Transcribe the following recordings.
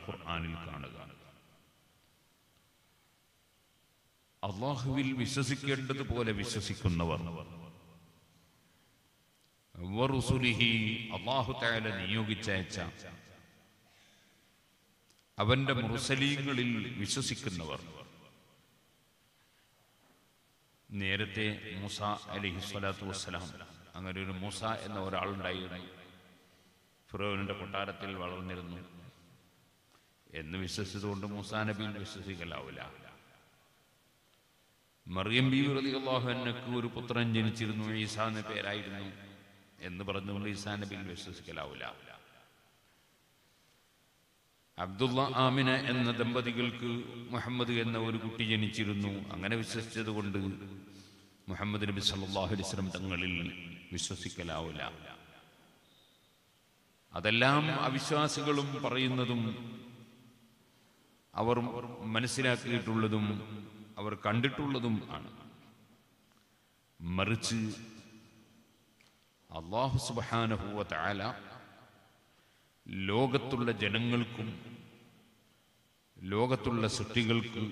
ഖുർആനിൽ കാണുക അള്ളാഹുവിൽ വിശ്വസിക്കേണ്ടതുപോലെ വിശ്വസിക്കുന്നവർ വറുസുലിഹി അള്ളാഹു തആല നിയോഗിച്ചയച്ച അവന്റെ മുർസലീങ്ങളിൽ വിശ്വസിക്കുന്നവർ നേരത്തെ മൂസ അലൈഹി സ്വലാത്തു വസ്സലാം അങ്ങനെ ഒരു മൂസ എന്ന ഒരാളുണ്ടായിരുന്നു ഫിറോവിന്റെ കൊട്ടാരത്തിൽ വളർന്നിരുന്നു എന്ന് വിശ്വസിച്ചുകൊണ്ട് മൂസാ നബിയിൽ വിശ്വസിക്കലാവില്ല മറിയം ബി റളിയല്ലാഹു ഒരു പുത്രൻ ജനിച്ചിരുന്നു ഈസാ എന്ന പേരായിരുന്നു എന്ന് പറഞ്ഞുകൊണ്ട് ഈസാ നബിയിൽ വിശ്വസിക്കലാവില്ല അബ്ദുള്ള ആമിന എന്ന ദമ്പതികൾക്ക് മുഹമ്മദ് എന്ന ഒരു കുട്ടി ജനിച്ചിരുന്നു അങ്ങനെ വിശ്വസിച്ചത് കൊണ്ട് മുഹമ്മദ് നബി സല്ലല്ലാഹു അലൈഹി വസല്ലം തങ്ങളിൽ വിശ്വസിക്കലാവില്ല അതെല്ലാം അവിശ്വാസികളും പറയുന്നതും അവർ മനസ്സിലാക്കിയിട്ടുള്ളതും അവർ കണ്ടിട്ടുള്ളതും ആണ് മറിച്ച് അള്ളാഹു സുബാനഹുവ തആല ലോകത്തുള്ള ജനങ്ങൾക്കും ലോകത്തുള്ള സൃഷ്ടികൾക്ക്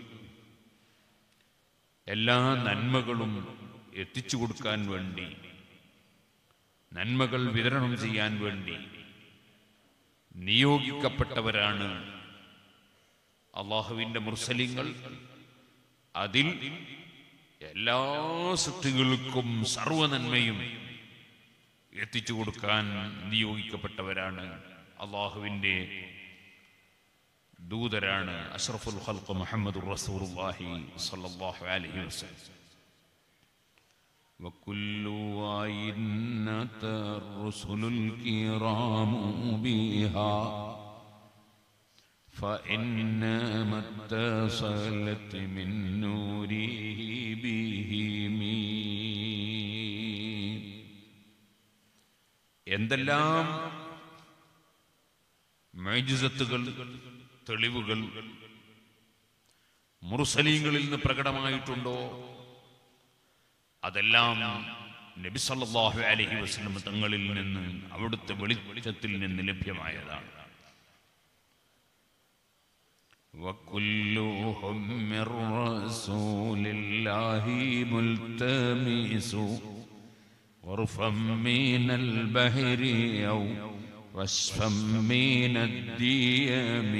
എല്ലാ നന്മകളും എത്തിച്ചു കൊടുക്കാൻ വേണ്ടി നന്മകൾ വിതരണം ചെയ്യാൻ വേണ്ടി നിയോഗിക്കപ്പെട്ടവരാണ് അള്ളാഹുവിന്റെ മുർസലിങ്ങൾ അതിൽ എല്ലാ സൃഷ്ടികൾക്കും സർവനന്മയും എത്തിച്ചു കൊടുക്കാൻ നിയോഗിക്കപ്പെട്ടവരാണ് അള്ളാഹുവിന്റെ ദൂതരാണ് അഷ്റഫുൽ ഖൽഖ് മുഹമ്മദ് റസൂലുള്ളാഹി സ്വല്ലല്ലാഹു അലൈഹി വസല്ലം وكل وإنة الرسل الكرام بها فإنما اتصلت من نوره بهم എന്തെല്ലാം മൈജിസത്തുകൾ തെളിവുകൾ മുറുസലീങ്ങളിൽ നിന്ന് പ്രകടമായിട്ടുണ്ടോ അതെല്ലാം നബി സല്ലല്ലാഹു അലൈഹി വസല്ലം തങ്ങളിൽ നിന്ന് അവിടുത്തെ വെളിച്ചത്തിൽ നിന്ന് ലഭ്യമായതാണ് وكلهم من رسول الله ملتمس غرفا من البحر أو وصفا من الديم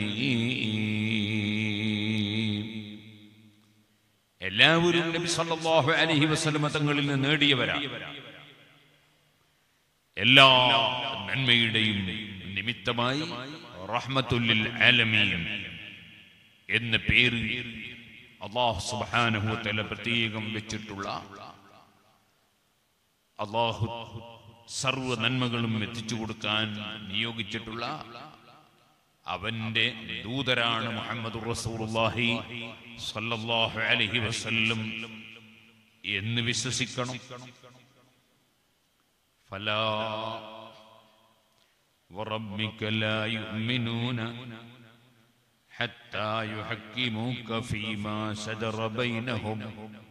എല്ലാവരും നബി സല്ലല്ലാഹു അലൈഹി വസല്ലമ തങ്ങളിൽ നിന്ന് നേടിയവരാണ് എല്ലാ നന്മയുടെയും നിമിത്തമായി റഹ്മത്തുല്ലിൽ ആലമീൻ എന്ന പേര് അള്ളാഹു സുബ്ഹാനഹു വ തആല പ്രത്യേകം വെച്ചിട്ടുള്ള അള്ളാഹു സർവ നന്മകളും എത്തിച്ചു കൊടുക്കാൻ നിയോഗിച്ചിട്ടുള്ള അവന്റെ ദൂതരാണ് മുഹമ്മദ് റസൂലുള്ളാഹി സല്ലല്ലാഹു അലൈഹി വസല്ലം എന്ന് വിശ്വസിക്കണം ഫലാ وربك لا يؤمنون حتى يحكموك فيما شجر بينهم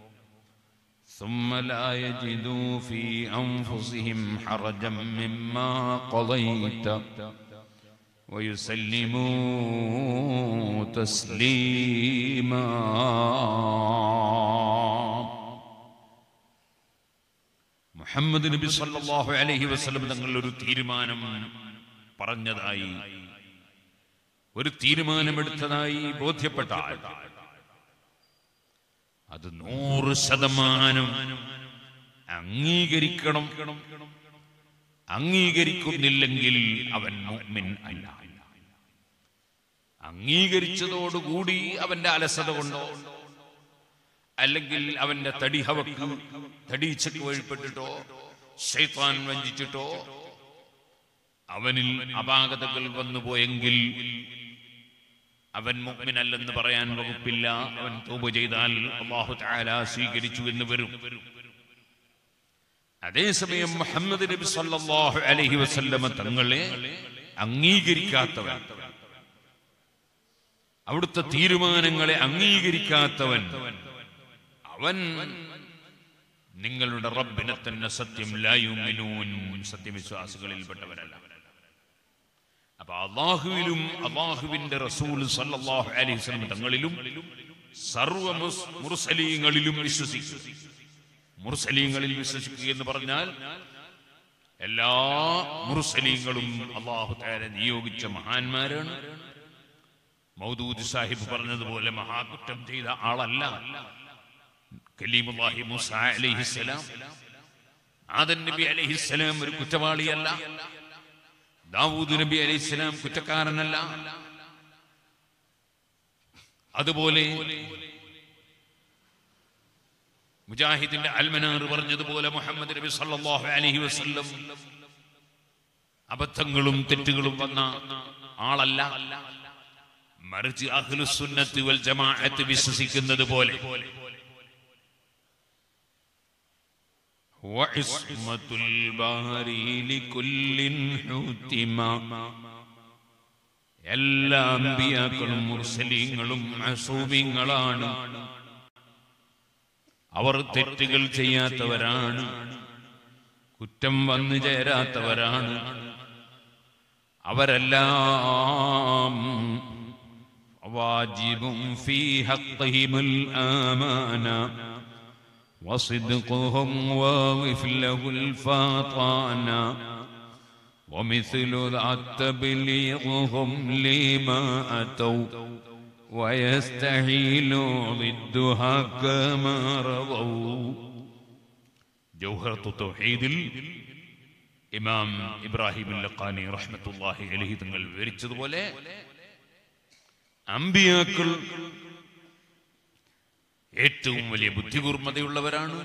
ثم لا يجدوا في أنفسهم حرجا مما قضيت ويسلموا تسليما മുഹമ്മദ് നബി സല്ലല്ലാഹു അലൈഹി വസല്ലം തങ്ങൾ ഒരു തീരുമാനം പറഞ്ഞതായി ഒരു തീരുമാനമെടുത്തതായി ബോധ്യപ്പെട്ടാൽ അത് നൂറ് ശതമാനം അംഗീകരിക്കണം അംഗീകരിക്കുന്നില്ലെങ്കിൽ അവൻ മുഅ്മിൻ അല്ല അംഗീകരിച്ചതോടുകൂടി അവന്റെ അലസത കൊണ്ടോ അല്ലെങ്കിൽ അവന്റെ തടിഹവക്ക് തടീച്ചക്ക് വഴിപ്പെട്ടിട്ടോ ശൈത്താൻ വഞ്ചിച്ചിട്ടോ അവനിൽ അപാകതകൾ വന്നുപോയെങ്കിൽ അവൻ മുഅ്മിനല്ലെന്ന് പറയാൻ വകുപ്പില്ല അവൻ തൗബ ചെയ്താൽ അല്ലാഹു തആല സ്വീകരിച്ചു എന്ന് വരും അതേസമയം മുഹമ്മദ് നബി സല്ലല്ലാഹു അലൈഹി വസല്ലമ തങ്ങളെ അംഗീകരിക്കാത്തവൻ അവിടുത്തെ തീരുമാനങ്ങളെ അംഗീകരിക്കാത്തവൻ അവൻ നിങ്ങളുടെ റബ്ബിനെ തന്നെ സത്യം ലായുമിനൂൻ സത്യവിശ്വാസികളിൽപ്പെട്ടവരല്ല അപ്പൊ അള്ളാഹുവിലും അള്ളാഹുവിന്റെ റസൂൽ സല്ലല്ലാഹു അലൈഹി വസല്ലം തങ്ങളിലും സർവ മുസ്- മുർസലീങ്ങളിലും വിശ്വസിക്കുക മുർസലീങ്ങളിൽ വിശ്വസിക്കുക എന്ന് പറഞ്ഞാൽ എല്ലാ മുർസലീങ്ങളും അള്ളാഹു താര നിയോഗിച്ച മഹാന്മാരാണ് മൗദൂദ് സാഹിബ് പറഞ്ഞതുപോലെ മഹാകുറ്റം ചെയ്ത ആളല്ല കലീമുല്ലാഹി മൂസ അലൈഹിസ്സലാം ആദൻ നബി അലൈഹിസ്സലാം ഒരു കുറ്റവാളിയല്ല ദാവൂദ് നബി അലൈഹിസ്സലാം കുറ്റക്കാരനല്ല അതുപോലെ മുജാഹിദിന്റെ അൽമനാർ പറഞ്ഞതുപോലെ മുഹമ്മദ് നബി സല്ലല്ലാഹു അലൈഹി വസല്ലം അബദ്ധങ്ങളും തെറ്റുകളും വന്ന ആളല്ല മറിച്ച് അഹ്ലുസുന്നത്ത് വൽ ജമാഅത്ത് വിശ്വസിക്കുന്നത് പോലെ وعصمة الباري لكل حتما എല്ലാ അമ്പിയാക്കളും മുർസലീങ്ങളും അസൂബിങ്ങളാണ് അവർ തെറ്റുകൾ ചെയ്യാത്തവരാണ് കുറ്റം വന്നു ചേരാത്തവരാണ് അവരെല്ലാം വാജിബും ഫീ ഹഖ്ഹിമുൽ ആമാന وصدقهم واغف له الفاطانا ومثل ذا تبليغهم لما أتوا ويستحيل ضدها كما رضوا جوهرة التوحيد ഇമാം ഇബ്രാഹിം ലഖാനി റഹ്മത്തുള്ളാഹി അലൈഹി തങ്ങൾ വിവരിച്ചതുപോലെ അമ്പിയാക്കൾ ഏറ്റവും വലിയ ബുദ്ധികൂർമ്മതയുള്ളവരാണ്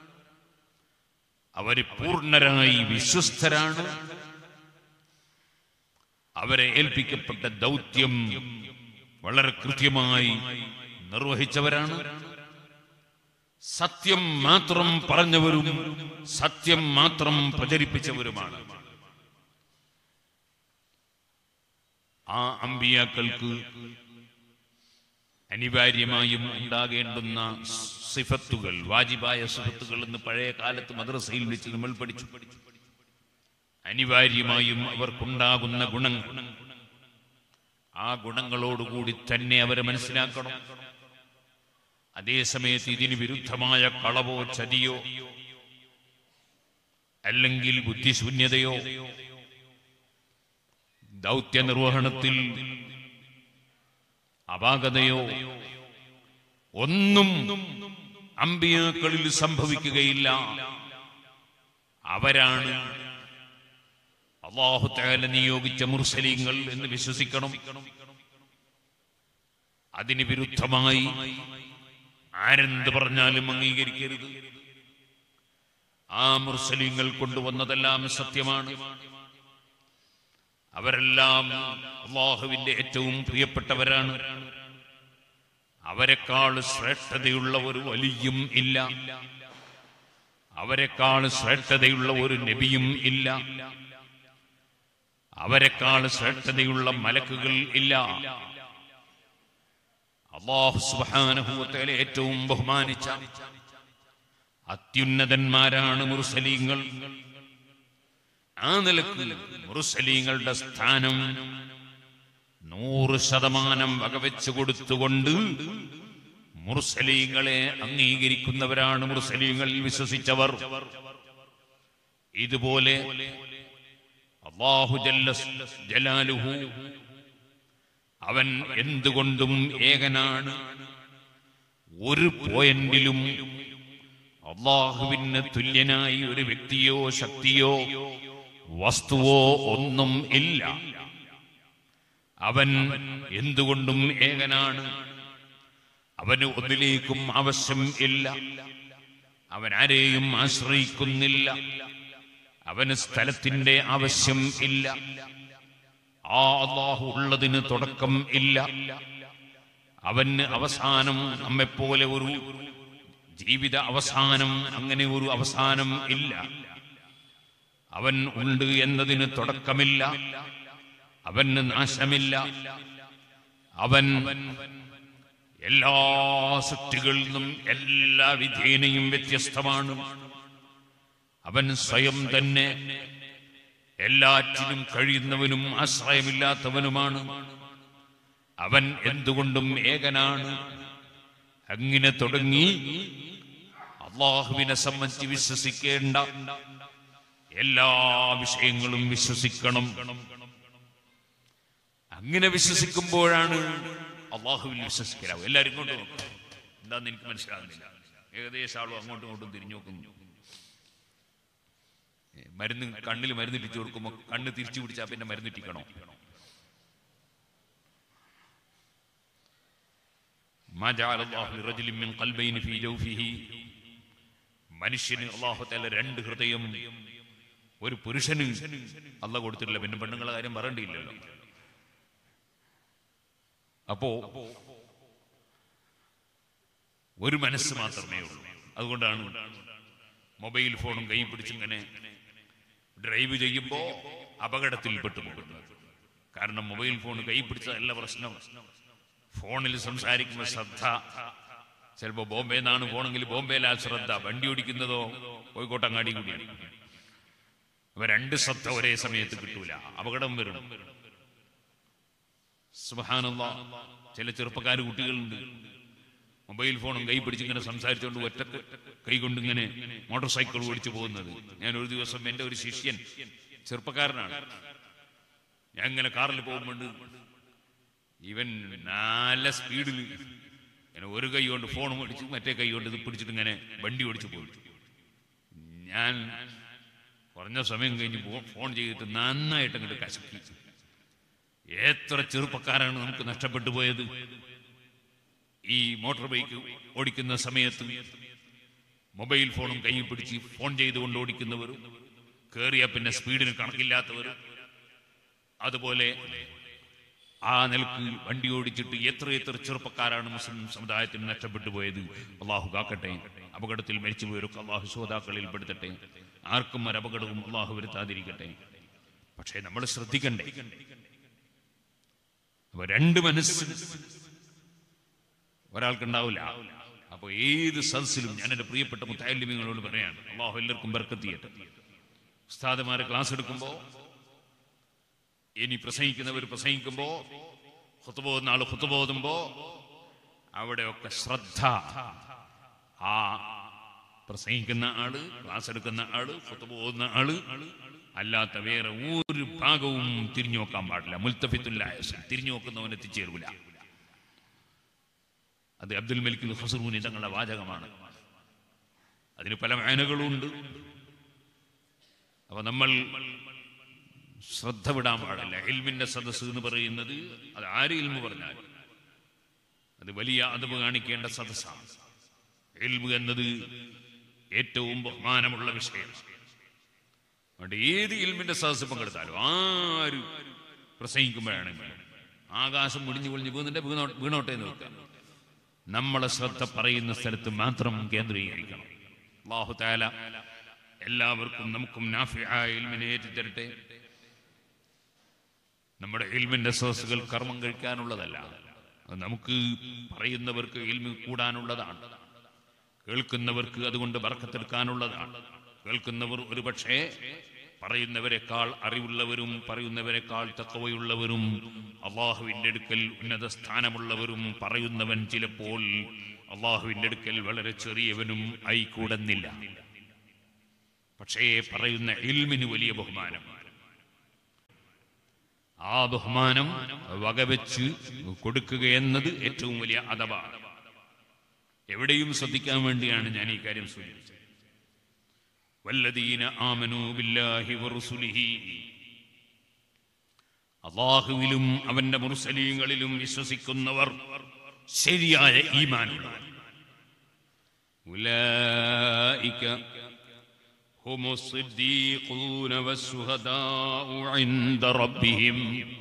അവര് പൂർണ്ണരായി വിശ്വസ്തരാണ് അവരെ ഏൽപ്പിക്കപ്പെട്ട ദൗത്യം വളരെ കൃത്യമായി നിർവഹിച്ചവരാണ് സത്യം മാത്രം പറഞ്ഞവരും സത്യം മാത്രം പ്രചരിപ്പിച്ചവരുമാണ് ആ അമ്പിയാക്കൾക്ക് അനിവാര്യമായും ഉണ്ടാകേണ്ടുന്ന സിഫത്തുകൾ വാജിബായ സിഫത്തുകൾ എന്ന് പഴയ കാലത്ത് മദ്രസയിൽ വെച്ച് നമ്മൾ പഠിച്ചു അനിവാര്യമായും അവർക്കുണ്ടാകുന്ന ഗുണങ്ങൾ ആ ഗുണങ്ങളോടുകൂടി തന്നെ അവരെ മനസ്സിലാക്കണം അതേസമയത്ത് ഇതിന് വിരുദ്ധമായ കളവോ ചതിയോ അല്ലെങ്കിൽ ബുദ്ധിശൂന്യതയോ ദൗത്യ നിർവഹണത്തിൽ അപാകതയോ ഒന്നും അമ്പിയാക്കളിൽ സംഭവിക്കുകയില്ല അവരാണ് അള്ളാഹു തആല നിയോഗിച്ച മുർസലീങ്ങൾ എന്ന് വിശ്വസിക്കണം അതിന് വിരുദ്ധമായി ആരെന്ത് പറഞ്ഞാലും അംഗീകരിക്കരുത് ആ മുർസലീങ്ങൾ കൊണ്ടുവന്നതെല്ലാം സത്യമാണ് അവരെല്ലാം അള്ളാഹുവിന്റെ ഏറ്റവും പ്രിയപ്പെട്ടവരാണ് അവരെക്കാൾ ശ്രേഷ്ഠതയുള്ള ഒരു വലിയും ഇല്ല അവരെക്കാൾ ശ്രേഷ്ഠതയുള്ള ഒരു നബിയും ഇല്ല അവരെക്കാൾ ശ്രേഷ്ഠതയുള്ള മലക്കുകൾ ഇല്ല അള്ളാഹു സുബാനഹുവത്തേലെ ഏറ്റവും ബഹുമാനിച്ച അത്യുന്നതന്മാരാണ് മുർസലീങ്ങൾ ആ നിലക്ക് മുറുസലീങ്ങളുടെ സ്ഥാനം നൂറ് ശതമാനം വകവെച്ചു കൊടുത്തുകൊണ്ട് മുർസലീങ്ങളെ അംഗീകരിക്കുന്നവരാണ് മുർസലീങ്ങളിൽ വിശ്വസിച്ചവർ ഇതുപോലെ അള്ളാഹു ജല്ല ജലാലുഹു അവൻ എന്തുകൊണ്ടും ഏകനാണ് ഒരു പോയിന്റിലും അള്ളാഹുവിന് തുല്യനായി ഒരു വ്യക്തിയോ ശക്തിയോ വസ്തുവോ ഒന്നും ഇല്ല അവൻ എന്തുകൊണ്ടും ഏകനാണ് അവന് ഒന്നിലേക്കും ആവശ്യം ഇല്ല അവൻ ആരെയും ആശ്രയിക്കുന്നില്ല അവന് സ്ഥലത്തിന്റെ ആവശ്യം ഇല്ല ആ അള്ളാഹു ഉള്ളതിന് തുടക്കം ഇല്ല അവന് അവസാനം നമ്മെപ്പോലെ ഒരു ജീവിത അവസാനം അങ്ങനെ ഒരു അവസാനം ഇല്ല അവൻ ഉണ്ട് എന്നതിന് തുടക്കമില്ല അവന് നാശമില്ല അവൻ എല്ലാ സൃഷ്ടികളിൽ നിന്നും എല്ലാ വിധേനയും വ്യത്യസ്തമാണ് അവൻ സ്വയം തന്നെ എല്ലാറ്റിനും കഴിയുന്നവനും ആശ്രയമില്ലാത്തവനുമാണ് അവൻ എന്തുകൊണ്ടും ഏകനാണ് അങ്ങനെ തുടങ്ങി അള്ളാഹുവിനെ സംബന്ധിച്ച് വിശ്വസിക്കേണ്ട എല്ലാ വിഷയങ്ങളും വിശ്വസിക്കണം അങ്ങനെ വിശ്വസിക്കുമ്പോഴാണ് അള്ളാഹുവിൽ വിശ്വസിക്കലാവും എല്ലാവരും ഇങ്ങോട്ട് നോക്കും എന്താന്ന് എനിക്ക് മനസ്സിലാകുന്നില്ല ഏകദേശം ആളും അങ്ങോട്ടും ഇങ്ങോട്ടും തിരിഞ്ഞു നോക്കുന്നു ഏ, മരുന്ന് കണ്ണിൽ മരുന്നിട്ടിച്ച് കൊടുക്കുമ്പോൾ കണ്ണ് തിരിച്ചു പിടിച്ചാൽ പിന്നെ മരുന്നിട്ടിക്കണോ ما جعل الله لرجل من قلبين في جوفه മനുഷ്യന് അള്ളാഹു തല രണ്ട് ഹൃദയം ഒരു പുരുഷന് അല്ല കൊടുത്തിട്ടില്ല പിന്നെ പെണ്ണുങ്ങളെ കാര്യം പറയേണ്ടിയില്ലല്ലോ അപ്പോ ഒരു മനസ്സ് മാത്രമേ ഉള്ളൂ അതുകൊണ്ടാണ് മൊബൈൽ ഫോണും കൈ പിടിച്ചിങ്ങനെ ഡ്രൈവ് ചെയ്യുമ്പോൾ അപകടത്തിൽ പെട്ടുപോകുന്നത് കാരണം മൊബൈൽ ഫോൺ കൈ പിടിച്ചതല്ല പ്രശ്നം ഫോണിൽ സംസാരിക്കുമ്പോൾ ശ്രദ്ധ ചിലപ്പോൾ ബോംബെ നിന്നാണ് ഫോണെങ്കിൽ ബോംബെയിലാ ശ്രദ്ധ വണ്ടി ഓടിക്കുന്നതോ കോഴിക്കോട്ടങ്ങാടി കൂടിയാണ് അപ്പൊ രണ്ട് ശ്രദ്ധ ഒരേ സമയത്ത് കിട്ടൂല അപകടം വരും സുബ്ഹാനല്ലാ ചില ചെറുപ്പക്കാർ കുട്ടികളുണ്ട് മൊബൈൽ ഫോണും കൈ പിടിച്ചിങ്ങനെ സംസാരിച്ചുകൊണ്ട് ഒറ്റ കൈ കൊണ്ട് ഇങ്ങനെ മോട്ടോർ സൈക്കിൾ ഓടിച്ചു പോകുന്നത് ഞാൻ ഒരു ദിവസം എൻ്റെ ഒരു ശിഷ്യൻ ചെറുപ്പക്കാരനാണ് ഞാൻ ഇങ്ങനെ കാറിൽ പോകുമ്പോൾ ഇവൻ നല്ല സ്പീഡിൽ ഇങ്ങനെ ഒരു കൈ കൊണ്ട് ഫോൺ ഓടിച്ച് മറ്റേ കൈ കൊണ്ട് ഇത് പിടിച്ചിട്ട് ഇങ്ങനെ വണ്ടി ഓടിച്ചു പോയി ഞാൻ കുറഞ്ഞ സമയം കഴിഞ്ഞ് ഫോ- ഫോൺ ചെയ്തിട്ട് നന്നായിട്ട് അങ്ങോട്ട് കശക്കി എത്ര ചെറുപ്പക്കാരാണ് നമുക്ക് നഷ്ടപ്പെട്ടു പോയത് ഈ മോട്ടോർ ബൈക്ക് ഓടിക്കുന്ന സമയത്ത് മൊബൈൽ ഫോണും കയ്യിൽ പിടിച്ച് ഫോൺ ചെയ്തുകൊണ്ട് ഓടിക്കുന്നവരും കേറിയ പിന്നെ സ്പീഡിന് കണക്കില്ലാത്തവരും അതുപോലെ ആ നിലക്ക് വണ്ടി ഓടിച്ചിട്ട് എത്ര എത്ര ചെറുപ്പക്കാരാണ് മുസ്ലിം സമുദായത്തിന് നഷ്ടപ്പെട്ടു പോയത് അള്ളാഹു കാക്കട്ടെ അപകടത്തിൽ മരിച്ചുപോയവരൊക്കെ അള്ളാഹു ശ്രോതാക്കളിൽ പെടുത്തട്ടെ ആർക്കും ഒരു അപകടവും അള്ളാഹു വരുത്താതിരിക്കട്ടെ പക്ഷേ നമ്മൾ ശ്രദ്ധിക്കണ്ടേ അപ്പൊ രണ്ട് മനസ്സ് ഒരാൾക്കുണ്ടാവില്ല അപ്പൊ ഏത് സദസ്സിലും ഞാൻ എന്റെ പ്രിയപ്പെട്ട മുത്താലിമ്യങ്ങളോട് പറയാണ് അള്ളാഹു എല്ലാവർക്കും ബർക്കത്തിയട്ടെ ഉസ്താദുമാരെ ക്ലാസ് എടുക്കുമ്പോ ഇനി പ്രസംഗിക്കുന്നവർ പ്രസംഗിക്കുമ്പോ ഹുത്തുബോധുന്ന ആള് ഹുത്തുബോധുമ്പോ അവിടെയൊക്കെ ശ്രദ്ധ ആ പ്രസംഗിക്കുന്ന ആള് ക്ലാസ് എടുക്കുന്ന ആള് ഹുത്തുബോധുന്ന ആള് അല്ലാത്ത വേറെ ഒരു ഭാഗവും തിരിഞ്ഞു നോക്കാൻ പാടില്ല മുൽത്തഫിത്തുല്ല തിരിഞ്ഞു നോക്കുന്നവൻ എത്തിച്ചേരൂല അത് അബ്ദുൽ മലിക്കുൽ ഹസറൂനി തങ്ങളുടെ വാചകമാണ് അതിന് പല മേനകളുണ്ട് അപ്പൊ നമ്മൾ ശ്രദ്ധ വിടാൻ പാടില്ല ഇൽമിന്റെ സദസ്സ് എന്ന് പറയുന്നത് അത് ആര് ഇൽമു പറഞ്ഞാൽ അത് വലിയ അതവ് കാണിക്കേണ്ട സദസ്സാണ് ഇൽമു എന്നത് ഏറ്റവും ബഹുമാനമുള്ള വിഷയം അതുകൊണ്ട് ഏത് ഇൽമിന്റെ സദസ്സ് പങ്കെടുത്താലും ആര് പ്രസംഗിക്കുമ്പോഴാണെങ്കിലും ആകാശം മുടിഞ്ഞു പൊളിഞ്ഞ് വീണിന്റെ വീണോ വീണോട്ടെ എന്ന് വെക്കാം നമ്മളെ ശ്രദ്ധ പറയുന്ന സ്ഥലത്ത് മാത്രം കേന്ദ്രീകരിക്കണം അള്ളാഹു താല എല്ലാവർക്കും നമുക്കും നാഫിയായ ഇൽമിനെ ഏറ്റിത്തരട്ടെ നമ്മുടെ ഇൽമിന്റെ സദസ്സുകൾ കർമ്മം കഴിക്കാനുള്ളതല്ല അത് നമുക്ക് പറയുന്നവർക്ക് ഇൽമി കൂടാനുള്ളതാണ് കേൾക്കുന്നവർക്ക് അതുകൊണ്ട് ബർക്കത്തെടുക്കാനുള്ളതാണ് കേൾക്കുന്നവർ ഒരുപക്ഷേ പറയുന്നവരെക്കാൾ അറിവുള്ളവരും പറയുന്നവരെക്കാൾ തക്കവയുള്ളവരും അള്ളാഹുവിന്റെ അടുക്കൽ ഉന്നത സ്ഥാനമുള്ളവരും പറയുന്നവൻ ചിലപ്പോൾ അള്ളാഹുവിന്റെ അടുക്കൽ വളരെ ചെറിയവനും ആയിക്കൂടുന്നില്ല പക്ഷേ പറയുന്ന ഇൽമിന് വലിയ ബഹുമാനം ആ ബഹുമാനം വകവെച്ച് കൊടുക്കുക എന്നത് ഏറ്റവും വലിയ അഥവാണ് എവിടെയും ശ്രദ്ധിക്കാൻ വേണ്ടിയാണ് ഞാൻ ഈ കാര്യം സൂചിപ്പിച്ചത് വല്ലദീന ആമനു ബില്ലാഹി വറുസുലിഹി അള്ളാഹുവിലും അവന്റെ മുർസലീങ്ങളിലും വിശ്വസിക്കുന്നവർ ശരിയായ ഈമാനുള്ളവർ ഉലൈക هم الصديقون والشهداء عند ربهم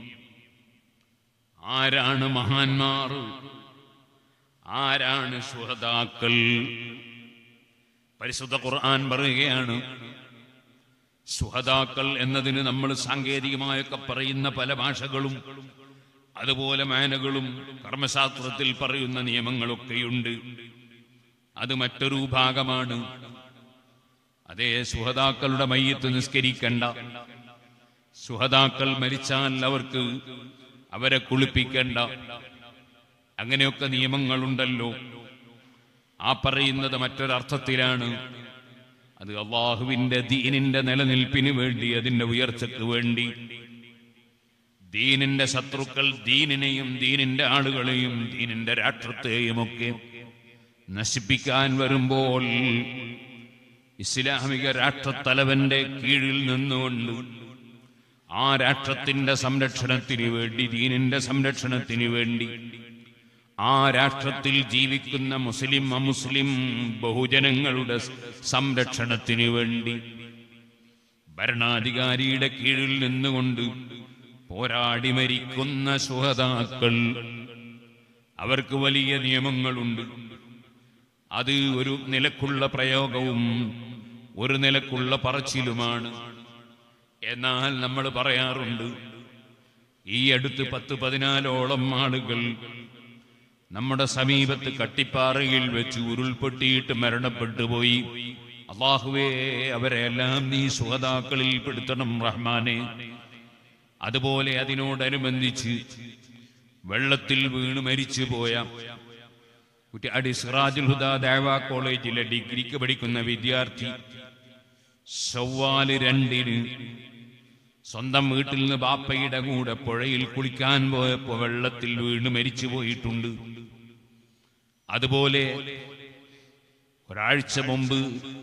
ആരാണ് മഹാന്മാർ ആരാണ് ശുഹദാക്കൾ പരിശുദ്ധ ഖുർആൻ പറയുകയാണ് സുഹദാക്കൾ എന്നതിന് നമ്മൾ സാങ്കേതികമായൊക്കെ പറയുന്ന പല ഭാഷകളും അതുപോലെ മേനകളും കർമ്മശാസ്ത്രത്തിൽ പറയുന്ന നിയമങ്ങളൊക്കെയുണ്ട് അത് മറ്റൊരു ഭാഗമാണ് അതേ സുഹദാക്കളുടെ മയ്യത്ത് നിസ്കരിക്കണ്ട സുഹതാക്കൾ മരിച്ചാൽ അവർക്ക് അവരെ കുളിപ്പിക്കേണ്ട അങ്ങനെയൊക്കെ നിയമങ്ങളുണ്ടല്ലോ ആ പറയുന്നത് മറ്റൊരർത്ഥത്തിലാണ് അത് അള്ളാഹുവിന്റെ ദീനിന്റെ നിലനിൽപ്പിന് വേണ്ടി അതിന്റെ ഉയർച്ചയ്ക്ക് വേണ്ടി ദീനിന്റെ ശത്രുക്കൾ ദീനിനെയും ദീനിന്റെ ആളുകളെയും ദീനിന്റെ രാഷ്ട്രത്തെയും ഒക്കെ നശിപ്പിക്കാൻ വരുമ്പോൾ ഇസ്ലാമിക രാഷ്ട്രത്തലവന്റെ കീഴിൽ നിന്നുകൊണ്ട് ആ രാഷ്ട്രത്തിന്റെ സംരക്ഷണത്തിന് വേണ്ടി ദീനിന്റെ സംരക്ഷണത്തിന് വേണ്ടി ആ രാഷ്ട്രത്തിൽ ജീവിക്കുന്ന മുസ്ലിം അമുസ്ലിം ബഹുജനങ്ങളുടെ സംരക്ഷണത്തിന് വേണ്ടി ഭരണാധികാരിയുടെ കീഴിൽ നിന്നുകൊണ്ട് പോരാടി മരിക്കുന്ന സുഹതാക്കൾ അവർക്ക് വലിയ നിയമങ്ങളുണ്ട് അത് ഒരു നിലക്കുള്ള പ്രയോഗവും ഒരു നിലക്കുള്ള പറച്ചിലുമാണ് എന്നാൽ നമ്മൾ പറയാറുണ്ട് ഈ അടുത്ത് പത്ത് പതിനാലോളം ആളുകൾ നമ്മുടെ സമീപത്ത് കട്ടിപ്പാറയിൽ വെച്ച് ഉരുൾപൊട്ടിയിട്ട് മരണപ്പെട്ടു പോയി അള്ളാഹുവേ അവരെല്ലാം നീ സുഹതാക്കളിൽ പെടുത്തണം റഹ്മാനെ അതുപോലെ അതിനോടനുബന്ധിച്ച് വെള്ളത്തിൽ വീണ് മരിച്ചു പോയ കുറ്റ്യാടി സിറാജുൽ ഹുദ ദേവ കോളേജിലെ ഡിഗ്രിക്ക് പഠിക്കുന്ന വിദ്യാർത്ഥി ചൊവ്വാല് രണ്ടിന് സ്വന്തം വീട്ടിൽ നിന്ന് ബാപ്പയുടെ കൂടെ പുഴയിൽ കുളിക്കാൻ പോയപ്പോ വെള്ളത്തിൽ വീണ് മരിച്ചു പോയിട്ടുണ്ട് അതുപോലെ ഒരാഴ്ച മുമ്പ്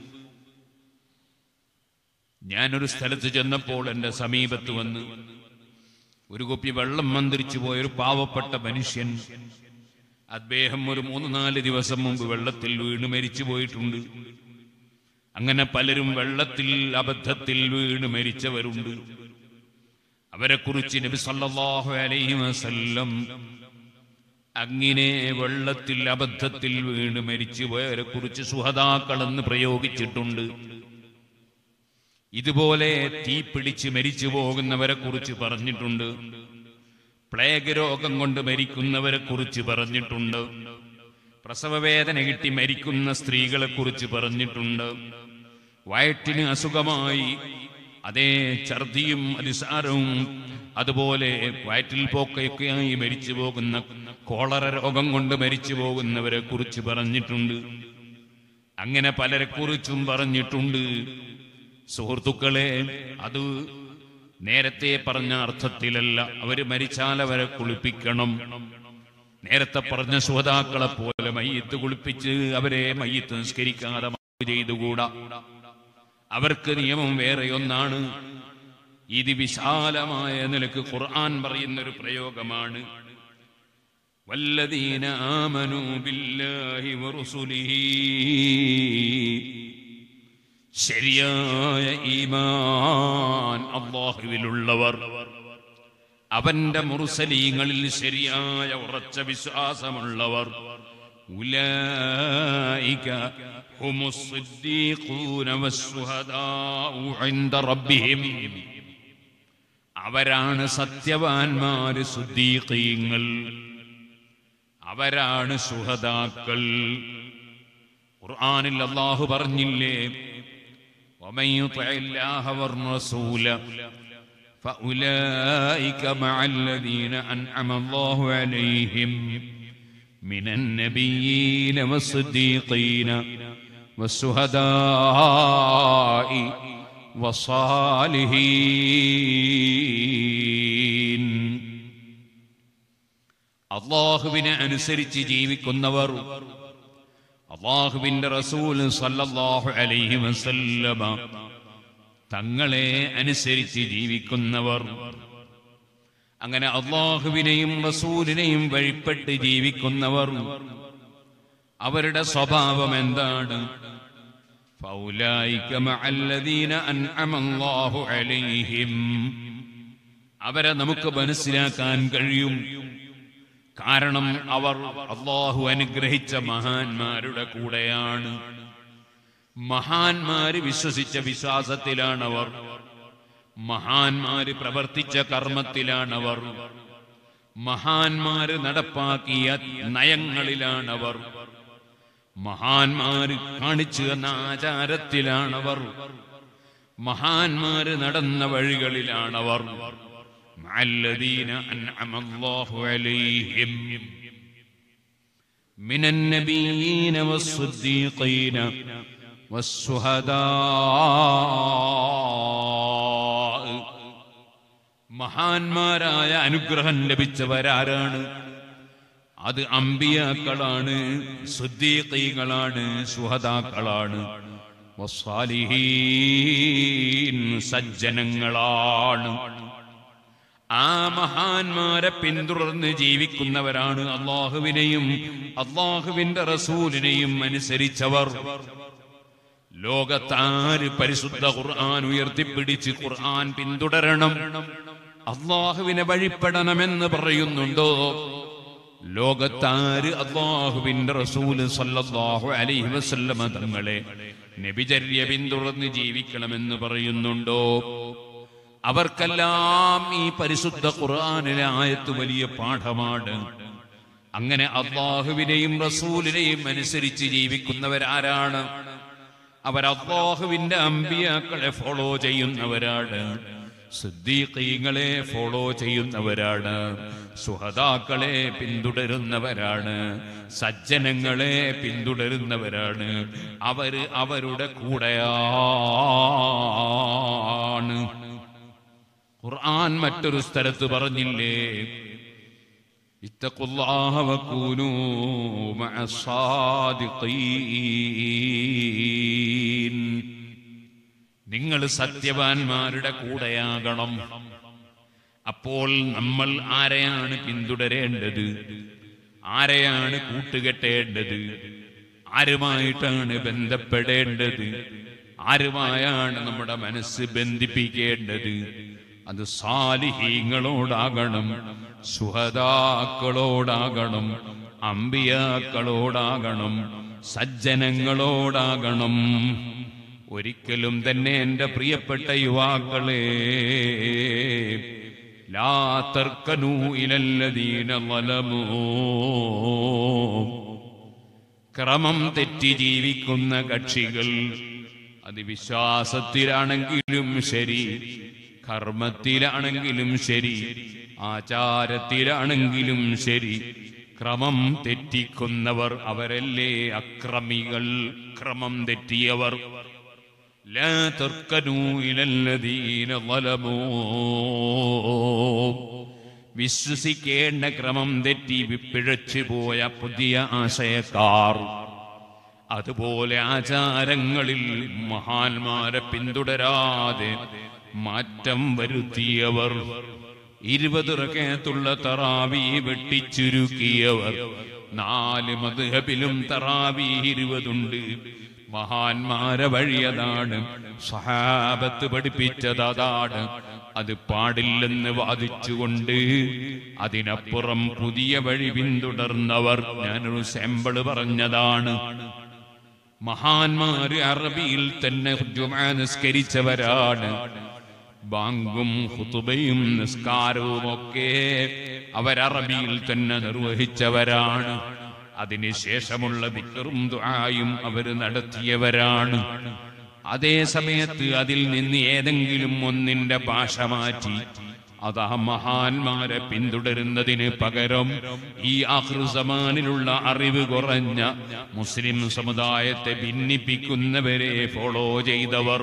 ഞാനൊരു സ്ഥലത്ത് ചെന്നപ്പോൾ എൻ്റെ സമീപത്ത് വന്ന് ഒരു കുപ്പി വെള്ളം മന്ത്രിച്ചു പോയ ഒരു പാവപ്പെട്ട മനുഷ്യൻ അദ്ദേഹം ഒരു മൂന്ന് നാല് ദിവസം മുമ്പ് വെള്ളത്തിൽ വീണ് മരിച്ചു പോയിട്ടുണ്ട് അങ്ങനെ പലരും വെള്ളത്തിൽ അബദ്ധത്തിൽ വീണ് മരിച്ചവരുണ്ട് അവരെ കുറിച്ച് നബി സല്ലല്ലാഹു അലൈഹി വസല്ലം അങ്ങനെ വെള്ളത്തിൽ അബദ്ധത്തിൽ വീണ് മരിച്ചു പോയവരെ കുറിച്ച് സുഹതാക്കളെന്ന് പ്രയോഗിച്ചിട്ടുണ്ട് ഇതുപോലെ തീ പിടിച്ച് മരിച്ചു പോകുന്നവരെ കുറിച്ച് പറഞ്ഞിട്ടുണ്ട് പ്ലേഗ് രോഗം കൊണ്ട് മരിക്കുന്നവരെ കുറിച്ച് പറഞ്ഞിട്ടുണ്ട് പ്രസവവേദന കിട്ടി മരിക്കുന്ന സ്ത്രീകളെ കുറിച്ച് പറഞ്ഞിട്ടുണ്ട് വയറ്റിന് അസുഖമായി അതേ ഛർദിയും അതിസാരവും അതുപോലെ വയറ്റിൽ പോക്കയൊക്കെയായി മരിച്ചു പോകുന്ന കോളറ രോഗം കൊണ്ട് മരിച്ചു പോകുന്നവരെ കുറിച്ച് പറഞ്ഞിട്ടുണ്ട് അങ്ങനെ പലരെ കുറിച്ചും പറഞ്ഞിട്ടുണ്ട് സുഹൃത്തുക്കളെ അത് നേരത്തെ പറഞ്ഞ അർത്ഥത്തിലല്ല അവര് മരിച്ചാൽ അവരെ കുളിപ്പിക്കണം നേരത്തെ പറഞ്ഞ ശ്രോതാക്കളെ പോലെ മയ്യത്ത് കുളിപ്പിച്ച് അവരെ മയ്യത്ത് നിസ്കരിക്കാതെ മാപ്പ് ചെയ്തുകൂടാ അവർക്ക് നിയമം വേറെയൊന്നാണ് ഇത് വിശാലമായ നിലക്ക് ഖുർആൻ പറയുന്ന ഒരു പ്രയോഗമാണ് വല്ലദീന ആമനു ബില്ലാഹി വറുസുലിഹി ശരിയായ ഈമാൻ അള്ളാഹുവിലുള്ളവർ അവന്റെ മുറുസലീങ്ങളിൽ ശരിയായ ഉറച്ച വിശ്വാസമുള്ളവർ ഉലൈക ഹുമുസ് സിദ്ദീഖൂന വസ്സുഹദാഉ ഇൻദ റബ്ബിഹിം അവരാണ് സത്യവാന്മാര് സുദ്ദീഖീങ്ങൾ അവരാണ് സുഹദാക്കൾ ഖുർആനിൽ അല്ലാഹു പറഞ്ഞില്ലേ ومن يطع الله والرسول فأولئك مع الذين أنعم الله عليهم من النبيين والصديقين والشهداء والصالحين അള്ളാഹുവിനെ അനുസരിച്ച് ജീവിക്കുന്നവർ അള്ളാഹുവിന്റെ റസൂൽ സല്ലല്ലാഹു അലൈഹി വസല്ലമ തങ്ങളെ അനുസരിച്ച് ജീവിക്കുന്നവർ അങ്ങനെ അള്ളാഹുവിനെയും റസൂലിനെയും വഴിപ്പെട്ട് ജീവിക്കുന്നവർ അവരുടെ സ്വഭാവം എന്താണ് فأولئك مع الذين أنعم الله عليهم അവരെ നമുക്ക് മനസ്സിലാക്കാൻ കഴിയും കാരണം അവർ അള്ളാഹു അനുഗ്രഹിച്ച മഹാന്മാരുടെ കൂടെയാണ് മഹാന്മാര് വിശ്വസിച്ച വിശ്വാസത്തിലാണവർ മഹാന്മാര് പ്രവർത്തിച്ച കർമ്മത്തിലാണവർ മഹാന്മാര് നടപ്പാക്കിയ നയങ്ങളിലാണവർ മഹാന്മാര് കാണിച്ചു തന്ന ആചാരത്തിലാണവർ മഹാന്മാര് നടന്ന വഴികളിലാണവർ മഅല്ലദീന അൻഅമല്ലാഹു അലൈഹിം من النبيين والصديقين والشهداء മഹാന്മാരായ അനുഗ്രഹം ലഭിച്ചവരാരാണ് അത് അമ്പിയാക്കളാണ് സുദ്ദീഖീകളാണ് സുഹദാക്കളാണ് വസ്സാലിഹീൻ സജ്ജനങ്ങളാണ് ആ മഹാന്മാരെ പിന്തുടർന്ന് ജീവിക്കുന്നവരാണ് അള്ളാഹുവിനെയും അള്ളാഹുവിന്റെ റസൂലിനെയും അനുസരിച്ചവർ ലോകത്താര് പരിശുദ്ധ ഖുർആൻ ഉയർത്തിപ്പിടിച്ച് ഖുർആൻ പിന്തുടരണം അള്ളാഹുവിനെ വഴിപ്പെടണമെന്ന് പറയുന്നുണ്ടോ ലോകത്താര് അള്ളാഹുവിന്റെ റസൂല് സല്ലല്ലാഹു അലൈഹി വസല്ലമ തങ്ങളെ നബിചര്യ പിന്തുടർന്ന് ജീവിക്കണമെന്ന് പറയുന്നുണ്ടോ അവർക്കെല്ലാം ഈ പരിശുദ്ധ ഖുർആനിലെ ആയത്ത് വലിയ പാഠമാണ് അങ്ങനെ അള്ളാഹുവിനെയും റസൂലിനെയും അനുസരിച്ച് ജീവിക്കുന്നവരാരാണ് അവർ അള്ളാഹുവിന്റെ അമ്പിയാക്കളെ ഫോളോ ചെയ്യുന്നവരാണ് സിദ്ദീഖീങ്ങളെ ഫോളോ ചെയ്യുന്നവരാണ് സുഹദാക്കളെ പിന്തുടരുന്നവരാണ് സജ്ജനങ്ങളെ പിന്തുടരുന്നവരാണ് അവര് അവരുടെ കൂടെയാണ് ഖുർആൻ മറ്റൊരു സ്ഥലത്ത് പറഞ്ഞില്ലേ ഇത്തഖുല്ലാഹ വകൂനൂ മഅസ്സാദിഖീൻ നിങ്ങൾ സത്യവാന്മാരുടെ കൂടെയാകണം അപ്പോൾ നമ്മൾ ആരെയാണ് പിന്തുടരേണ്ടത് ആരെയാണ് കൂട്ടുകെട്ടേണ്ടത് ആരുമായിട്ടാണ് ബന്ധപ്പെടേണ്ടത് ആരുമായാണ് നമ്മുടെ മനസ്സ് ബന്ധിപ്പിക്കേണ്ടത് അത് സാലിഹീങ്ങളോടാകണം സുഹദാക്കളോടാകണം അമ്പിയാക്കളോടാകണം സജ്ജനങ്ങളോടാകണം ഒരിക്കലും തന്നെ എൻ്റെ പ്രിയപ്പെട്ട യുവാക്കളെ ലാ തർക്കനൂ ഇലല്ലദീന ളലമൂ ക്രമം തെറ്റി ജീവിക്കുന്ന കക്ഷികൾ അത് വിശ്വാസത്തിലാണെങ്കിലും ശരി കർമ്മത്തിലാണെങ്കിലും ശരി ആചാരത്തിലാണെങ്കിലും ശരി ക്രമം തെറ്റിക്കുന്നവർ അവരല്ലേ അക്രമികൾ ക്രമം തെറ്റിയവർ لا تركنوا إلى الذين ظلموا വിശ്വസിക്കേണ്ട ക്രമം തെറ്റി പിഴച്ചു പോയ പുതിയ ആശയക്കാർ അതുപോലെ ആചാരങ്ങളിൽ മഹാന്മാരെ പിന്തുടരാതെ മാറ്റം വരുത്തിയവർ ഇരുപത് റകയത്തുള്ള തറാവി വെട്ടിച്ചുരുക്കിയവർ നാല് മധുഹബിലും തറാവി ഇരുപതുണ്ട് മഹാന്മാരെ വഴിയതാണ് സഹാബത്ത് പഠിപ്പിച്ചത് അതാണ് അത് പാടില്ലെന്ന് വാദിച്ചുകൊണ്ട് അതിനപ്പുറം പുതിയ വഴി പിന്തുടർന്നവർ ഞാനൊരു സാമ്പിള് പറഞ്ഞതാണ് മഹാന്മാര് അറബിയിൽ തന്നെ ജുമാ നിസ്കരിച്ചവരാണ് ബാങ്കും ഹുതുബയും നിസ്കാരവും ഒക്കെ അവരറബിയിൽ തന്നെ നിർവഹിച്ചവരാണ് അതിനുശേഷമുള്ള ദിക്കറും ദുആയും അവർ നടത്തിയവരാണ് അതേ സമയത്ത് അതിൽ നിന്ന് ഏതെങ്കിലും ഒന്നിന്റെ ഭാഷ മാറ്റി അതാ മഹാന്മാരെ പിന്തുടരുന്നതിന് പകരം ഈ ആഹൃസമാനിലുള്ള അറിവ് കുറഞ്ഞ മുസ്ലിം സമുദായത്തെ ഭിന്നിപ്പിക്കുന്നവരെ ഫോളോ ചെയ്തവർ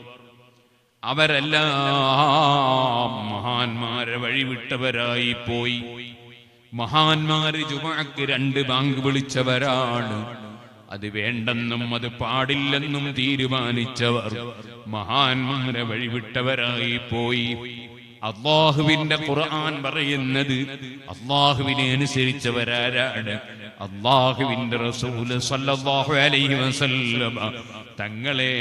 അവരെല്ലാം മഹാന്മാരെ വഴിവിട്ടവരായി പോയി മഹാന്മാര് ജുമാക്ക് രണ്ട് ബാങ്ക് വിളിച്ചവരാണ് അത് വേണ്ടെന്നും അത് പാടില്ലെന്നും തീരുമാനിച്ചവർ മഹാന്മാരെ വഴിവിട്ടവരായി പോയി അള്ളാഹുവിന്റെ ഖുർആൻ പറയുന്നത് അള്ളാഹുവിനെ അനുസരിച്ചവരാരാണ് അള്ളാഹുവിന്റെ റസൂല് സല്ലല്ലാഹു അലൈഹി വസല്ലമ തങ്ങളെ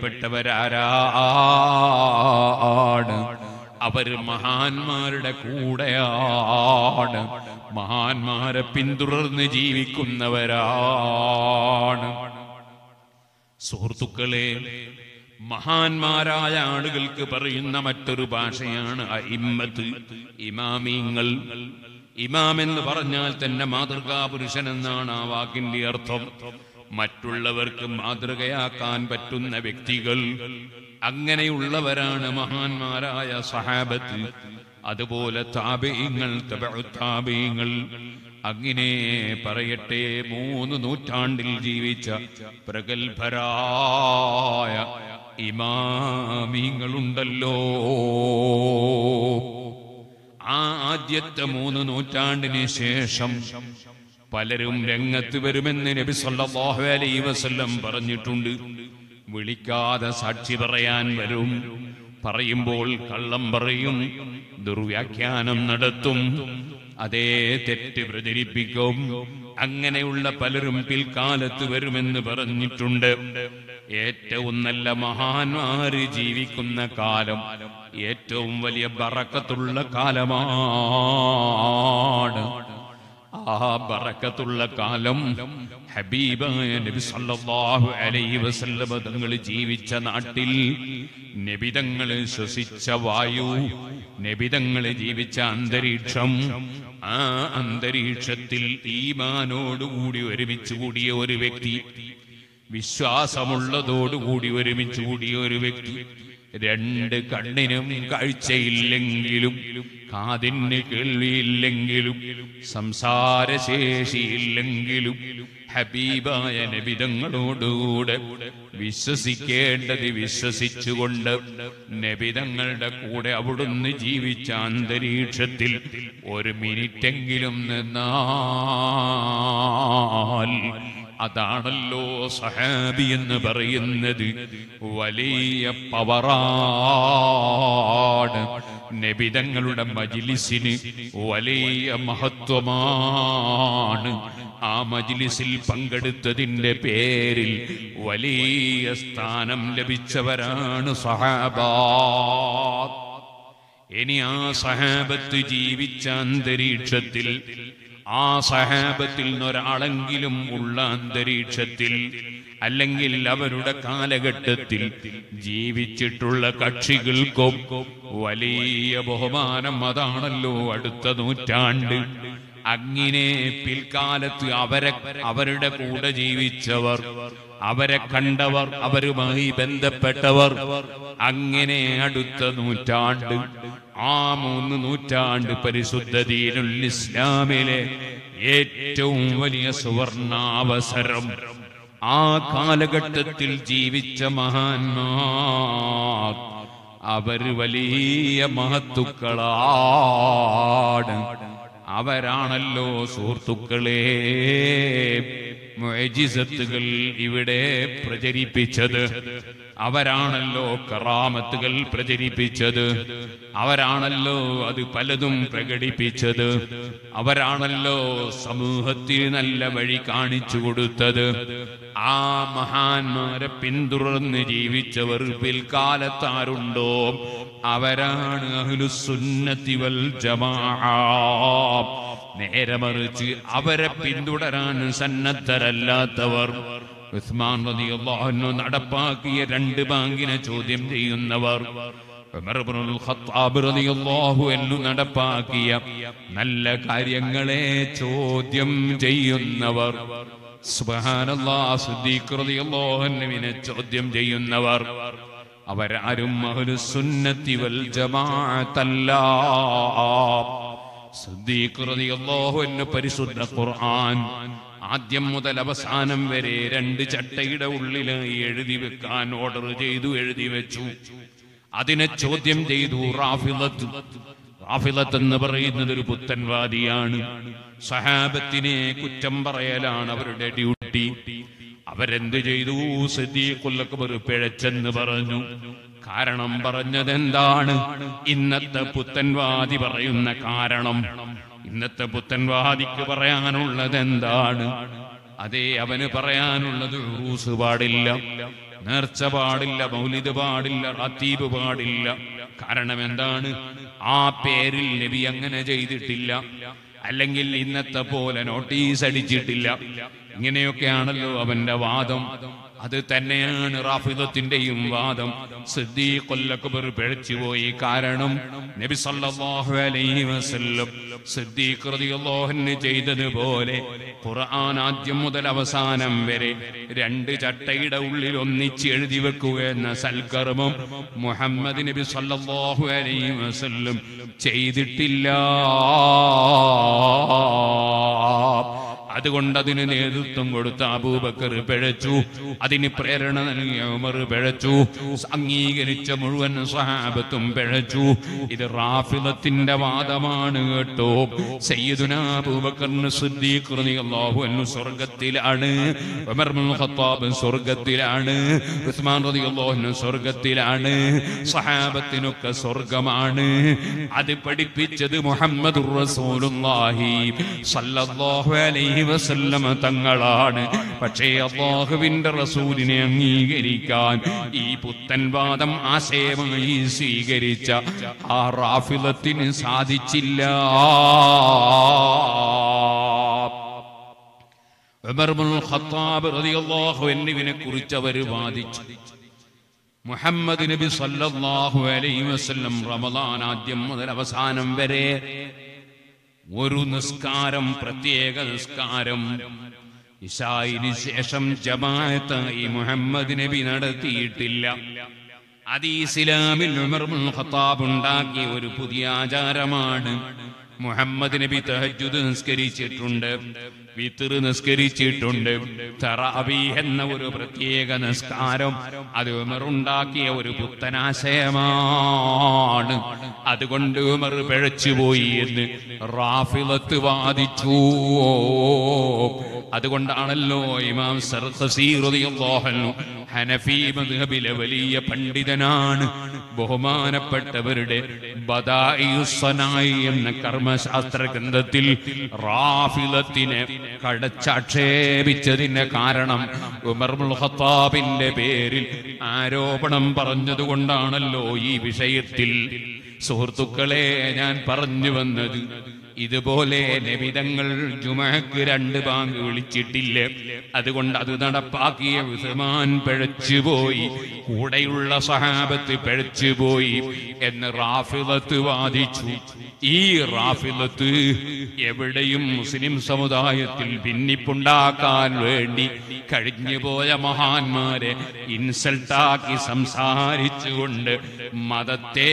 വഴിപ്പെട്ടവരാരാണ് അവര് മഹാന്മാരുടെ കൂടെയാണ് മഹാന്മാരെ പിന്തുടർന്ന് ജീവിക്കുന്നവരാണ് സുഹൃത്തുക്കളെ മഹാന്മാരായ ആളുകൾക്ക് പറയുന്ന മറ്റൊരു ഭാഷയാണ് ഇമ്മത്ത് ഇമാമിങ്ങൾ ഇമാം എന്ന് പറഞ്ഞാൽ തന്നെ മാതൃകാ പുരുഷൻ എന്നാണ് ആ വാക്കിന്റെ അർത്ഥം മറ്റുള്ളവർക്ക് മാതൃകയാക്കാൻ പറ്റുന്ന വ്യക്തികൾ അങ്ങനെയുള്ളവരാണ് മഹാന്മാരായ സഹാബത്ത് അതുപോലെ താപീയങ്ങൾ താപീയങ്ങൾ അങ്ങനെ പറയട്ടെ മൂന്ന് നൂറ്റാണ്ടിൽ ജീവിച്ച പ്രഗത്ഭരായ ഇമാമിങ്ങളുണ്ടല്ലോ ആ ആദ്യത്തെ മൂന്ന് നൂറ്റാണ്ടിന് ശേഷം പലരും രംഗത്ത് വരുമെന്ന് നബി സല്ലല്ലാഹു അലൈഹി വസല്ലം പറഞ്ഞിട്ടുണ്ട് വിളിക്കാതെ സാക്ഷി പറയാൻ വരും പറയുമ്പോൾ കള്ളം പറയും ദുർവ്യാഖ്യാനം നടത്തും അതേ തെറ്റ് പ്രചരിപ്പിക്കും അങ്ങനെയുള്ള പലരും പിൽക്കാലത്ത് വരുമെന്ന് പറഞ്ഞിട്ടുണ്ട് ഏറ്റവും നല്ല മഹാന്മാര് ജീവിക്കുന്ന കാലം ഏറ്റവും വലിയ ബറക്കത്തുള്ള കാലമാണ് ആ ബറക്കത്തുള്ള കാലം ഹബീബായ നബി സല്ലല്ലാഹു അലൈഹി വസല്ലമ തങ്ങൾ ജീവിച്ച നാട്ടിൽ നബിതങ്ങൾ ശ്വസിച്ച വായു നബിതങ്ങൾ ജീവിച്ച അന്തരീക്ഷം ആ അന്തരീക്ഷത്തിൽ ഈമാനോടുകൂടി ഒരുമിച്ച് കൂടിയ ഒരു വ്യക്തി വിശ്വാസമുള്ളതോടുകൂടി ഒരുമിച്ച് കൂടിയ ഒരു വ്യക്തി രണ്ട് കണ്ണിനും കാഴ്ചയില്ലെങ്കിലും കാതിന് കേൾവിയില്ലെങ്കിലും സംസാരശേഷിയില്ലെങ്കിലും ഹബീബായ നബിതങ്ങളോടുകൂടെ വിശ്വസിക്കേണ്ടത് വിശ്വസിച്ചുകൊണ്ട് നബിതങ്ങളുടെ കൂടെ അവിടുന്ന് ജീവിച്ച അന്തരീക്ഷത്തിൽ ഒരു മിനിറ്റെങ്കിലും നിന്നാൽ അതാണല്ലോ സഹാബി എന്ന് പറയുന്നത് വലിയ പവറാണ് നബിതങ്ങളുടെ മജിലിസിന് വലിയ മഹത്വമാണ് ആ മജിലിസിൽ പങ്കെടുത്തതിന്റെ പേരിൽ വലിയ സ്ഥാനം ലഭിച്ചവരാണ് സഹാബാ ഇനി ആ സഹാബത്ത് ജീവിച്ച അന്തരീക്ഷത്തിൽ ആ സഹാബത്തിൽ നിന്നൊരാളെങ്കിലും ഉള്ള അന്തരീക്ഷത്തിൽ അല്ലെങ്കിൽ അവരുടെ കാലഘട്ടത്തിൽ ജീവിച്ചിട്ടുള്ള കക്ഷികൾക്കും വലിയ ബഹുമാനം അതാണല്ലോ അടുത്ത നൂറ്റാണ്ട് അങ്ങനെ പിൽക്കാലത്ത് അവരെ അവരുടെ കൂടെ ജീവിച്ചവർ അവരെ കണ്ടവർ അവരുമായി ബന്ധപ്പെട്ടവർ അങ്ങനെ അടുത്ത നൂറ്റാണ്ട് ആ മൂന്ന് നൂറ്റാണ്ട് പരിശുദ്ധ ദീനുൽ ഇസ്ലാമിലെ ഏറ്റവും വലിയ സുവർണാവസരം ആ കാലഘട്ടത്തിൽ ജീവിച്ച മഹാന്മാർ അവര് വലിയ മഹത്തുക്കളാണ് അവരാണല്ലോ സുഹൃത്തുക്കളെ മുഅജിസത്തുകൾ ഇവിടെ പ്രചരിപ്പിച്ചത് അവരാണല്ലോ കറാമത്തുകൾ പ്രചരിപ്പിച്ചത് അവരാണല്ലോ അത് പലതും പ്രകടിപ്പിച്ചത് അവരാണല്ലോ സമൂഹത്തിന് നല്ല വഴി കാണിച്ചു കൊടുത്തത് ആ മഹാന്മാരെ പിന്തുടർന്ന് ജീവിച്ചവർ പിൽക്കാലത്താരുണ്ടോ അവരാണ് അഹ്ലുസുന്നത്തി വൽ ജമാഅ നേരെ മറിച്ച് അവരെ പിന്തുടരാൻ സന്നദ്ധരല്ലാത്തവർ ഉസ്മാൻ റളിയല്ലാഹു അൻഹു നടപ്പാക്കിയ രണ്ട് ബാങ്കിനെ ചോദ്യം ചെയ്യുന്നവർ ഉമർ ഇബ്നുൽ ഖത്താബ് റളിയല്ലാഹു അൻഹു നടപ്പാക്കിയ നല്ല കാര്യങ്ങളെ ചോദ്യം ചെയ്യുന്നവർ സുബ്ഹാനല്ലാഹ് സിദ്ദീഖ് റളിയല്ലാഹു അൻഹുവിനെ ചോദ്യം ചെയ്യുന്നവർ അവരാരും അഹ്ലുസുന്നത്തി വൽ ജമാഅത്തല്ല സിദ്ദീഖ് റളിയല്ലാഹു അൻഹു പരിശുദ്ധ ഖുർആൻ ആദ്യം മുതൽ അവസാനം വരെ രണ്ട് ചട്ടയുടെ ഉള്ളിലായി എഴുതി വെക്കാൻ ഓർഡർ ചെയ്തു എഴുതി വെച്ചു അതിനെ ചോദ്യം ചെയ്തു റാഫിലത്ത് റാഫിലത്ത് എന്ന് പറയുന്നത് ഒരു പുത്തൻവാദിയാണ് സഹാബത്തിനെ കുറ്റം പറയലാണ് അവരുടെ ഡ്യൂട്ടി അവരെന്ത് ചെയ്തു സദീഖുല്ലക്ബർ പിഴച്ചെന്ന് പറഞ്ഞു കാരണം പറഞ്ഞതെന്താണ് ഇന്നത്തെ പുത്തൻവാദി പറയുന്ന കാരണം ഇന്നത്തെ പുത്തൻവാദിക്ക് പറയാനുള്ളത് എന്താണ് അതെ അവന് പറയാനുള്ളത് ഉറൂസ് പാടില്ല നേർച്ച പാടില്ല മൗലിദ് പാടില്ല റത്തീബ് പാടില്ല കാരണം എന്താണ് ആ പേരിൽ നബി അങ്ങനെ ചെയ്തിട്ടില്ല അല്ലെങ്കിൽ ഇന്നത്തെ പോലെ നോട്ടീസ് അടിച്ചിട്ടില്ല ഇങ്ങനെയൊക്കെയാണല്ലോ അവന്റെ വാദം അത് തന്നെയാണ് റാഫിദത്തിന്റെയും വാദം സിദ്ദീഖുൽ പിഴച്ചുപോയി കാരണം നബി സല്ലല്ലാഹു അലൈഹി വസല്ലം സിദ്ദീഖ് റളിയല്ലാഹു അൻഹു ചെയ്തതുപോലെ ഖുർആൻ ആദ്യം മുതൽ അവസാനം വരെ രണ്ട് ചട്ടയുടെ ഉള്ളിൽ ഒന്നിച്ച് എഴുതി വെക്കുക എന്ന സൽക്കർമ്മം മുഹമ്മദ് നബി സല്ലല്ലാഹു അലൈഹി വസല്ലം ചെയ്തിട്ടില്ല അതുകൊണ്ട് അതിന് നേതൃത്വം കൊടുത്ത അബൂബക്കർ പിഴച്ചു അതിന് പ്രേരണ നൽകിയ ഉമർ പിഴച്ചു അംഗീകരിച്ച മുഴുവൻ സഹാബത്തും പിഴച്ചു ഇത് റാഫിദത്തിന്റെ വാദമാണ് കേട്ടോ സയ്യിദുന അബൂബക്കറിന് സിദ്ദീഖ് റളിയല്ലാഹു അൻഹു സ്വർഗ്ഗത്തിലാണ് ഉമർ ഇബ്നുൽ ഖത്താബ് സ്വർഗ്ഗത്തിലാണ് ഉസ്മാൻ റളിയല്ലാഹു അൻഹു സ്വർഗ്ഗത്തിലാണ് സഹാബത്തിനൊക്കെ സ്വർഗ്ഗമാണ് അത് പഠിപ്പിച്ചത് മുഹമ്മദുർ റസൂലുള്ളാഹി സ്വല്ലല്ലാഹു അലൈഹി വസല്ലമ തങ്ങളാണ് പക്ഷേ അള്ളാഹുവിന്റെ റസൂലിനെ അംഗീകരിക്കാൻ ഈ പുത്തൻ വാദം ആശയമായി സ്വീകരിച്ച ആ റാഫിലത്തിന് സാധിച്ചില്ല ഉമർമുൽ ഖത്താബ് റളിയല്ലാഹു അൻഹുവിനെ കുറിച്ച് അവർ വാദിച്ചു മുഹമ്മദ് നബി സല്ലല്ലാഹു അലൈഹി വസല്ലം റമദാൻ ആദ്യം മുതൽ അവസാനം വരെ ഒരു നിസ്കാരം പ്രത്യേക നിസ്കാരം ഇശായിന് ശേഷം ജമാഅത്തായി മുഹമ്മദ് നബി നടത്തിയിട്ടില്ല അത് ഇസ്ലാമിൽ ഉമർ ഇബ്നുൽ ഖത്താബ് ഉണ്ടാക്കിയ ഒരു പുതിയ ആചാരമാണ് മുഹമ്മദ് നബി തഹജ്ജുദ് നിസ്കരിച്ചിട്ടുണ്ട് വിത്തർ നിസ്കരിച്ചിട്ടുണ്ട് തറാവീഹ് എന്ന ഒരു പ്രത്യേക നിസ്കാരം അത് ഉമർ ഉണ്ടാക്കിയ ഒരു പുത്തനാശയമാണ് അതുകൊണ്ട് ഉമർ പിഴച്ചുപോയി എന്ന് റാഫിലത്ത് വാദിച്ചു അതുകൊണ്ടാണല്ലോ ഇമാം സർഖസി റളിയല്ലാഹു അൻഹു ഹനഫി മദ്ഹബിലെ വലിയ പണ്ഡിതനാണ് ബഹുമാനപ്പെട്ടവരുടെ ബദായിയുസ്സനായി എന്ന കർമ്മശാസ്ത്ര ഗ്രന്ഥത്തിൽ റാഫിലത്തിനെ കടച്ചാക്ഷേപിച്ചതിന്റെ കാരണം ഉമർ ഇബ്നുൽ ഖത്താബിന്റെ പേരിൽ ആരോപണം പറഞ്ഞതുകൊണ്ടാണല്ലോ ഈ വിഷയത്തിൽ സുഹൃത്തുക്കളെ ഞാൻ പറഞ്ഞു വന്നത് ഇതുപോലെ നബിതങ്ങൾ ജുമഹക്ക് രണ്ട് ബാങ്ക് വിളിച്ചിട്ടില്ല അതുകൊണ്ട് അത് നടപ്പാക്കിയ ഉസ്മാൻ പിഴച്ചുപോയി കൂടെയുള്ള സഹാബത്ത് പിഴച്ചുപോയി എന്ന് റാഫിലത്ത് വാദിച്ചു ഈ റാഫിലത്ത് എവിടെയും മുസ്ലിം സമുദായത്തിൽ ഭിന്നിപ്പുണ്ടാക്കാൻ വേണ്ടി കഴിഞ്ഞുപോയ മഹാന്മാരെ ഇൻസൾട്ടാക്കി സംസാരിച്ചുകൊണ്ട് മതത്തെ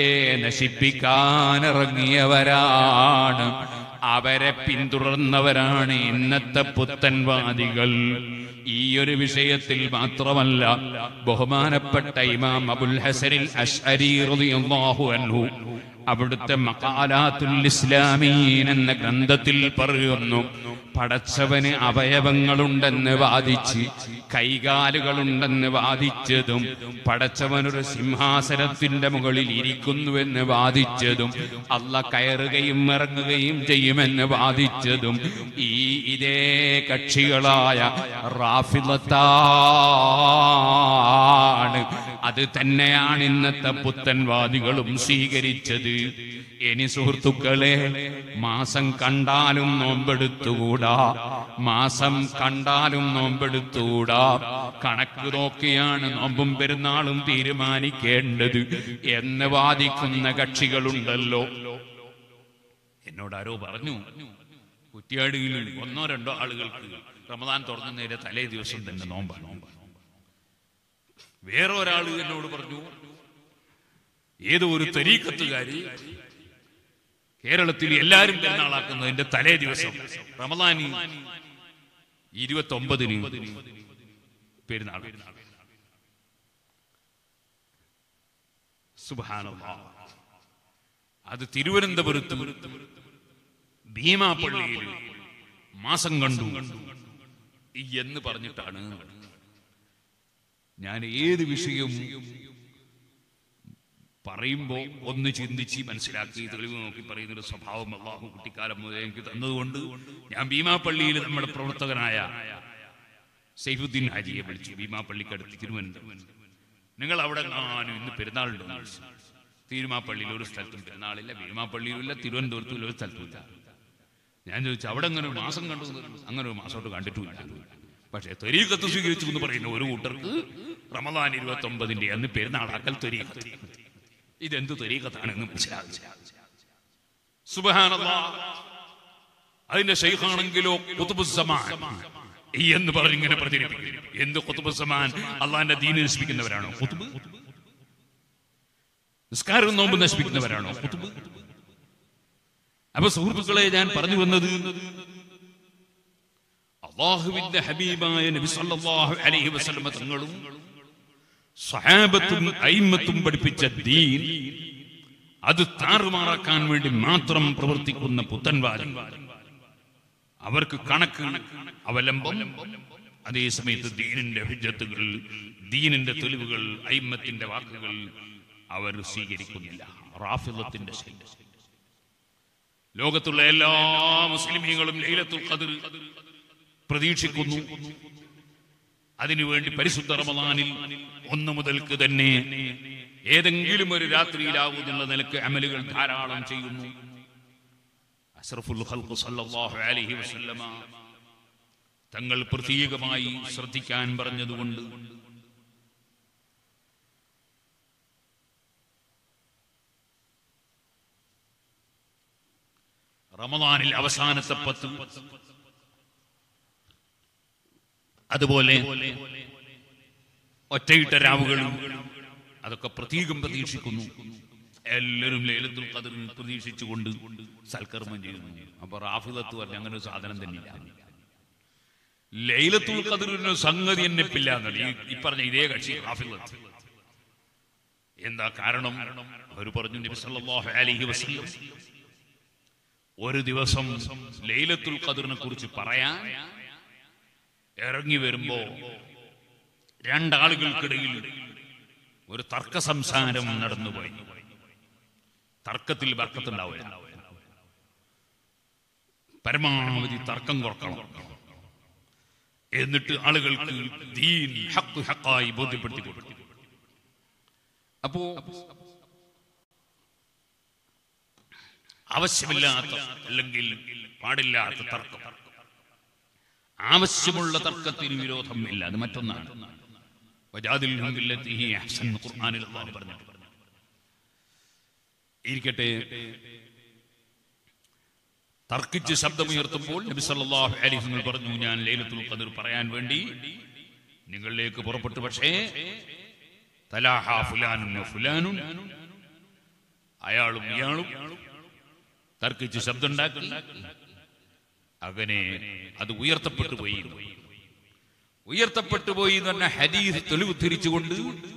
നശിപ്പിക്കാനിറങ്ങിയവരാണ് അവരെ പിന്തുടർന്നവരാണ് ഇന്നത്തെ പുത്തൻവാദികൾ ഈ ഒരു വിഷയത്തിൽ മാത്രമല്ല ബഹുമാനപ്പെട്ട ഇമാം അബുൽ ഹസനിൽ അഷ്അരി റളിയല്ലാഹു അൻഹു അവിടുത്തെ മക്കാലാത്തുൽ ഇസ്ലാമീൻ എന്ന ഗ്രന്ഥത്തിൽ പറയുന്നു പടച്ചവന് അവയവങ്ങളുണ്ടെന്ന് വാദിച്ച് കൈകാലുകളുണ്ടെന്ന് വാദിച്ചതും പടച്ചവനൊരു സിംഹാസനത്തിന്റെ മുകളിൽ ഇരിക്കുന്നുവെന്ന് വാദിച്ചതും അല്ല കയറുകയും ഇറങ്ങുകയും ചെയ്യുമെന്ന് വാദിച്ചതും ഈ ഇതേ കക്ഷികളായ റാഫിലത്താണ് അത് തന്നെയാണ് ഇന്നത്തെ പുത്തൻവാദികളും സ്വീകരിച്ചത് ഇനി സുഹൃത്തുക്കളെ മാസം കണ്ടാലും നോമ്പെടുത്തുകൂടാ മാസം കണ്ടാലും നോമ്പെടുത്തുകൂടാ കണക്ക് നോക്കിയാണ് നോമ്പും പെരുന്നാളും തീരുമാനിക്കേണ്ടത് എന്ന് വാദിക്കുന്ന കക്ഷികളുണ്ടല്ലോ എന്നോട് ആരോ പറഞ്ഞു കുറ്റിയാടിയിൽ ഒന്നോ രണ്ടോ ആളുകൾക്ക് റമദാൻ തുറന്നതിന്റെ തലേ ദിവസം തന്നെ നോമ്പാണ് നോമ്പാണ് വേറെ ഒരാൾ എന്നോട് പറഞ്ഞു ഏതോ ഒരു തരീക്കത്തുകാരി കേരളത്തിൽ എല്ലാരും പെരുന്നാളാക്കുന്നതിന്റെ തലേ ദിവസം റമദാനി ഇരുപത്തി ഒമ്പതിന് പെരുന്നാൾ സുബ്ഹാനല്ലാഹ്. അത് തിരുവനന്തപുരത്ത് ഭീമാപ്പള്ളിയിൽ മാസം കണ്ടു എന്ന് പറഞ്ഞിട്ടാണ് ഞാൻ ഏത് വിഷയവും പറയുമ്പോൾ ഒന്ന് ചിന്തിച്ച് മനസ്സിലാക്കി തെളിവ് നോക്കി പറയുന്ന ഒരു സ്വഭാവം അള്ളാഹു കുട്ടിക്കാലം മുതൽ എനിക്ക് തന്നതുകൊണ്ട് ഞാൻ ഭീമാപ്പള്ളിയിൽ നമ്മുടെ പ്രവർത്തകനായ സൈഫുദ്ദീൻ ഹാജിയെ വിളിച്ചു ഭീമാപ്പള്ളിക്കടുത്ത് തിരുവനന്തപുരം നിങ്ങൾ അവിടെ ഞാനും ഇന്ന് പെരുന്നാളുണ്ടോ എന്ന് ചോദിച്ചു. തിരുമാപ്പള്ളിയിൽ ഒരു സ്ഥലത്തും പെരുന്നാളില്ല ഭീമാപ്പള്ളിയിലില്ല തിരുവനന്തപുരത്തും ഇല്ല, ഒരു സ്ഥലത്തും ഇല്ല ഞാൻ ചോദിച്ചു അവിടെ അങ്ങനെ ഒരു മാസം കണ്ടു എന്ന് പറഞ്ഞു. അങ്ങനെ ഒരു മാസമായിട്ട് കണ്ടിട്ടുമില്ല പക്ഷേ ത്വരീകത്ത് സ്വീകരിച്ചു എന്ന് പറയുന്ന ഒരു കൂട്ടർക്ക് റമദാൻ ഇരുപത്തി ഒമ്പതിന്റെ അന്ന് പെരുന്നാളാക്കൽ ത്വരീകത്ത് ഇതെന്ത് ത്വരീകത്താണെന്ന് മനസ്സിലാകും സുബഹാനല്ലാ അതിന്റെ ഷെയ്ഖാണെങ്കിലോ കുത്തുബുസമാൻ എന്ന് പറഞ്ഞ് ഇങ്ങനെ പ്രചരിപ്പിക്കും എന്ത് കുത്തുബുസമാൻ അള്ളാന്റെ ദീന് നശിപ്പിക്കുന്നവരാണോ കുത്തുബ് നിസ്കാരവും നോമ്പ് നശിപ്പിക്കുന്നവരാണോ കുത്തുബ് അപ്പൊ സുഹൃത്തുക്കളെ ഞാൻ പറഞ്ഞു വന്നത് അള്ളാഹുവിന്റെ ഹബീബായ നബി സല്ലല്ലാഹു അലൈഹി വസല്ലമ തങ്ങളും സഹാബത്തും അയിമത്തും പഠിപ്പിച്ച ദീൻ അത് താറുമാറാക്കാൻ വേണ്ടി മാത്രം പ്രവർത്തിക്കുന്ന പുത്തൻവാദം അവർക്ക് കണക്ക് അവലംബം അതേ സമയത്ത് ദീനിന്റെ ഹിജത്തുകൾ ദീനിന്റെ തെളിവുകൾ അയിമത്തിന്റെ വാക്കുകൾ അവർ സ്വീകരിക്കുന്നില്ല റാഫിളത്തിന്റെ ശൈലി ലോകത്തുള്ള എല്ലാ മുസ്ലിമീങ്ങളും ലൈലത്തുൽ ഖദർ പ്രതീക്ഷിക്കുന്നു അതിനുവേണ്ടി പരിശുദ്ധ റമദാനിൽ ഒന്ന് മുതൽക്ക് തന്നെ ഏതെങ്കിലും ഒരു രാത്രിയിലാവുന്നുള്ള നിലക്ക് അമലുകൾ ധാരാളം ചെയ്യുന്നു അഷ്റഫുൽ ഖൽഖ് സല്ലല്ലാഹു അലൈഹി വസല്ലമ തങ്ങൾ പ്രത്യേകമായി ശ്രദ്ധിക്കാൻ പറഞ്ഞതുകൊണ്ട് റമദാനിൽ അവസാനത്തെ പത്ത് അതുപോലെ ഒറ്റയിട്ട രാവുകളും അതൊക്കെ പ്രതീകം പ്രതീക്ഷിക്കുന്നു എല്ലാവരും ലേലത്തുൽ ഖദർ പ്രതീക്ഷിച്ചുകൊണ്ട് സൽക്കർമ്മം ചെയ്യുന്നു അപ്പൊ റാഫിദത്ത് പറഞ്ഞ അങ്ങനെ ഒരു സാധനം തന്നെയില്ല ലൈലത്തുൽ ഖദറിന് സംഗതി എന്നെ പില്ല ഈ പറഞ്ഞ ഇതേ കക്ഷി റാഫിദത്ത് എന്താ കാരണം അവർ പറഞ്ഞു നബി സല്ലല്ലാഹു അലൈഹി വസല്ലം ഒരു ദിവസം ലൈലത്തുൽ ഖദറിനെ കുറിച്ച് പറയാൻ ഇറങ്ങി വരുമ്പോ രണ്ടാളുകൾക്കിടയിൽ ഒരു തർക്ക സംസാരം നടന്നുപോയി തർക്കത്തിൽ ബർക്കത്തുണ്ടാവില്ല പരമാവധി തർക്കം കുറക്കണം എന്നിട്ട് ആളുകൾക്ക് ദീൻ ഹക്ക് ഹക്കായി ബോധ്യപ്പെടുത്തി കൊടുക്കും അപ്പോ ആവശ്യമില്ലാത്ത അല്ലെങ്കിൽ പാടില്ലാത്ത തർക്കം ആവശ്യമുള്ള തർക്കത്തിന് വിരോധമില്ല അത് മറ്റൊന്നാണ് വജാദിൽഹും ബില്ലത്തി ഹി അഹ്സൻ ഖുർആനിൽ അല്ലാഹു പറഞ്ഞിട്ടുണ്ട് ഇരിക്കട്ടെ തർക്കിച്ച് ശബ്ദമുയർത്തുമ്പോൾ നബി സല്ലല്ലാഹു അലൈഹി വസല്ലം പറഞ്ഞു ഞാൻ ലൈലത്തുൽ ഖദർ പറയാൻ വേണ്ടി നിങ്ങളിലേക്ക് പുറപ്പെട്ടു പക്ഷേ തലാഹ ഫുലാനും ഫുലാനും അയാളും ഇയാളും തർക്കിച്ച് ശബ്ദമുണ്ടാക്കി അങ്ങനെ അത് ഉയർത്തപ്പെട്ടു പോയി ഉയർത്തപ്പെട്ടു പോയി എന്ന് പറഞ്ഞ ഹദീസ് തെളിവ് തിരിച്ചുകൊണ്ട്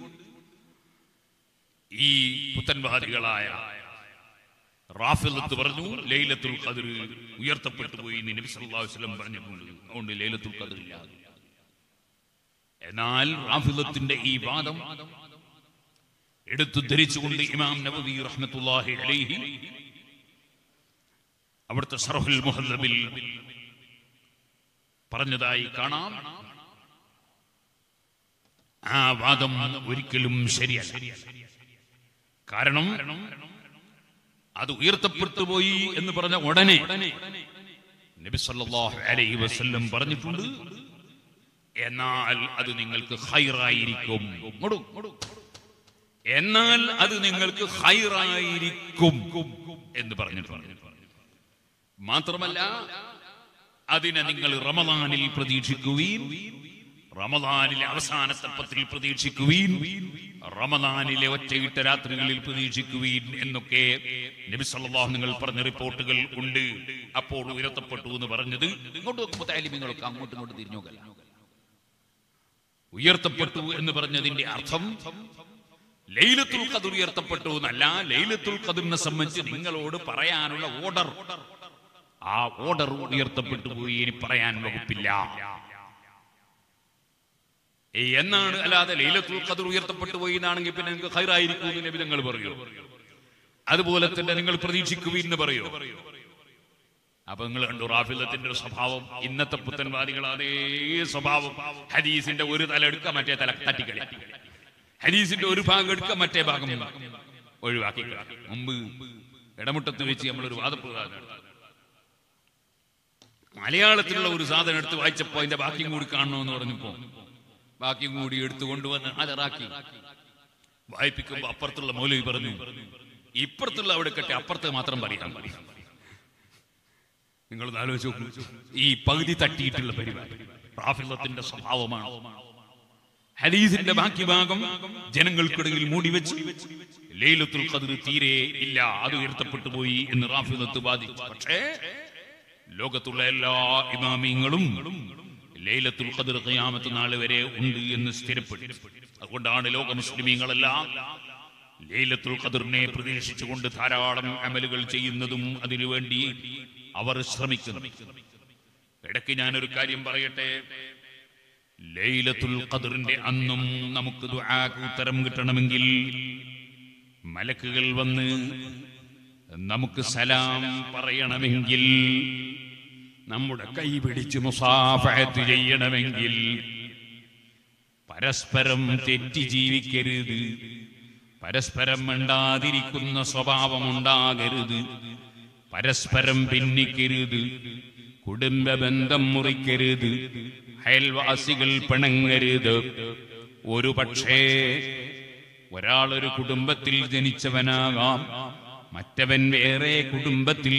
ഈ പുത്തൻവാദികളായ റാഫിലത്ത് പറഞ്ഞു ലൈലത്തുൽ ഖദർ ഉയർത്തപ്പെട്ടു പോയി എന്ന് നബി സല്ലല്ലാഹു അലൈഹി വസല്ലം പറഞ്ഞിട്ടുണ്ട് അതുകൊണ്ട് ലൈലത്തുൽ ഖദർ ഇല്ല എന്നാൽ റാഫിലത്തിന്റെ ഈ വാദം എടുത്തു ധരിച്ചുകൊണ്ട് ഇമാം നബവി റഹ്മത്തുള്ളാഹി അലൈഹി അവിടുത്തെ സർഹുൽ മുഹല്ലബിൽ പറഞ്ഞതായി കാണാം ആ വാദം ഒരിക്കലും ശരിയല്ല കാരണം അത് ഉയർത്തപ്പെട്ടു പോയി എന്ന് പറഞ്ഞ ഉടനെ നബി സല്ലല്ലാഹു അലൈഹി വസല്ലം പറഞ്ഞിട്ടുണ്ട് എന്നാൽ അത് നിങ്ങൾക്ക് ഹൈറായിരിക്കും ഇങ്ങോട്ട്, ഇങ്ങോട്ട്. എന്നാൽ അത് നിങ്ങൾക്ക് ഹൈറായിരിക്കും എന്ന് പറഞ്ഞിട്ടുണ്ട് മാത്രമല്ല അതിനെ നിങ്ങൾ റമദാനിൽ പ്രതീക്ഷിക്കുകയും റമദാനിലെ അവസാനത്തെ പത്തിൽ പ്രതീക്ഷിക്കുകയും റമദാനിലെ ഒറ്റയിട്ട രാത്രികളിൽ പ്രതീക്ഷിക്കുകയും എന്നൊക്കെ നബി സല്ലല്ലാഹു നിങ്ങൾ പറഞ്ഞ റിപ്പോർട്ടുകൾ ഉണ്ട് അപ്പോൾ ഉയർത്തപ്പെട്ടു എന്ന് പറഞ്ഞത് ഇങ്ങോട്ട് നോക്കുമ്പോൾ താലിമ്യങ്ങളൊക്കെ അങ്ങോട്ടും ഇങ്ങോട്ടും തിരിഞ്ഞു നോക്കല്ല ഉയർത്തപ്പെട്ടു എന്ന് പറഞ്ഞതിന്റെ അർത്ഥം ലൈലത്തുൽ ഖദർ ഉയർത്തപ്പെട്ടു എന്നല്ല ലൈലത്തുൽ ഖദറിനെ സംബന്ധിച്ച് നിങ്ങളോട് പറയാനുള്ള ഓർഡർ ആ ഓർഡർ ഉയർത്തപ്പെട്ടു പോയി ഇനി പറയാൻ വകുപ്പില്ല ഏ, എന്നാണ് അല്ലാതെ ലൈലത്തുൽ ഖദർ ഉയർത്തപ്പെട്ടു പോയി എന്നാണെങ്കിൽ പിന്നെ നിങ്ങൾക്ക് ഹൈറായിരിക്കും എന്ന് നബി നിങ്ങൾ പറയൂ അതുപോലെ തന്നെ നിങ്ങൾ പ്രതീക്ഷിക്കുവിൻ എന്ന് പറയൂ അപ്പൊ നിങ്ങൾ കണ്ടു റാഫിലത്തിന്റെ ഒരു സ്വഭാവം ഇന്നത്തെ പുത്തൻവാദികൾ അതേ സ്വഭാവം ഹദീസിന്റെ ഒരു തല എടുക്കുക മറ്റേ തല തട്ടിക്കളി ഹദീസിന്റെ ഒരു ഭാഗം എടുക്കുക മറ്റേ ഭാഗം ഒഴിവാക്കി മുമ്പ് ഇടമുട്ടത്ത് വെച്ച് നമ്മളൊരു വാദപ്രധാനം മലയാളത്തിലുള്ള ഒരു സാധനം എടുത്ത് വായിച്ചപ്പോ അതിന്റെ ബാക്കിയും കൂടി കാണണമെന്ന് പറഞ്ഞപ്പോ ബാക്കിയും കൂടി എടുത്തു കൊണ്ടുവന്ന് ഹാജരാക്കി വായിപ്പിക്കുമ്പോ അപ്പുറത്തുള്ള മൗലവി പറഞ്ഞു ഇപ്പുറത്തുള്ള അവിടെ കെട്ടി അപ്പുറത്ത് മാത്രം പറയാൻ പറയും നിങ്ങൾ ആലോചിച്ച് നോക്കൂ. ഈ പകുതി തട്ടിയിട്ടുള്ള പരിപാടി റാഫിളത്തിന്റെ സ്വഭാവമാണ് ഹദീസിന്റെ ബാക്കി ഭാഗം ജനങ്ങൾക്കിടയിൽ മൂടിവെച്ച് ലൈലത്തുൽ ഖദ്ർ തീരെ ഇല്ല അത് ഉയർത്തപ്പെട്ടു പോയി എന്ന് റാഫിളത്ത് ബാധിച്ചു പക്ഷേ ലോകത്തുള്ള എല്ലാ ഇമാമിങ്ങളും ലൈലത്തുൽ ഖദ്ർ ഖിയാമത്ത് നാൾ വരെ ഉണ്ട് എന്ന് സ്ഥിരപ്പെട്ടു അതുകൊണ്ടാണ് ലോക മുസ്ലിമീങ്ങളെല്ലാം ലൈലത്തുൽ ഖദറിനെ പ്രതീക്ഷിച്ചുകൊണ്ട് ധാരാളം അമലുകൾ ചെയ്യുന്നതും അതിനുവേണ്ടി അവർ ശ്രമിക്കുന്നു ഇടയ്ക്ക് ഞാനൊരു കാര്യം പറയട്ടെ ലൈലത്തുൽ ഖദറിന്റെ അന്നും നമുക്ക് ദുആക്ക് ഉത്തരം കിട്ടണമെങ്കിൽ മലക്കുകൾ വന്ന് നമുക്ക് സലാം പറയണമെങ്കിൽ നമ്മുടെ കൈ പിടിച്ച് മുസാഫഹത്ത് ചെയ്യണമെങ്കിൽ പരസ്പരം തെറ്റി ജീവിക്കരുത് പരസ്പരം മിണ്ടാതിരിക്കുന്ന സ്വഭാവമുണ്ടാകരുത് പരസ്പരം ഭിന്നിക്കരുത് കുടുംബ ബന്ധം മുറിക്കരുത് അയൽവാസികൾ പിണങ്ങരുത് ഒരു പക്ഷേ ഒരാളൊരു കുടുംബത്തിൽ ജനിച്ചവനാകാം മറ്റവൻ വേറെ കുടുംബത്തിൽ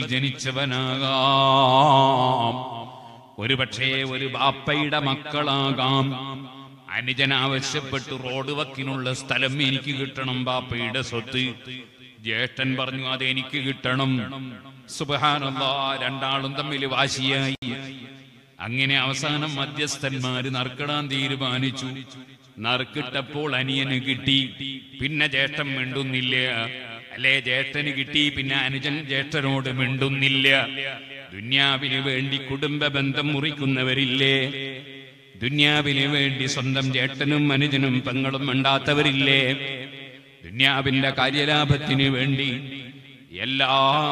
ജനിച്ചവനാകാം ഒരു പക്ഷേ ഒരു ബാപ്പയുടെ മക്കളാകാം അനുജൻ ആവശ്യപ്പെട്ട് റോഡ് വക്കിനുള്ള സ്ഥലം എനിക്ക് കിട്ടണം ബാപ്പയുടെ സ്വത്ത് ജ്യേഷ്ഠൻ പറഞ്ഞു അത് എനിക്ക് കിട്ടണം സുബഹാനല്ലാ രണ്ടാളും തമ്മിൽ വാശിയായി അങ്ങനെ അവസാനം മധ്യസ്ഥന്മാര് നറുക്കിടാൻ തീരുമാനിച്ചു നറുക്കിട്ടപ്പോൾ അനിയന് കിട്ടി പിന്നെ ജ്യേഷ്ഠൻ മിണ്ടുന്നില്ല അല്ലേ ജ്യേഷ്ഠന് കിട്ടി പിന്നെ അനുജൻ ജ്യേഷ്ഠനോട് മിണ്ടുന്നില്ല ദുന്യാവിന് വേണ്ടി കുടുംബ ബന്ധം മുറിക്കുന്നവരില്ലേ ദുന്യാവിന് വേണ്ടി സ്വന്തം ചേട്ടനും അനുജനും പെങ്ങളും മിണ്ടാത്തവരില്ലേ ദുന്യാവിന്റെ കാര്യലാഭത്തിന് വേണ്ടി എല്ലാ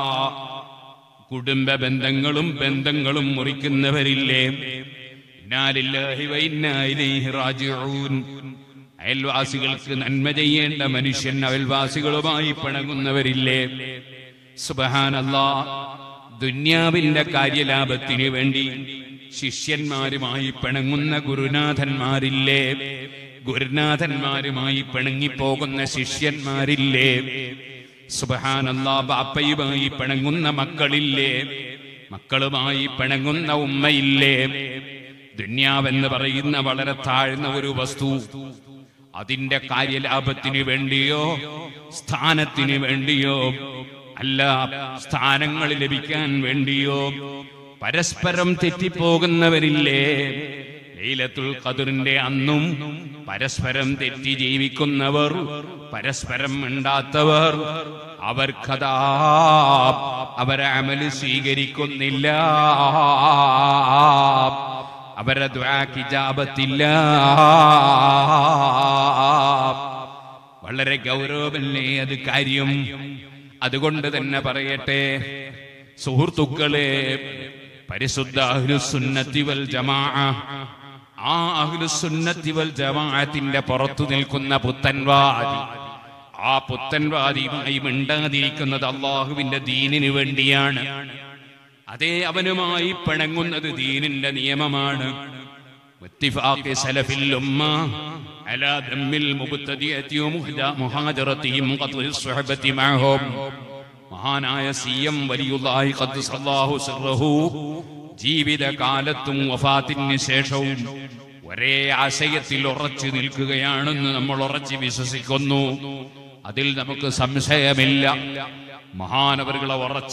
കുടുംബ ബന്ധങ്ങളും ബന്ധങ്ങളും മുറിക്കുന്നവരില്ലേ ഇന്നാലില്ലാഹി വ ഇന്നാ ഇലൈഹി റാജിഊൻ അയൽവാസികൾക്ക് നന്മ ചെയ്യേണ്ട മനുഷ്യൻ അയൽവാസികളുമായി പിണങ്ങുന്നവരില്ലേ സുബഹാനല്ലാ ദുന്യാവിന്റെ കാര്യലാഭത്തിന് വേണ്ടി ശിഷ്യന്മാരുമായി പിണങ്ങുന്ന ഗുരുനാഥന്മാരില്ലേ ഗുരുനാഥന്മാരുമായി പിണങ്ങിപ്പോകുന്ന ശിഷ്യന്മാരില്ലേ സുബഹാനല്ലാ ബാപ്പയുമായി പിണങ്ങുന്ന മക്കളില്ലേ മക്കളുമായി പിണങ്ങുന്ന ഉമ്മയില്ലേ ദുന്യാവെന്ന് പറയുന്ന വളരെ താഴ്ന്ന ഒരു വസ്തു അതിന്റെ കാര്യലാഭത്തിന് വേണ്ടിയോ സ്ഥാനത്തിന് വേണ്ടിയോ അല്ല സ്ഥാനങ്ങൾ ലഭിക്കാൻ വേണ്ടിയോ പരസ്പരം തെറ്റിപ്പോകുന്നവരില്ലേ ലൈലത്തുൽ ഖദറിന്റെ അന്നും പരസ്പരം തെറ്റി ജീവിക്കുന്നവർ പരസ്പരം മിണ്ടാത്തവർ അവർക്കതാ അവരെ അമല് സ്വീകരിക്കുന്നില്ല അവരെ ദ്വാക്കിജാപത്തില്ല വളരെ ഗൗരവമല്ലേ അത് കാര്യം അതുകൊണ്ട് തന്നെ പറയട്ടെ സുഹൃത്തുക്കളെ പരിശുദ്ധ അഹ്ലുസുന്നത്തി വൽ ജമാ ആ അഹ്ലുസുന്നത്തി വൽ ജമാഅത്തിന്റെ പുറത്തു നിൽക്കുന്ന പുത്തൻവാദി ആ പുത്തൻവാദിയുമായി മിണ്ടാതിരിക്കുന്നത് അള്ളാഹുവിന്റെ ദീനിന് വേണ്ടിയാണ് അതേ അവനുമായി പിണങ്ങുന്നത് ദീനിന്റെ നിയമമാണ് واتفاق سلف الأمة على ذم المبتدئة ومهدا- مهاجرتهم قطع الصحبة معهم മഹാനായ സി എം വലിയുള്ളാഹി ഖദ്ദസല്ലാഹു സിർറഹു ജീവിതകാലത്തും വഫാത്തിന് ശേഷവും ഒരേ ആശയത്തിൽ ഉറച്ചു നിൽക്കുകയാണെന്ന് നമ്മൾ ഉറച്ചു വിശ്വസിക്കുന്നു അതിൽ നമുക്ക് സംശയമില്ല മഹാനവറുകളെ ഉറച്ച